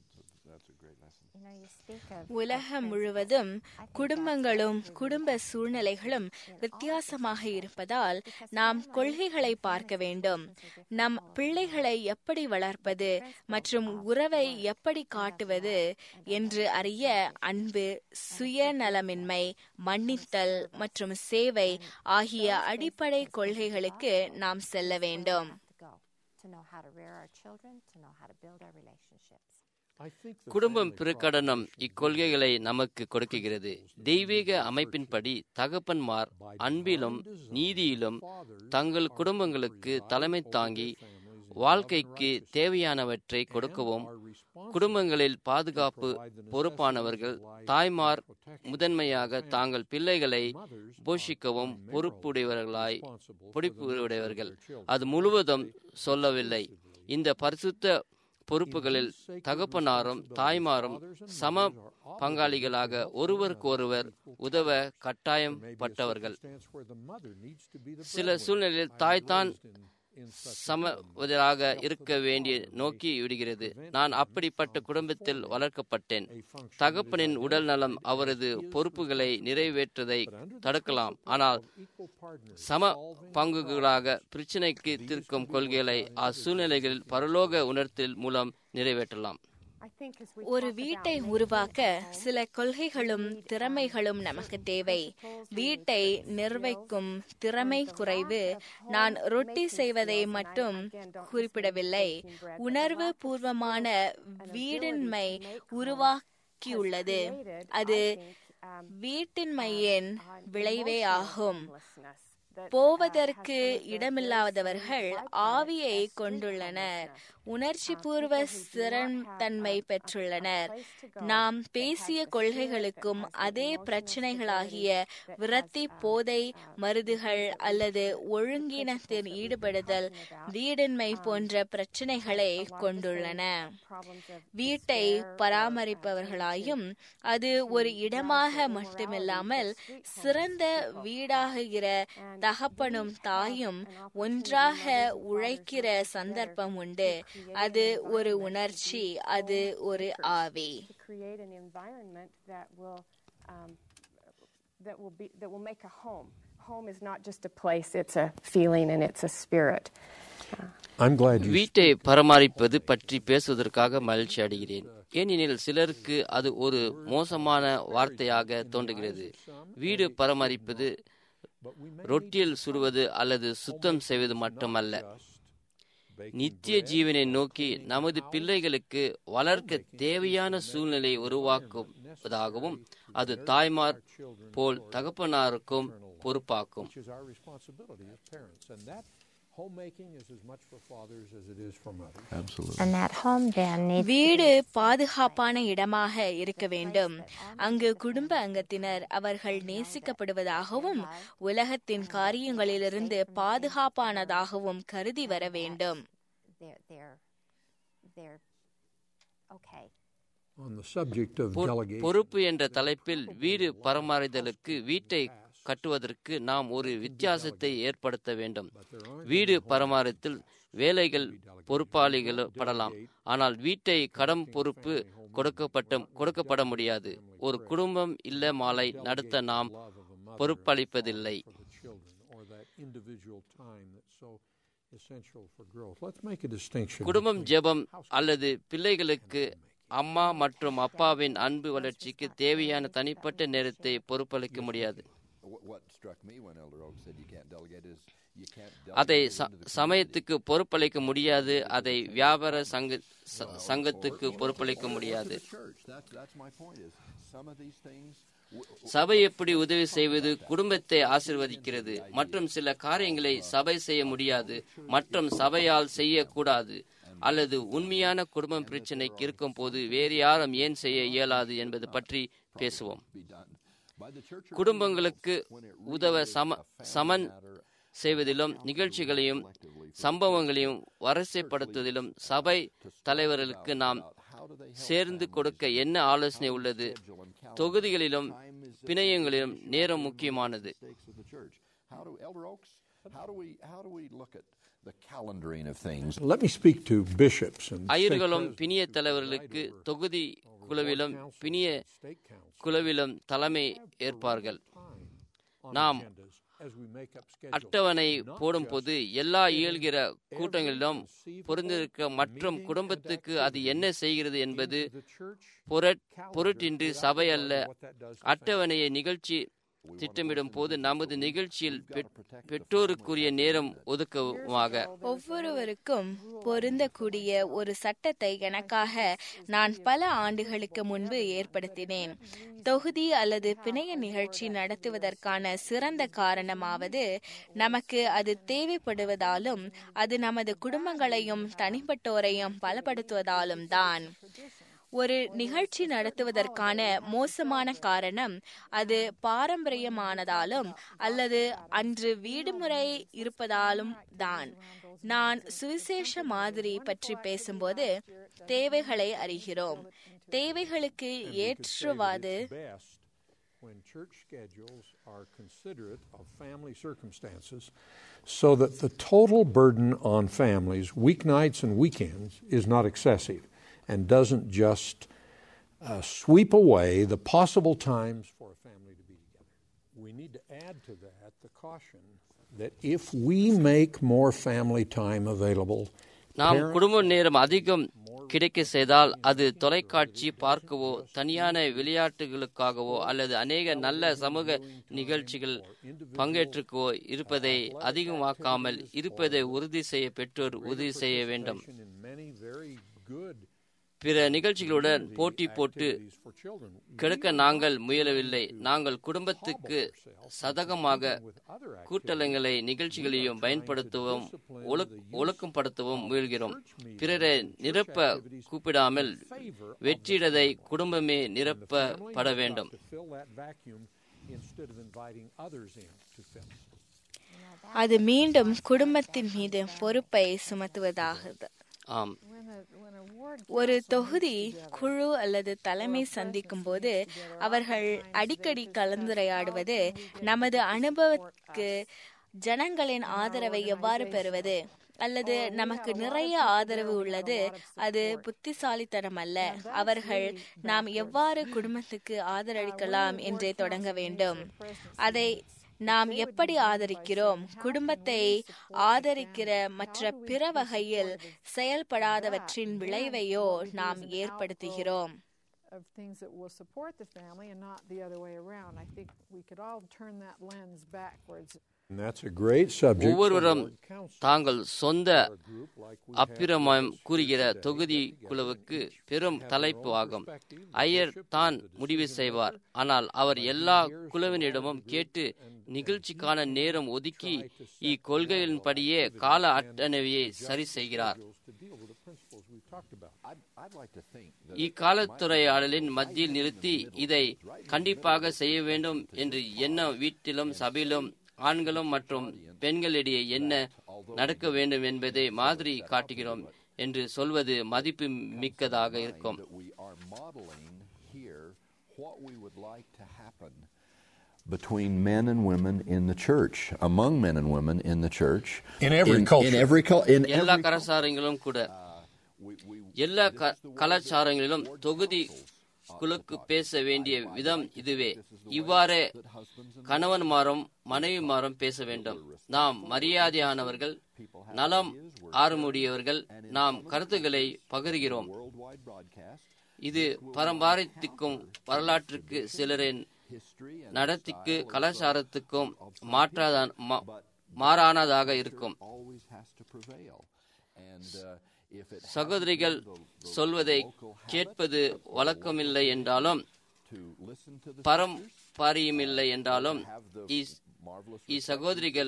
You know, you speak of உலகம் முழுவதும் குடும்பங்களும் குடும்ப சூழ்நிலைகளும் வித்தியாசமாக இருப்பதால் நாம் கொள்கைகளை பார்க்க வேண்டும் நம் பிள்ளைகளை எப்படி வளர்ப்பது மற்றும் உறவை எப்படி காட்டுவது என்று அறிய அன்பு சுயநலமின்மை மன்னித்தல் மற்றும் சேவை ஆகிய அடிப்படை கொள்கைகளுக்கு நாம் செல்ல வேண்டும் to go, to know how to rear our children, to know how to build our relationships. I think the குடும்பம் family பிரகடனம் இக்கொள்கைகளை நமக்கு கொடுக்குகிறது தெய்வீக அமைப்பின்படி தகப்பன்மார் அன்பிலும் நீதியிலும் தங்கள் குடும்பங்களுக்கு தலைமை தாங்கி வாழ்க்கைக்கு தேவையானவற்றை கொடுக்கவும் குடும்பங்களில் பாதுகாப்பு பொறுப்பானவர்கள் தாய்மார் முதன்மையாக தாங்கள் பிள்ளைகளை போஷிக்கவும் பொறுப்புடையவர்களாய் பொறுப்புடையவர்கள் அது முழுவதும் சொல்லவில்லை இந்த பரிசுத்த பொறுப்புகளில் தகப்பனாரும் தாய்மாரும் சம பங்காளிகளாக ஒருவருக்கொருவர் உதவ கட்டாயப்பட்டவர்கள் circumstance where the mother needs to be the சில breadwinner. சூழ்நிலையில் தாய் தான் In, in such சமவதராக இருக்க வேண்டிய நோக்கி விடுகிறது நான் அப்படிப்பட்ட குடும்பத்தில் வளர்க்கப்பட்டேன் தகப்பனின் உடல் நலம் அவரது பொறுப்புகளை நிறைவேற்றுவதை தடுக்கலாம் ஆனால் equal partners சம பங்குகளாக பிரச்சினைக்கு தீர்க்கும் கொள்கைகளை அச்சூழ்நிலைகளில் பரலோக உணர்த்தல் மூலம் நிறைவேற்றலாம் I think as we ஒரு talk வீட்டை about உருவாக்க சில கொள்கைகளும் திறமைகளும் நமக்கு தேவை வீட்டை நிர்வகிக்கும் திறமை குறைவு நான் ரொட்டி செய்வதை மட்டும் குறிப்பிடவில்லை உணர்வு பூர்வமான வீடின்மை உருவாக்கியுள்ளது அது வீட்டின்மையின் விளைவே ஆகும் போவதற்கு இடமில்லாதவர்கள் ஆவியை கொண்டுள்ளனர் உணர்ச்சி பூர்வ தன்மை பெற்றுள்ளனர் நாம் பேசிய கொள்கைகளுக்கும் அதே பிரச்சனைகளாகிய விரத்தி போதை மருதுகள் அல்லது ஒழுங்கினத்தில் ஈடுபடுதல் வீடின்மை போன்ற பிரச்சனைகளை கொண்டுள்ளன வீட்டை பராமரிப்பவர்களாயும் அது ஒரு இடமாக மட்டுமில்லாமல் சிறந்த வீடாகுகிற தகப்பனும் தாயும் ஒன்றாக உழைக்கிற சந்தர்ப்பம் உண்டு அது ஒரு உணர்ச்சி அது ஒரு ஆவி to create an environment that will um, that will be that will make a home. Home is not just a place; it's a feeling and it's a spirit. I'm glad you வீட்டை பராமரிப்பது பற்றி பேசுவதற்காக மகிழ்ச்சி அடைகிறேன் ஏனெனில் சிலருக்கு அது ஒரு மோசமான வார்த்தையாக தோன்றுகிறது வீடு பராமரிப்பது ரொட்டியில் சுடுவது அல்லது சுத்தம் செய்வது மட்டுமல்ல நித்திய ஜீவனை நோக்கி நமது பிள்ளைகளுக்கு வளர்க்க தேவையான சூழ்நிலை உருவாக்குவதாகவும் அது தாய்மார் போல் தகப்பனாருக்கும் பொறுப்பாக்கும் which is our responsibility as parents. And that homemaking is as much for fathers as it is for mothers. Absolutely. And that home then needs வீடு பாதுகாப்பான இடமாக இருக்க வேண்டும் அங்கு குடும்ப அங்கத்தினர் அவர்கள் நேசிக்கப்படுவதாகவும் உலகத்தின் காரியங்களிலிருந்து பாதுகாப்பானதாகவும் கருதி வர வேண்டும் they're they're they're okay. On the subject of பொ- delegation, பொறுப்பு என்ற தலைப்பில் வீடு பராமரித்தலுக்கு வீட்டை கட்டுவதற்கு நாம் ஒரு வித்தியாசத்தை ஏற்படுத்த வேண்டும் வீடு பராமரித்தில் வேலைகள் பொறுப்பாளிகள் படலாம் ஆனால் வீட்டை கடம் பொறுப்பு கொடுக்கப்பட்ட கொடுக்கப்பட முடியாது ஒரு குடும்பம் இல்ல மாலை நடத்த நாம் பொறுப்பளிப்பதில்லை for the children or that individual time that's so essential for growth. Let's make a distinction. குடும்பம் between ஜெபம் அல்லது பிள்ளைகளுக்கு அம்மா மற்றும் அப்பாவின் அன்பு வளர்ச்சிக்கு தேவையான தனிப்பட்ட நேரத்தை பொறுப்பளிக்க முடியாது What, what struck me when Elder Oak said you can't delegate is you can't அதை delegate it ச- into the சமயத்துக்கு பொறுப்பளிக்க முடியாது அதை வியாபார சங்க ச- சங்கத்துக்கு பொறுப்பளிக்க முடியாது the church. That's that's my point. Is some of these things. w- சபை எப்படி உதவி செய்வது குடும்பத்தை ஆசிர்வதிக்கிறது மற்றும் சில காரியங்களை சபை செய்ய முடியாது மற்றும் சபையால் செய்யக்கூடாது அல்லது உண்மையான குடும்பம் பிரச்சனைக்கு இருக்கும் போது வேறு யாரும் ஏன் செய்ய இயலாது என்பது பற்றி பேசுவோம் be done குடும்பங்களுக்கு உதவ சம சமன் செய்வதிலும் நிகழ்ச்சிகளையும் சம்பவங்களையும் வரிசைப்படுத்துவதிலும் சபை தலைவர்களுக்கு நாம் சேர்ந்து கொடுக்க என்ன ஆலோசனை உள்ளது தொகுதிகளிலும் பிணையங்களிலும் நேரம் முக்கியமானது Let me speak to bishops and ஐயர்களும் பிணிய தலைவர்களுக்கு தொகுதி குழுவிலும் பிணிய குழுவிலும் தலைமை ஏற்பார்கள் நாம் அட்டவணை போடும்போது எல்லா இயல்கிற கூட்டங்களிலும் பொருந்திருக்க மற்றும் குடும்பத்துக்கு அது என்ன செய்கிறது என்பது பொருட்டின்றி சபை அல்ல அட்டவணையை நிகழ்ச்சி திட்டமிடும் போது நமது நிகழ்ச்சியில் பெற்றோருக்குரிய நேரம் ஒதுக்கவுமாக ஒவ்வொருவருக்கும் பொருந்தக்கூடிய ஒரு சட்டத்தை எனக்காக நான் பல ஆண்டுகளுக்கு முன்பு ஏற்படுத்தினேன் தொகுதி அல்லது பிணைய நிகழ்ச்சி நடத்துவதற்கான சிறந்த காரணமாவது நமக்கு அது தேவைப்படுவதாலும் அது நமது குடும்பங்களையும் தனிப்பட்டோரையும் பலப்படுத்துவதாலும் தான் ஒரு நிகழ்ச்சி நடத்துவதற்கான மோசமான காரணம் அது பாரம்பரியமானதாலும் அல்லது அன்று விடுமுறை இருப்பதாலும் தான் நான் சுவிசேஷ மாதிரி பற்றி பேசும்போது தேவைகளை அறிகிறோம் தேவைகளுக்கு ஏற்றுவாது when church schedules are considerate of family circumstances so that the total burden on families, weeknights and weekends, is not excessive and doesn't just uh, sweep away the possible times for a family to be together. We need to add to that the caution that if we make more family time available, நாம் குடும்ப நேரம் அதிகம் கிடைக்க செய்தால் அது தொலைக்காட்சி பார்க்கவோ தனியான விளையாட்டுகளுக்காகவோ அல்லது அநேக நல்ல சமூக நிகழ்ச்சிகள் பங்கேற்றுக்கவோ இருப்பதை அதிகமாக்காமல் இருப்பதை உறுதி செய்ய பெற்றோர் உறுதி செய்ய வேண்டும் பிற நிகழ்ச்சிகளுடன் போட்டி போட்டு கெடுக்க நாங்கள் முயலவில்லை நாங்கள் குடும்பத்துக்கு சதகமாக கூட்டலங்களை நிகழ்ச்சிகளையும் பயன்படுத்தவும் ஒழுக்கம் படுத்தவும் முயல்கிறோம் பிறரை நிரப்ப கூப்பிடாமல் வெற்றிடதை குடும்பமே நிரப்பப்பட வேண்டும் அது மீண்டும் குடும்பத்தின் மீது பொறுப்பை சுமத்துவதாகுது ஆம் ஒரு தொகுதி குழு அல்லது தலைமை சந்திக்கும் போது அவர்கள் அடிக்கடி கலந்துரையாடுவது நமது அனுபவத்துக்கு ஜனங்களின் ஆதரவை எவ்வாறு பெறுவது அல்லது நமக்கு நிறைய ஆதரவு உள்ளது அது புத்திசாலித்தனம் அல்ல அவர்கள் நாம் எவ்வாறு குடும்பத்துக்கு ஆதரவளிக்கலாம் என்றே தொடங்க வேண்டும் அதை நாம் எப்படி ஆதரிக்கிறோம் குடும்பத்தை ஆதரிக்கிற மற்ற பிற வகையில் செயல்படாதவற்றின் விளைவையோ நாம் ஏற்படுத்துகிறோம் of things that will support the family and not the other way around. I think we could all turn that lens backwards. And that's a great subject. ஒவ்வொருவரும் தாங்கள் சொந்த அப்பிரமம் கூறுகிற தொகுதி குழுவுக்கு பெரும் தலைப்பு ஆகும் ஐயர் தான் முடிவு செய்வார் ஆனால் அவர் எல்லா குழுவினிடமும் கேட்டு நிகழ்ச்சிக்கான நேரம் ஒதுக்கி இக்கொள்கைகளின்படியே கால அட்டணவியை சரி செய்கிறார் இக்காலத்துறையாடலின் மத்தியில் நிறுத்தி இதை கண்டிப்பாக செய்ய வேண்டும் என்று என்ன வீட்டிலும் சபையிலும் ஆண்களும் மற்றும் பெண்களிடையே என்ன நடக்க வேண்டும் என்பதை மாதிரி காட்டுகிறோம் என்று சொல்வது மதிப்பு மிக்கதாக இருக்கும் between men and women in the church, among men and women in the church, in every in, culture, in every in எல்லா every கலாச்சாரங்களிலும் கூட எல்லா கலாச்சாரங்களிலும் தொகுதி குழுக்கு பேச வேண்டிய விதம் இதுவே இவ்வாறு கணவன்மாரும் மனைவிமாரும் பேச வேண்டும் நாம் மரியாதையானவர்கள் நலம் ஆறுமுடியவர்கள் நாம் கருத்துக்களை பகிர்கிறோம் இது பரம்பரியத்துக்கும் வரலாற்றுக்கு சிலரின் நடத்திக்கு கலாச்சாரத்துக்கும் மாற்றாத மாறானதாக இருக்கும் சகோதரிகள் சொல்வதை கேட்பது வழக்கமில்லை என்றாலும் பரம்பரியமில்லை என்றாலும் இச்சகோதரிகள்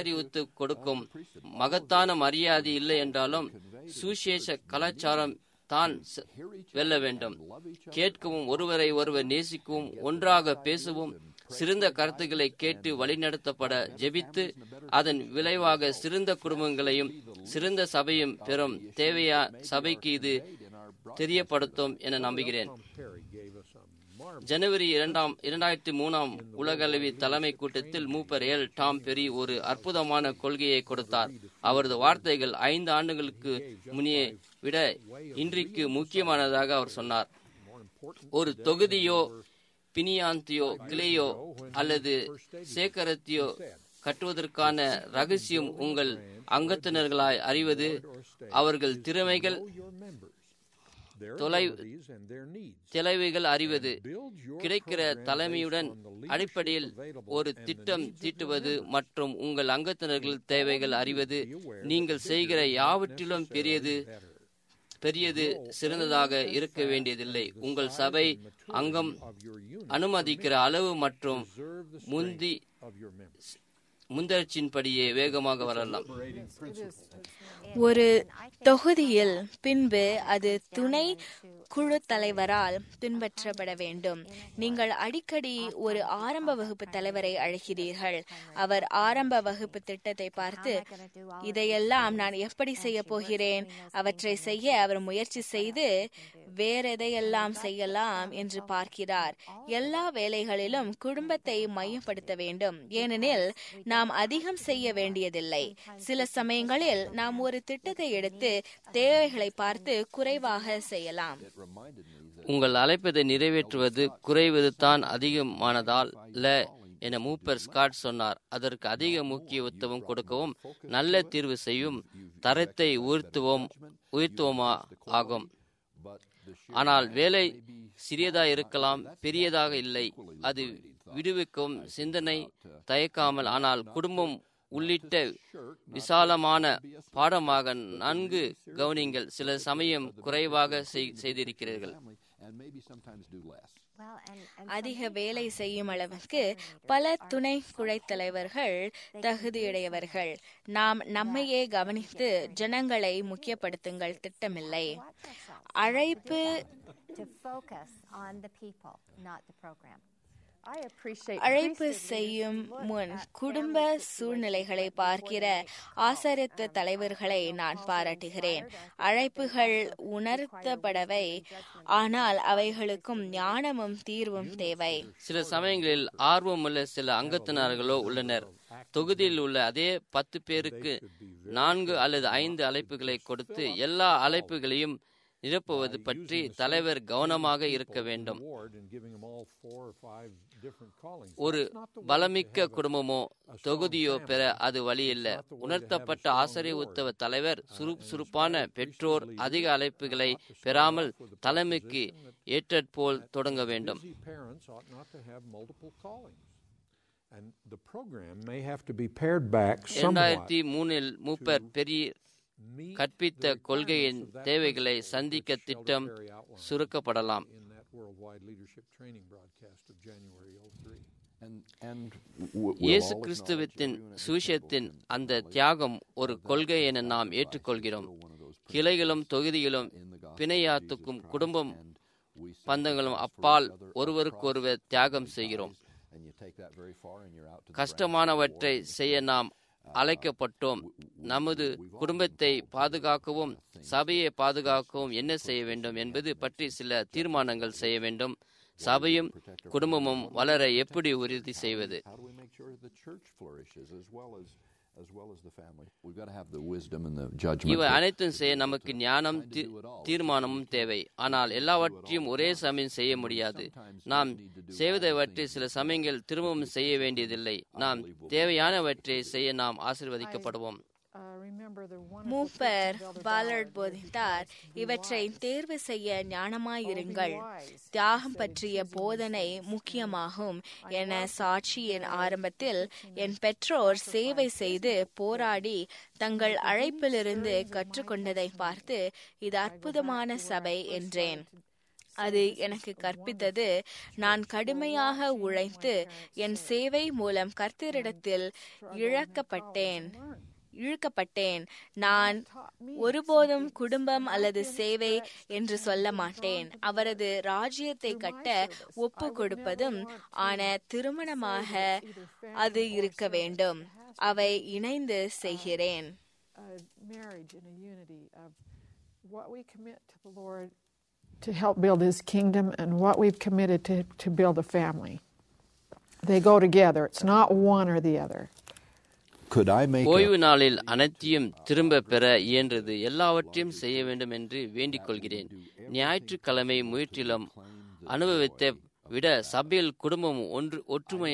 ஆசாரிவுத்து கொடுக்கும் மகத்தான மரியாதை இல்லை என்றாலும் சுசேஷ கலாச்சாரம் தான் செ- வெல்ல வேண்டும் கேட்கவும் ஒருவரை ஒருவர் நேசிக்கவும் ஒன்றாக பேசவும் சிறந்த கருத்துக்களை கேட்டு வழிநடத்தப்பட ஜெபித்து அதன் விளைவாக சிறந்த குடும்பங்களையும் சிறந்த சபையும் பெறும் தேவையா சபைக்கு இது தெரியப்படுத்தும் என நம்புகிறேன் Perry gave us a marvelous ஜனவரி இரண்டாம் இரண்டாயிரத்தி மூணாம் உலகளவி தலைமை கூட்டத்தில் மூப்பர் எல் டாம் பெரி ஒரு அற்புதமான கொள்கையை கொடுத்தார் அவரது வார்த்தைகள் ஐந்து ஆண்டுகளுக்கு முன்னே விட இன்றைக்கு முக்கியமானதாக அவர் சொன்னார் ஒரு தொகுதியோ பினியாந்தியோ கிளையோ அல்லது சேகரத்தையோ கட்டுவதற்கான ரகசியம் உங்கள் அங்கத்தினர்களாய் அறிவது அவர்கள் திறமைகள் your members, their தொலை abilities and their needs. தேவைகள் அறிவது Build your கிடைக்கிற program தலைமையுடன் based on the அடிப்படையில் leadership available ஒரு and the திட்டம் needs of your தீட்டுவது members. மற்றும் உங்கள் அங்கத்தினர்கள் தேவைகள் அறிவது நீங்கள் செய்கிற யாவற்றிலும் பெரியது பெரியது சிறந்ததாக இருக்க வேண்டியதில்லை உங்கள் சபை அங்கம் அனுமதிக்கிற அளவு மற்றும் Preserve the முந்தி strength of your members. முந்தர்ச்சின்படியே வேகமாக வரலாம் ஒரு தொகுதியில் பின்பு அது துணை குழு தலைவரால் பின்பற்றப்பட வேண்டும் நீங்கள் அடிக்கடி ஒரு ஆரம்ப வகுப்பு தலைவரை அழைக்கிறீர்கள் அவர் ஆரம்ப வகுப்பு திட்டத்தை பார்த்து இதையெல்லாம் நான் எப்படி செய்ய போகிறேன் அவற்றை செய்ய அவர் முயற்சி செய்து வேறெதையெல்லாம் செய்யலாம் என்று பார்க்கிறார் எல்லா வேலைகளிலும் குடும்பத்தை மையப்படுத்த வேண்டும் ஏனெனில் நாம் அதிகம் செய்ய வேண்டியதில்லை சில சமயங்களில் நாம் ஒரு திட்டத்தை எடுத்து தேவைகளை பார்த்து குறைவாக செய்யலாம் உங்கள் அழைப்பதை நிறைவேற்றுவது குறைவது தான் அதிகமானதால் ல என மூப்பர் ஸ்காட் சொன்னார் அதற்கு அதிக முக்கியத்துவம் கொடுக்கவும் நல்ல தீர்வு செய்யும் தரத்தை உயர்த்துவோம் உயர்த்துவோமா ஆகும் ஆனால் வேலை சிறியதா இருக்கலாம் பெரியதாக இல்லை அது விடுவிக்கும் சிந்தனை தயக்காமல் ஆனால் குடும்பம் உள்ளிட்ட விசாலமான பாடமாக நன்கு கவனிங்கள் சில சமயம் குறைவாக செய்- செய்திருக்கிறீர்கள் and maybe sometimes do less. Well, and, and அதிக வேலை செய்யும் அளவுக்கு பல துணை குழைத் தலைவர்கள் தகுதியுடையவர்கள் நாம் நம்மையே கவனித்து ஜனங்களை முக்கியப்படுத்துங்கள் திட்டமில்லை அழைப்பு to focus on the people, not the program. I appreciate அழைப்பு priesthood செய்யும் leaders look முன் at குடும்ப family சூழ்நிலைகளை situations பார்க்கிற before they make ஆசாரியத்துவ தலைவர்களை நான் பாராட்டுகிறேன் அழைப்புகள் உணர்த்தப்படவை ஆனால் அவைகளுக்கும் ஞானமும் தீர்வும் தேவை சில சமயங்களில் ஆர்வமுள்ள சில அங்கத்தினர்களோ உள்ளனர் தொகுதியில் உள்ள அதே பத்து பேருக்கு நான்கு அல்லது ஐந்து அழைப்புகளை கொடுத்து எல்லா அழைப்புகளையும் நிரப்புவது பற்றி தலைவர் கவனமாக இருக்க வேண்டும் Award and giving them all four or five different callings. ஒரு That's not the way to பலமிக்க have a- குடும்பமோ a strong தொகுதியோ family. பெற அது வழி இல்ல It's not the way to have a உணர்த்தப்பட்ட strong ஆசிரிய board. உத்தவ தலைவர் Uh, சுறுசுறுப்பான and inspired பெற்றோர் priesthood அதிக leaders அழைப்புகளை ought to start பெறாமல் off with the தலைமைக்கு proposition that- ஏற்றற்போல் that தொடங்க வேண்டும் busy parents ought not to have multiple callings. And the program may have to be pared back somewhat இரண்டாயிரத்தி மூணில் மூப்பர் பெரிய meet கற்பித்த the கொள்கையின் requirements of that தேவைகளை principle, சந்திக்க which Elder திட்டம் Perry outlined சுருக்கப்படலாம் in that worldwide leadership training broadcast of January 03. And, and w- we'll இயேசு all கிறிஸ்துவத்தின் acknowledge everyone at the சுவிசேஷத்தின் table can அந்த relate தியாகம் ஒரு that கொள்கை என நாம் sacrifice ஏற்றுக்கொள்கிறோம் is one of those கிளைகளும் தொகுதிகளும் in the gospel of பிணையாத்துக்கும் Jesus Christ, குடும்பம் and we பந்தங்களும் sacrifice for அப்பால் each other ஒருவருக்கொருவர் across தியாகம் the செய்கிறோம் ties, and you take that very far and you're out to the branch of the கஷ்டமானவற்றை war and செய்ய நாம் அழைக்கப்பட்டோம் நமது குடும்பத்தை பாதுகாக்கவும் சபையை பாதுகாக்கவும் என்ன செய்ய வேண்டும் என்பது பற்றி சில தீர்மானங்கள் செய்ய வேண்டும் சபையும் குடும்பமும் வளர எப்படி உறுதி செய்வது How do we make sure the church flourishes as well as as well as the family? We've got to have the wisdom and the judgment. இவை to- அனைத்தும் செய்ய நமக்கு ஞானம் தீ- தீர்மானமும் தேவை ஆனால் எல்லாவற்றையும் ஒரே சமயம் செய்ய முடியாது நாம் செய்வதைவற்றை சில சமயங்கள் திரும்பவும் செய்ய வேண்டியதில்லை நாம் தேவையானவற்றை செய்ய நாம் ஆசிர்வதிக்கப்படுவோம் Uh, remember the wonderful மூப்பர் teaching of Elder பாலர்ட் Ballard போதித்தார் was to be இவற்றை wise. தேர்வு செய்ய ஞானமாயிருங்கள் Oh, be wise, தியாகம் instead of பற்றிய choosing போதனை mistakes. முக்கியமாகும் I என love சாட்சியின் the ஆரம்பத்தில் teaching என் of பெற்றோர் sacrifice. சேவை செய்து போராடி தங்கள் the அழைப்பிலிருந்து deep stirrings of my கற்றுக்கொண்டதை testimony. பார்த்து இது I go back அற்புதமான to where I சபை first என்றேன் started to அது say, "This is எனக்கு a கற்பித்தது wonderful நான் church." கடுமையாக Well, watching உழைத்து my parents என் serve சேவை மூலம் and கர்த்தரிடத்தில் struggle and have இழக்கப்பட்டேன் college and learn. இழுக்கப்பட்டேன் நான் ஒருபோதும் குடும்பம் அல்லது சேவை என்று சொல்ல மாட்டேன் அவரது ராஜ்யத்தை கட்ட ஒப்பு கொடுப்பதும் ஆன திருமணமாக அது இருக்க வேண்டும் அவை இணைந்து செய்கிறேன் a marriage and a unity of what we commit to the Lord to help build His kingdom and what we've committed to, to build a family. They go together, it's not one or the other. Could I make a, ஓய்வு நாளில் அனைத்தையும் திரும்ப பெற இயன்றது எல்லாவற்றையும் செய்ய வேண்டும் என்று வேண்டிக் கொள்கிறேன் ஞாயிற்றுக்கிழமை முயற்சியிலும் அனுபவித்த விட சபையில் குடும்பம் ஒன்று ஒற்றுமைய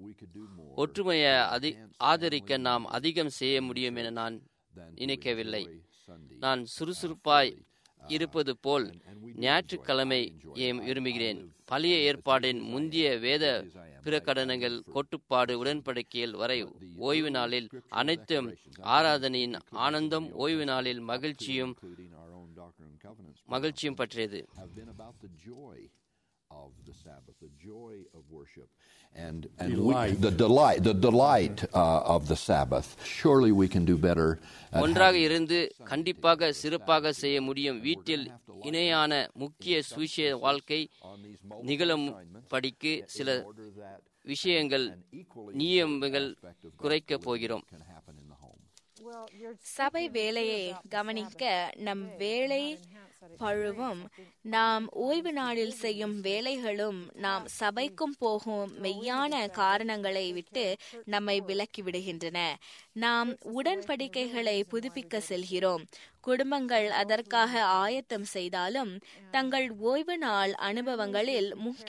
ஒற்றுமையை அதி ஆதரிக்க நாம் அதிகம் செய்ய முடியும் என நான் நினைக்கவில்லை நான் சுறுசுறுப்பாய் இருப்பது போல் ஞாயிற்றுக்கிழமை விரும்புகிறேன் பழைய ஏற்பாடின் முந்திய வேத பிரகடனங்கள் கோட்டுப்பாடு உடன்படிக்கையில் வரை ஓய்வு நாளில் அனைத்தும் ஆராதனையின் ஆனந்தம் ஓய்வு நாளில் மகிழ்ச்சியும் including our own Doctrine and Covenants, மகிழ்ச்சியும் பற்றியது have been about the joy of the Sabbath, the joy of worship, and and we, the delight, the delight uh, of the Sabbath. Surely we can do better. at ஒன்றாக இருந்து கண்டிப்பாக சிறப்பாக செய்ய முடியும் வீட்டில் இணையான முக்கிய சுவிசேஷ வாழ்க்கை நிகழும் படிக்கு சில order that விஷயங்கள் நியமங்கள் குறைக்கப் போகிறோம் can happen in the home. Well, you're சபை வேலையை கவனிக்க நம் வேலை பழுவும் நாம் ஓய்வு நாளில் செய்யும் வேலைகளும் நாம் சபைக்கும் போகும் மெய்யான காரணங்களை விட்டு நம்மை விலக்கி விடுகின்றன நாம் உடன்படிக்கைகளை புதுப்பிக்க செல்கிறோம் குடும்பங்கள் அதற்காக ஆயத்தம் செய்தாலும் தங்கள் ஓய்வு நாள் அனுபவங்களில்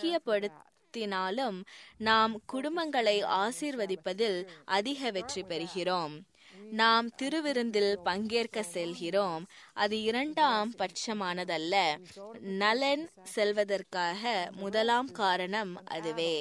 முக்கியப்படுத்தினாலும் நாம் குடும்பங்களை ஆசீர்வதிப்பதில் அதிக வெற்றி பெறுகிறோம் நாம் திருவிருந்தில் பங்கேற்க செல்கிறோம் அது இரண்டாம் பட்சமானதல்ல நலன் செல்வதற்காக முதலாம் காரணம் அதுவே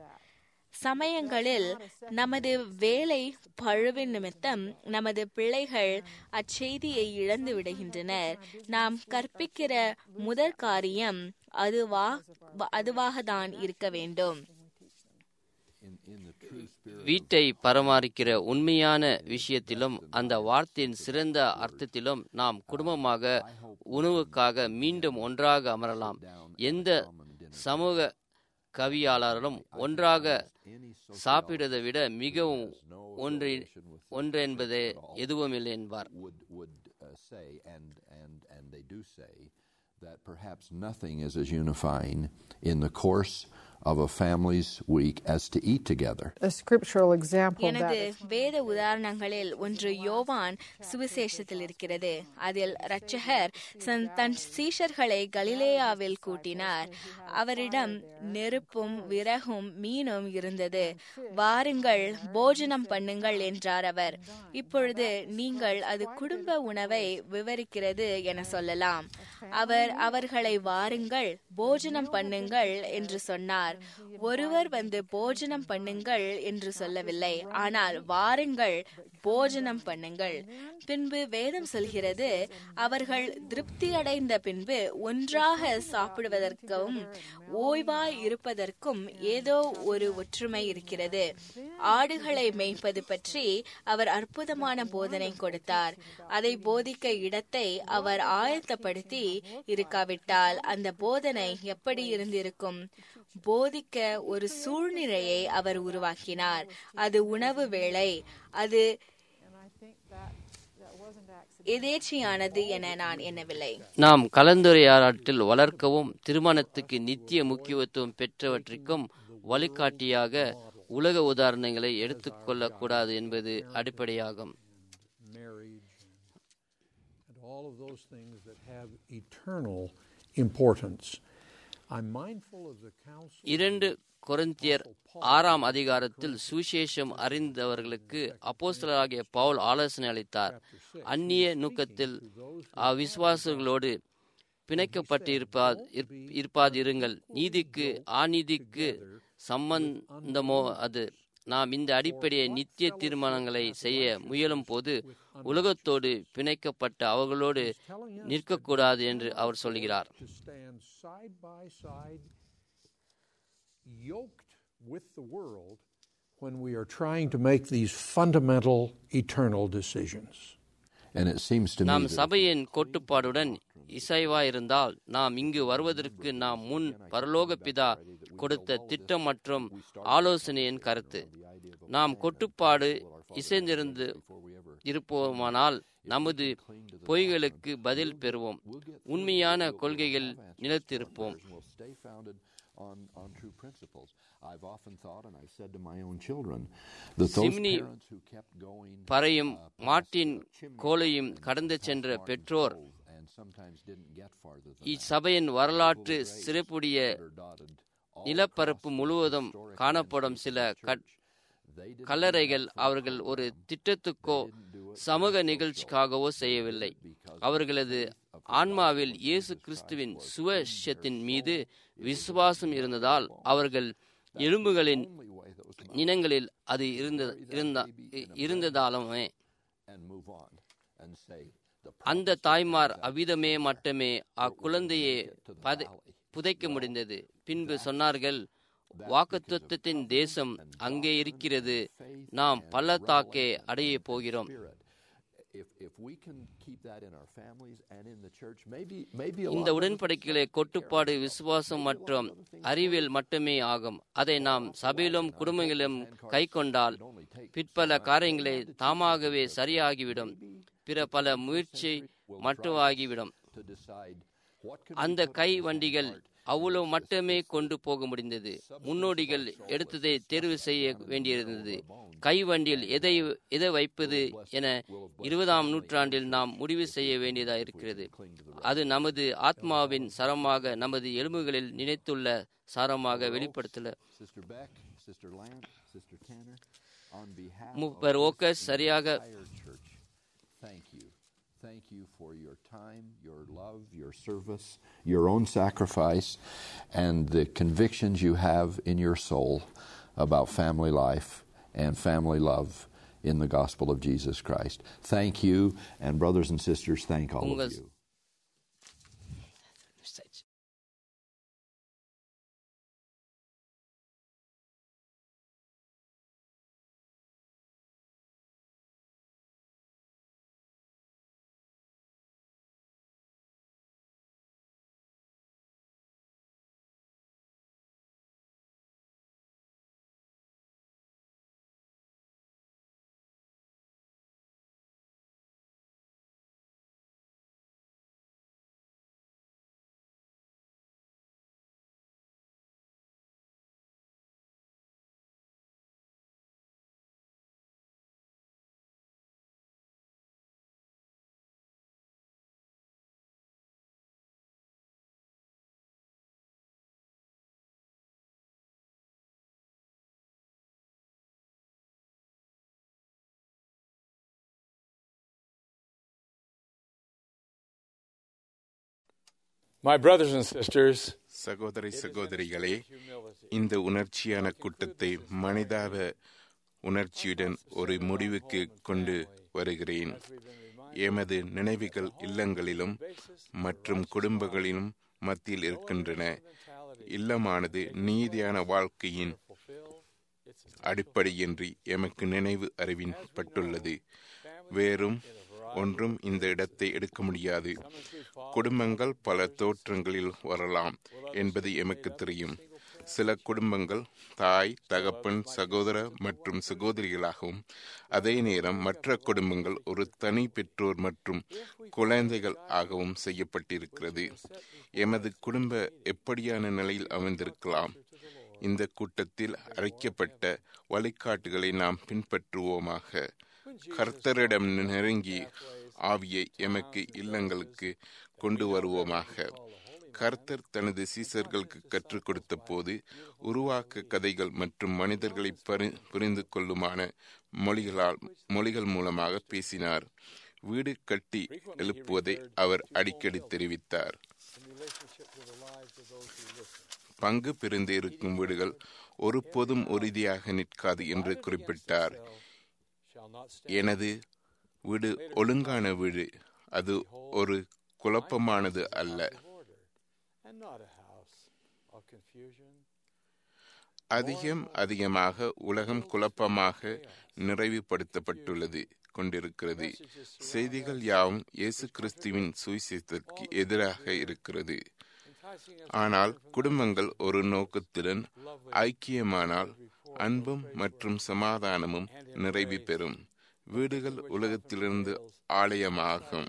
சமயங்களில் நமது வேலை பழுவின் நிமித்தம் நமது பிள்ளைகள் அச்செய்தியை இழந்து விடுகின்றனர் நாம் கற்பிக்கிற முதற் காரியம் அதுவா அதுவாக தான் இருக்க வேண்டும் In, in the true spirit வீட்டை பராமரிக்கிற உண்மையான விஷயத்திலும் அந்த வார்த்தையின் சிறந்த அர்த்தத்திலும் நாம் குடும்பமாக உணவுக்காக மீண்டும் ஒன்றாக அமரலாம் எந்த சமூக கவியாளரும் ஒன்றாக சாப்பிடுவதை விட மிகவும் ஒன்று ஒன்று என்பது எதுவும் இல்லை என்பார் would would uh, say, and and and they do say, that perhaps nothing is as unifying in the course of a family's week as to eat together. a scriptural example of எனது that. வேத உதாரணங்களில் ஒன்று யோவான் சுவிசேஷத்தில் இருக்கிறது அதில் இரட்சகர் Sun தன் சீஷர்களை கலிலேயாவில் கூட்டினார் அவரிடம் நெருப்பும் விறகும் மீனும் இருந்தது வாருங்கள் போஜனம் பண்ணுங்கள் என்றார் அவர் இப்பொழுது நீங்கள் அது குடும்ப உணவை விவரிக்கிறது என சொல்லலாம் அவர் அவர்களை வாருங்கள் போஜனம் பண்ணுங்கள் என்று சொன்னார் ஒருவர் வந்து போஜனம் பண்ணுங்கள் என்று சொல்லவில்லை ஆனால் வாருங்கள் போஜனம் பண்ணுங்கள் பின்பு வேதம் சொல்கிறது அவர்கள் திருப்தி அடைந்த பின்பு ஒன்றாக சாப்பிடுவதற்கும் ஓய்வாய் இருப்பதற்கும் ஏதோ ஒரு ஒற்றுமை இருக்கிறது ஆடுகளை மேய்ப்பது பற்றி அவர் அற்புதமான போதனை கொடுத்தார் அதை போதிக்க இடத்தை அவர் ஆயத்தப்படுத்தி இருக்காவிட்டால் அந்த போதனை எப்படி இருந்திருக்கும் போதிக்க ஒரு சூழ்நிலையை அவர் உருவாக்கினார் அது உணவு வேளை அது எதேச்சையானது என நான் எண்ணவில்லை நாம் கலந்துரையாடலில் வளர்க்கவும் திருமணத்துக்கு நித்திய முக்கியத்துவம் பெற்றவற்றிற்கும் வழிகாட்டியாக உலக உதாரணங்களை எடுத்துக்கொள்ளக்கூடாது என்பது அடிப்படையாகும் marriage, and all of those things that have eternal importance. I'm mindful of the counsel. இரண்டு கொரிந்தியர் ஆறாம் அதிகாரத்தில் சுவிசேஷம் அறிந்தவர்களுக்கு அப்போஸ்தலராகிய பவுல் ஆலோசனை அளித்தார் அந்நிய நூக்கத்தில் அவ்விசுவாசங்களோடு பிணைக்கப்பட்டிருப்பார் இருப்பாதிருங்கள் நீதிக்கு ஆநீதிக்கு சம்பந்தமோ அது நாம் இந்த அடிப்படையை நித்திய தீர்மானங்களை செய்ய முயலும் போது உலகத்தோடு பிணைக்கப்பட்ட அவர்களோடு நிற்கக்கூடாது என்று அவர் சொல்கிறார் to stand side by side, yoked with the world, when we are trying to make these fundamental eternal decisions. And it seems to me நாம் that சபையின் கோட்பாடுடன் இசைவாயிருந்தால் நாம் இங்கு வருவதற்கு நாம் முன் பரலோக பிதா கொடுத்த திட்டம் மற்றும் ஆலோசனையின் கருத்து நாம் கொட்டுப்பாடு இசைந்திருந்து இருப்போமானால் நமது பொய்களுக்கு பதில் பெறுவோம் உண்மையான கொள்கைகள் நிலைத்திருப்போம் will stay founded on, on true principles. I've often thought, and I've said to my own children, that those சிம்னி parents who kept going பறையும் மாட்டின் கோலையும் கடந்து சென்ற பெற்றோர் and sometimes didn't get farther than இச்சபையின் வரலாற்று சிறப்புடைய நிலப்பரப்பு முழுவதும் காணப்படும் சில கட்- கல்லறைகள் அவர்கள் ஒரு திட்டத்துக்கோ சமூக நிகழ்ச்சிக்காகவோ செய்யவில்லை அவர்களது ஆன்மாவில் இயேசு கிறிஸ்துவின் சுவசத்தின் மீது விசுவாசம் இருந்ததால் அவர்கள் எலும்புகளின் நினங்களில் அது இருந்த இருந்த- இருந்ததாலுமே and move on and say, the அந்த தாய்மார் அவ்விதமே மட்டுமே அக்குழந்தையை பதை- புதைக்க முடிந்தது பின்பு சொன்னார்கள் வாக்குத்தத்தின் தேசம் அங்கே இருக்கிறது நாம் பள்ளத்தாக்கே அடைய போகிறோம் Spirit. If, if we can keep that in our families and in the church, maybe, maybe a இந்த lot of உடன்படிக்கைகளை கொட்டுப்பாடு விசுவாசம் மற்றும் அறிவியல் மட்டுமே ஆகும் அதை நாம் சபையிலும் குடும்பங்களிலும் கை கொண்டால் பிற்பல காரியங்களை தாமாகவே சரியாகிவிடும் பிற பல முயற்சி மட்டுமாகிவிடும் to decide what can அந்த கை வண்டிகள் அவ்வளவு மட்டுமே கொண்டு போக முடிந்தது முன்னோடிகள் எடுத்ததை தேர்வு செய்ய வேண்டியிருந்தது கை வண்டியில் எதை எதை வைப்பது என இருபதாம் நூற்றாண்டில் நாம் முடிவு செய்ய வேண்டியதாக இருக்கிறது அது நமது ஆத்மாவின் சரமாக நமது எலும்புகளில் நினைத்துள்ள சாரமாக வெளிப்படுத்தல Sister Beck, Sister Lance, Sister Tanner, on behalf மூப்பர் of ஓக்கஸ் this சரியாக entire church, thank you. Thank you for your time, your love, your service, your own sacrifice, and the convictions you have in your soul about family life and family love in the gospel of Jesus Christ. Thank you, and brothers and sisters, thank all of Ungas- you. My brothers and sisters, சகோதரி சகோதரிகளே இந்த உணர்ச்சியான கூட்டத்தை மனிதாப உணர்ச்சியுடன் ஒரு முடிவுக்கு கொண்டு வருகிறேன் எமது நினைவுகள் இல்லங்களிலும் மற்றும் குடும்பங்களிலும் மத்தியில் இருக்கின்றன இல்லமானது நீதியான வாழ்க்கையின் அடிப்படையின்றி எமக்கு நினைவு அறிவின் பட்டுள்ளது வேறும் ஒன்றும் இந்த இடத்தை எடுக்க முடியாது குடும்பங்கள் பல தோற்றங்களில் வரலாம் என்பது எமக்கு தெரியும் சில குடும்பங்கள் தாய் தகப்பன் சகோதர மற்றும் சகோதரிகளாகவும் அதே நேரம் மற்ற குடும்பங்கள் ஒரு தனி பெற்றோர் மற்றும் குழந்தைகள் ஆகவும் செய்யப்பட்டிருக்கிறது எமது குடும்ப எப்படியான நிலையில் அமைந்திருக்கலாம் இந்த கூட்டத்தில் அழைக்கப்பட்ட வழிகாட்டுகளை நாம் பின்பற்றுவோமாக கர்த்தரிடம் நெருங்கி ஆவியை எமக்கு இல்லங்களுக்கு கொண்டு வருவோமாக கர்த்தர் தனது சீசர்களுக்கு கற்றுக் கொடுத்த போது உருவாக்க கதைகள் மற்றும் மனிதர்களை பரி- புரிந்து கொள்ளுமான மொழிகளால் மொழிகள் மூலமாக பேசினார் வீடு கட்டி எழுப்புவதை அவர் அடிக்கடி தெரிவித்தார் பங்கு பிரிந்து இருக்கும் வீடுகள் ஒருபோதும் உறுதியாக நிற்காது என்று குறிப்பிட்டார் எனது வீடு ஒழுங்கான வீடு அது ஒரு குழப்பமானது அல்ல and not a house of confusion. அதிகம் அதிகமாக உலகம் குழப்பமாக நிறைவுபடுத்தப்பட்டுள்ளது கொண்டிருக்கிறது செய்திகள் யாவும் இயேசு கிறிஸ்துவின் சுவிசேஷத்திற்கு எதிராக இருக்கிறது ஆனால் குடும்பங்கள் ஒரு நோக்கத்துடன் ஐக்கியமானால் அன்பும் மற்றும் சமாதானமும் நிறைவு பெறும் வீடுகள் உலகத்திலிருந்து ஆலயமாகும்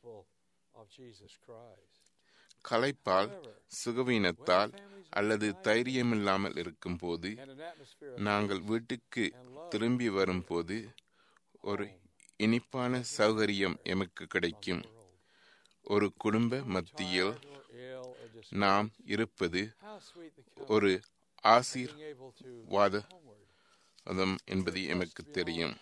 களைப்பால் சுகவீனத்தால் அல்லது தைரியமில்லாமல் இருக்கும்போது நாங்கள் வீட்டுக்கு திரும்பி வரும்போது ஒரு இனிப்பான சௌகரியம் எமக்கு கிடைக்கும் ஒரு குடும்ப மத்தியில் நாம் இருப்பது ஒரு ஆசீர்வாதம் என்பது எமக்கு தெரியும்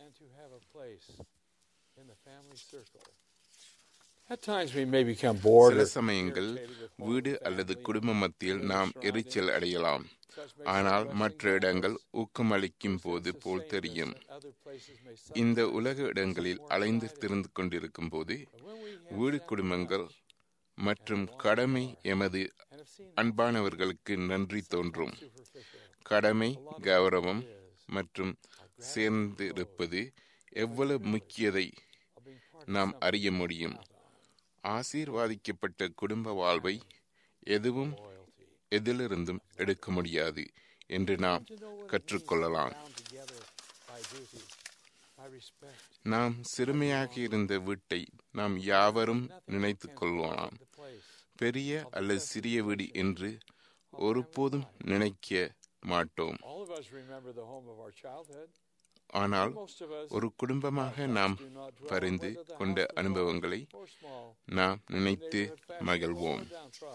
சில சமயங்கள் வீடு அல்லது குடும்ப மத்தியில் நாம் எரிச்சல் அடையலாம் ஆனால் மற்ற இடங்கள் ஊக்கமளிக்கும் போது போல் தெரியும் இந்த உலக இடங்களில் அலைந்து திறந்து கொண்டிருக்கும் போது வீடு குடும்பங்கள் மற்றும் கடமை எமது அன்பானவர்களுக்கு நன்றி தோன்றும் கடமை கௌரவம் மற்றும் சேர்ந்து இருப்பது எவ்வளவு முக்கியதை நாம் அறிய முடியும் ஆசீர்வாதிக்கப்பட்ட குடும்ப வாழ்வை எதுவும் எதிலிருந்தும் எடுக்க முடியாது என்று நாம் கற்றுக்கொள்ளலாம் நாம் சிறுமையாக இருந்த வீட்டை நாம் யாவரும் நினைத்துக் கொள்ளலாம் பெரிய அல்லது சிறிய வீடு என்று ஒருபோதும் நினைக்க மாட்டோம் ஆனால் ஒரு குடும்பமாக நாம் பரிந்து கொண்ட அனுபவங்களை நாம் நினைத்து மகிழ்வோம்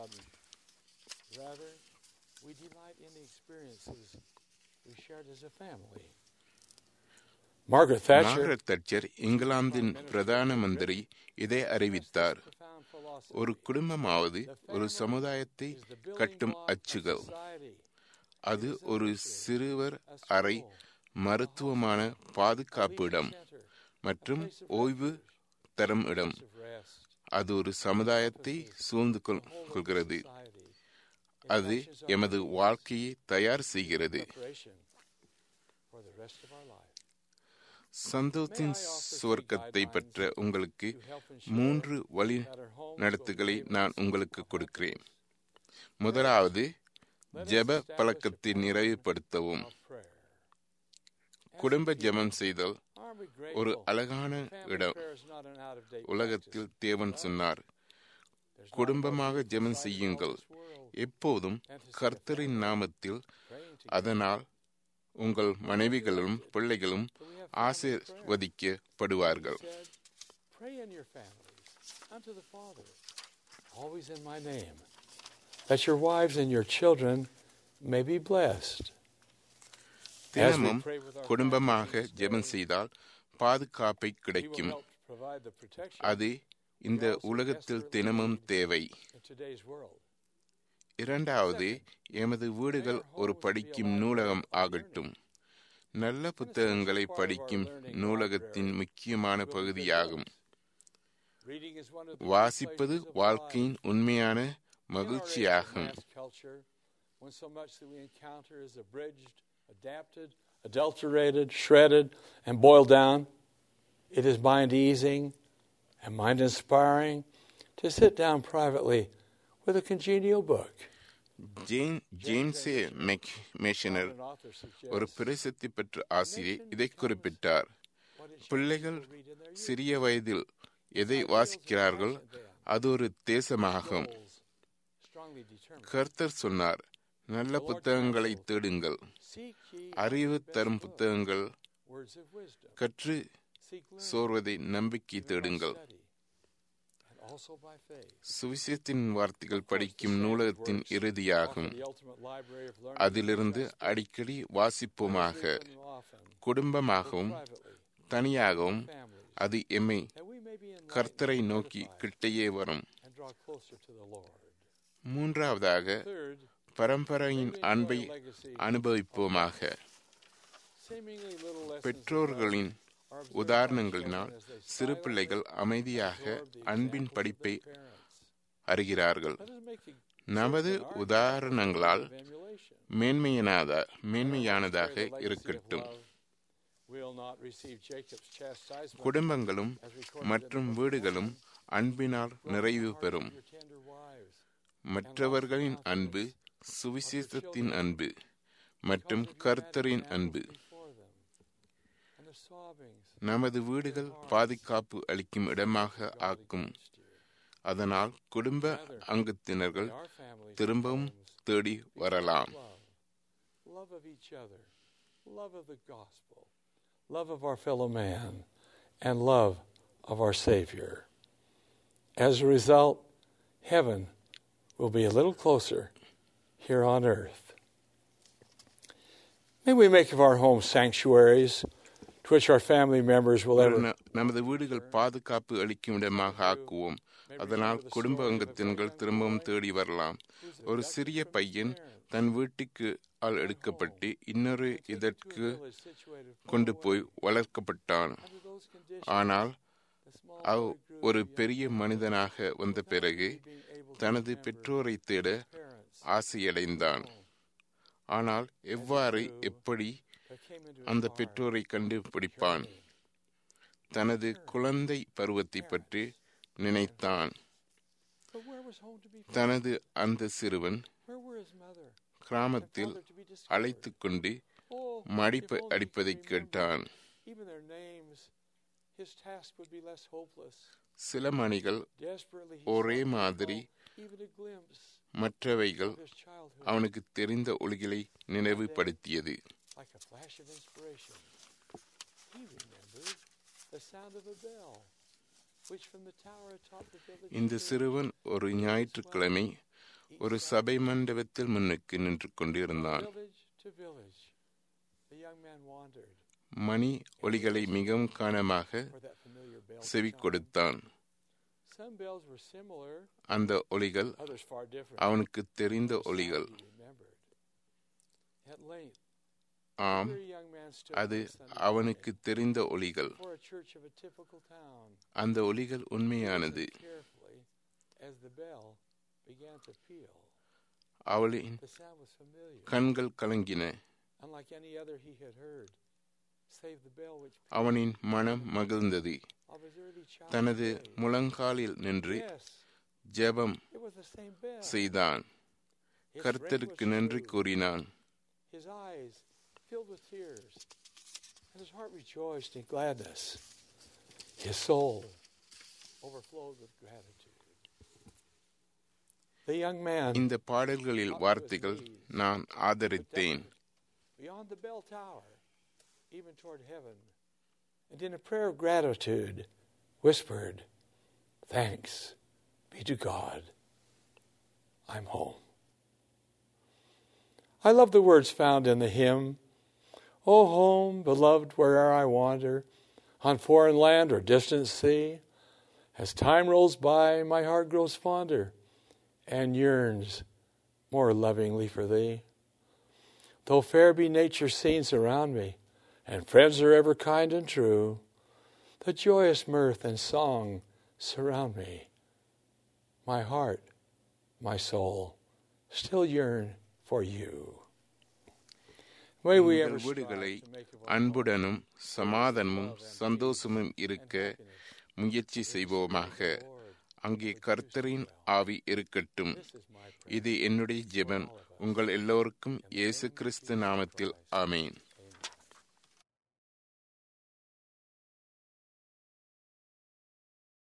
மார்கரெட் தட்சர் இங்கிலாந்தின் பிரதான மந்திரி இதை அறிவித்தார் ஒரு குடும்பமாவது ஒரு சமுதாயத்தை கட்டும் அச்சுகள் அது ஒரு சிறுவர் அறை மருத்துவமான பாதுகாப்பு இடம் மற்றும் ஓய்வு தரும் இடம் அது ஒரு சமுதாயத்தை சூழ்ந்து கொள்கிறது அது எமது வாழ்க்கையை தயார் செய்கிறது சந்தோஷத்தின் சுவர்க்கத்தை பெற்ற உங்களுக்கு மூன்று வழி நடத்துகளை நான் உங்களுக்கு கொடுக்கிறேன் முதலாவது ஜெப பழக்கத்தை நிறைவுபடுத்தவும் குடும்ப ஜெபம் செய்தல் ஒரு அழகான இடம் உலகத்தில் தேவன் சொன்னார் குடும்பமாக ஜெபம் செய்யுங்கள் எப்போதும் கர்த்தரின் நாமத்தில் அதனால் உங்கள் மனைவிகளும் பிள்ளைகளும் ஆசிர்வதிக்கப்படுவார்கள் Always in my name, that your wives and your children may be blessed. தினமும் குடும்பமாக ஜெபம் செய்தால் பாதுகாப்பை கிடைக்கும் அது இந்த உலகத்தில் தினமும் தேவை இரண்டாவது எமது வீடுகள் ஒரு படிக்கும் நூலகம் ஆகட்டும் நல்ல புத்தகங்களை படிக்கும் நூலகத்தின் முக்கியமான பகுதியாகும் வாசிப்பது வாழ்க்கையின் உண்மையான மகிழ்ச்சியாகும் adapted, adulterated, shredded, and boiled down. It is mind easing and mind inspiring to sit down privately with a congenial book. ஜேம்ஸே மேஷனர் ஒரு பிரசித்தி பெற்ற ஆசிரியர் இதை குறிப்பிட்டார் பிள்ளைகள் சிறிய வயதில் எதை வாசிக்கிறார்கள் அது ஒரு தேசமாகும் கர்த்தர் சொன்னார் நல்ல புத்தகங்களை தேடுங்கள் அறிவு தரும் புத்தகங்கள் கற்று சோர்வதை நம்பிக்கை தேடுங்கள் சுவிசேஷத்தின் வார்த்தைகள் படிக்கும் நூலகத்தின் இறுதியாகும் அதிலிருந்து அடிக்கடி வாசிப்போமாக குடும்பமாகவும் தனியாகவும் அது எம்மை கர்த்தரை நோக்கி கிட்டையே வரும் மூன்றாவதாக பரம்பரையின் அன்பை அனுபவிப்போமாக பெற்றோர்களின் உதாரணங்களினால் சிறு பிள்ளைகள் அமைதியாக அன்பின் படிப்பை அறிகிறார்கள் நமது உதாரணங்களால் மேன்மையானத மேன்மையானதாக இருக்கட்டும் will not receive Jacob's chastisement குடும்பங்களும் மற்றும் வீடுகளும் அன்பினால் நிறைவு பெறும் your tender wives மற்றவர்களின் அன்பு சுவிசேஷத்தின் அன்பு மற்றும் கர்த்தரின் அன்பு for them and the sobbings நமது வீடுகள் பாதுகாப்பு அளிக்கும் இடமாக ஆக்கும் அதனால் குடும்ப அங்கத்தினர்கள் our families திரும்பவும் தேடி வரலாம் love love of each other love of the gospel love of our fellow man and love of our savior as a result heaven will be a little closer here on earth may we make of our homes sanctuaries to which our family members will ever ந- நமது வீடுகள் பாதுகாப்பு அளிக்கும் இடமாக ஆக்குவோம் அதனால் குடும்ப அங்கத்தினர்கள் திரும்பவும் தேடி வரலாம் ஒரு சிறிய பையன் தன் வீட்டுக்கு ஆள் எடுக்கப்பட்டு இன்னொரு இதற்கு கொண்டு போய் வளர்க்கப்பட்டான் ஆனால் அவ் ஒரு பெரிய மனிதனாக வந்த பிறகு தனது பெற்றோரை தேட ஆசையடைந்தான் ஆனால் எவ்வாறு எப்படி அந்த பெற்றோரை கண்டுபிடிப்பான் தனது குழந்தை பருவத்தை பற்றி நினைத்தான் But where was home to be found? தனது அந்த சிறுவன் Where were his mother? கிராமத்தில் Father to be discovered? அழைத்து கொண்டு Oh, மடிப்பு if only he அடிப்பதைக் could கேட்டான் remember Even their names, his task would be less hopeless. சில மணிகள் Desperately, he ஒரே sought to மாதிரி recall even a glimpse மற்றவைகள் of his childhood, அவனுக்கு தெரிந்த ஒளிகளை நினைவுபடுத்தியது like a flash of inspiration. He remembered the sound of a bell, which from the tower atop the village இந்த church சிறுவன் ஒரு ஞாயிற்றுக்கிழமை ஒரு சபை மண்டபத்தில் முன்னுக்கு நின்று கொண்டிருந்தான் village to village, the young man wandered மணி ஒளிகளை மிகவும் காணமாக for that familiar bell. to செவி sound. கொடுத்தான் Some bells were similar, அந்த ஒளிகள் others far different. அவனுக்கு தெரிந்த Some ஒளிகள் he remembered. At length, ஆம் here a young man stood அது one Sunday அவனுக்கு தெரிந்த ஒளிகள் before a church of a typical town. அந்த ஒளிகள் உண்மையானது Listened carefully as the bell began to peal. அவளின் The sound was familiar, கண்கள் கலங்கின unlike any other he had heard, save the bell which அவனின் மனம் மகிழ்ந்தது of his early childhood தனது days. முழங்காலில் நின்று Yes, ஜெபம் it was the same bell. செய்தான் His கர்த்தருக்கு strength was நன்றி true. கூறினான் His eyes filled with tears, and his heart rejoiced in gladness. His soul overflowed with gratitude. The young man, இந்த பாடல்களில் வார்த்தைகள் நான் ஆதரித்தேன் beyond the bell tower, even toward heaven, and in a prayer of gratitude, whispered, Thanks be to God. I'm home. I love the words found in the hymn, O home, beloved, where'er I wander, on foreign land or distant sea. As time rolls by, my heart grows fonder and yearns more lovingly for thee. Though fair be nature's scenes around me, and friends are ever kind and true, the joyous mirth and song surround me. My heart, my soul, still yearn for you. May we ever எங்கள் strive வீடுகளை to make of our அன்புடனும் சமாதானமும் சந்தோஷமும் இருக்க முயற்சி செய்வோமாக அங்கே கர்த்தரின் ஆவி இருக்கட்டும் இது என்னுடைய ஜெபம் உங்கள் எல்லோருக்கும் இயேசு கிறிஸ்து நாமத்தில் ஆமேன்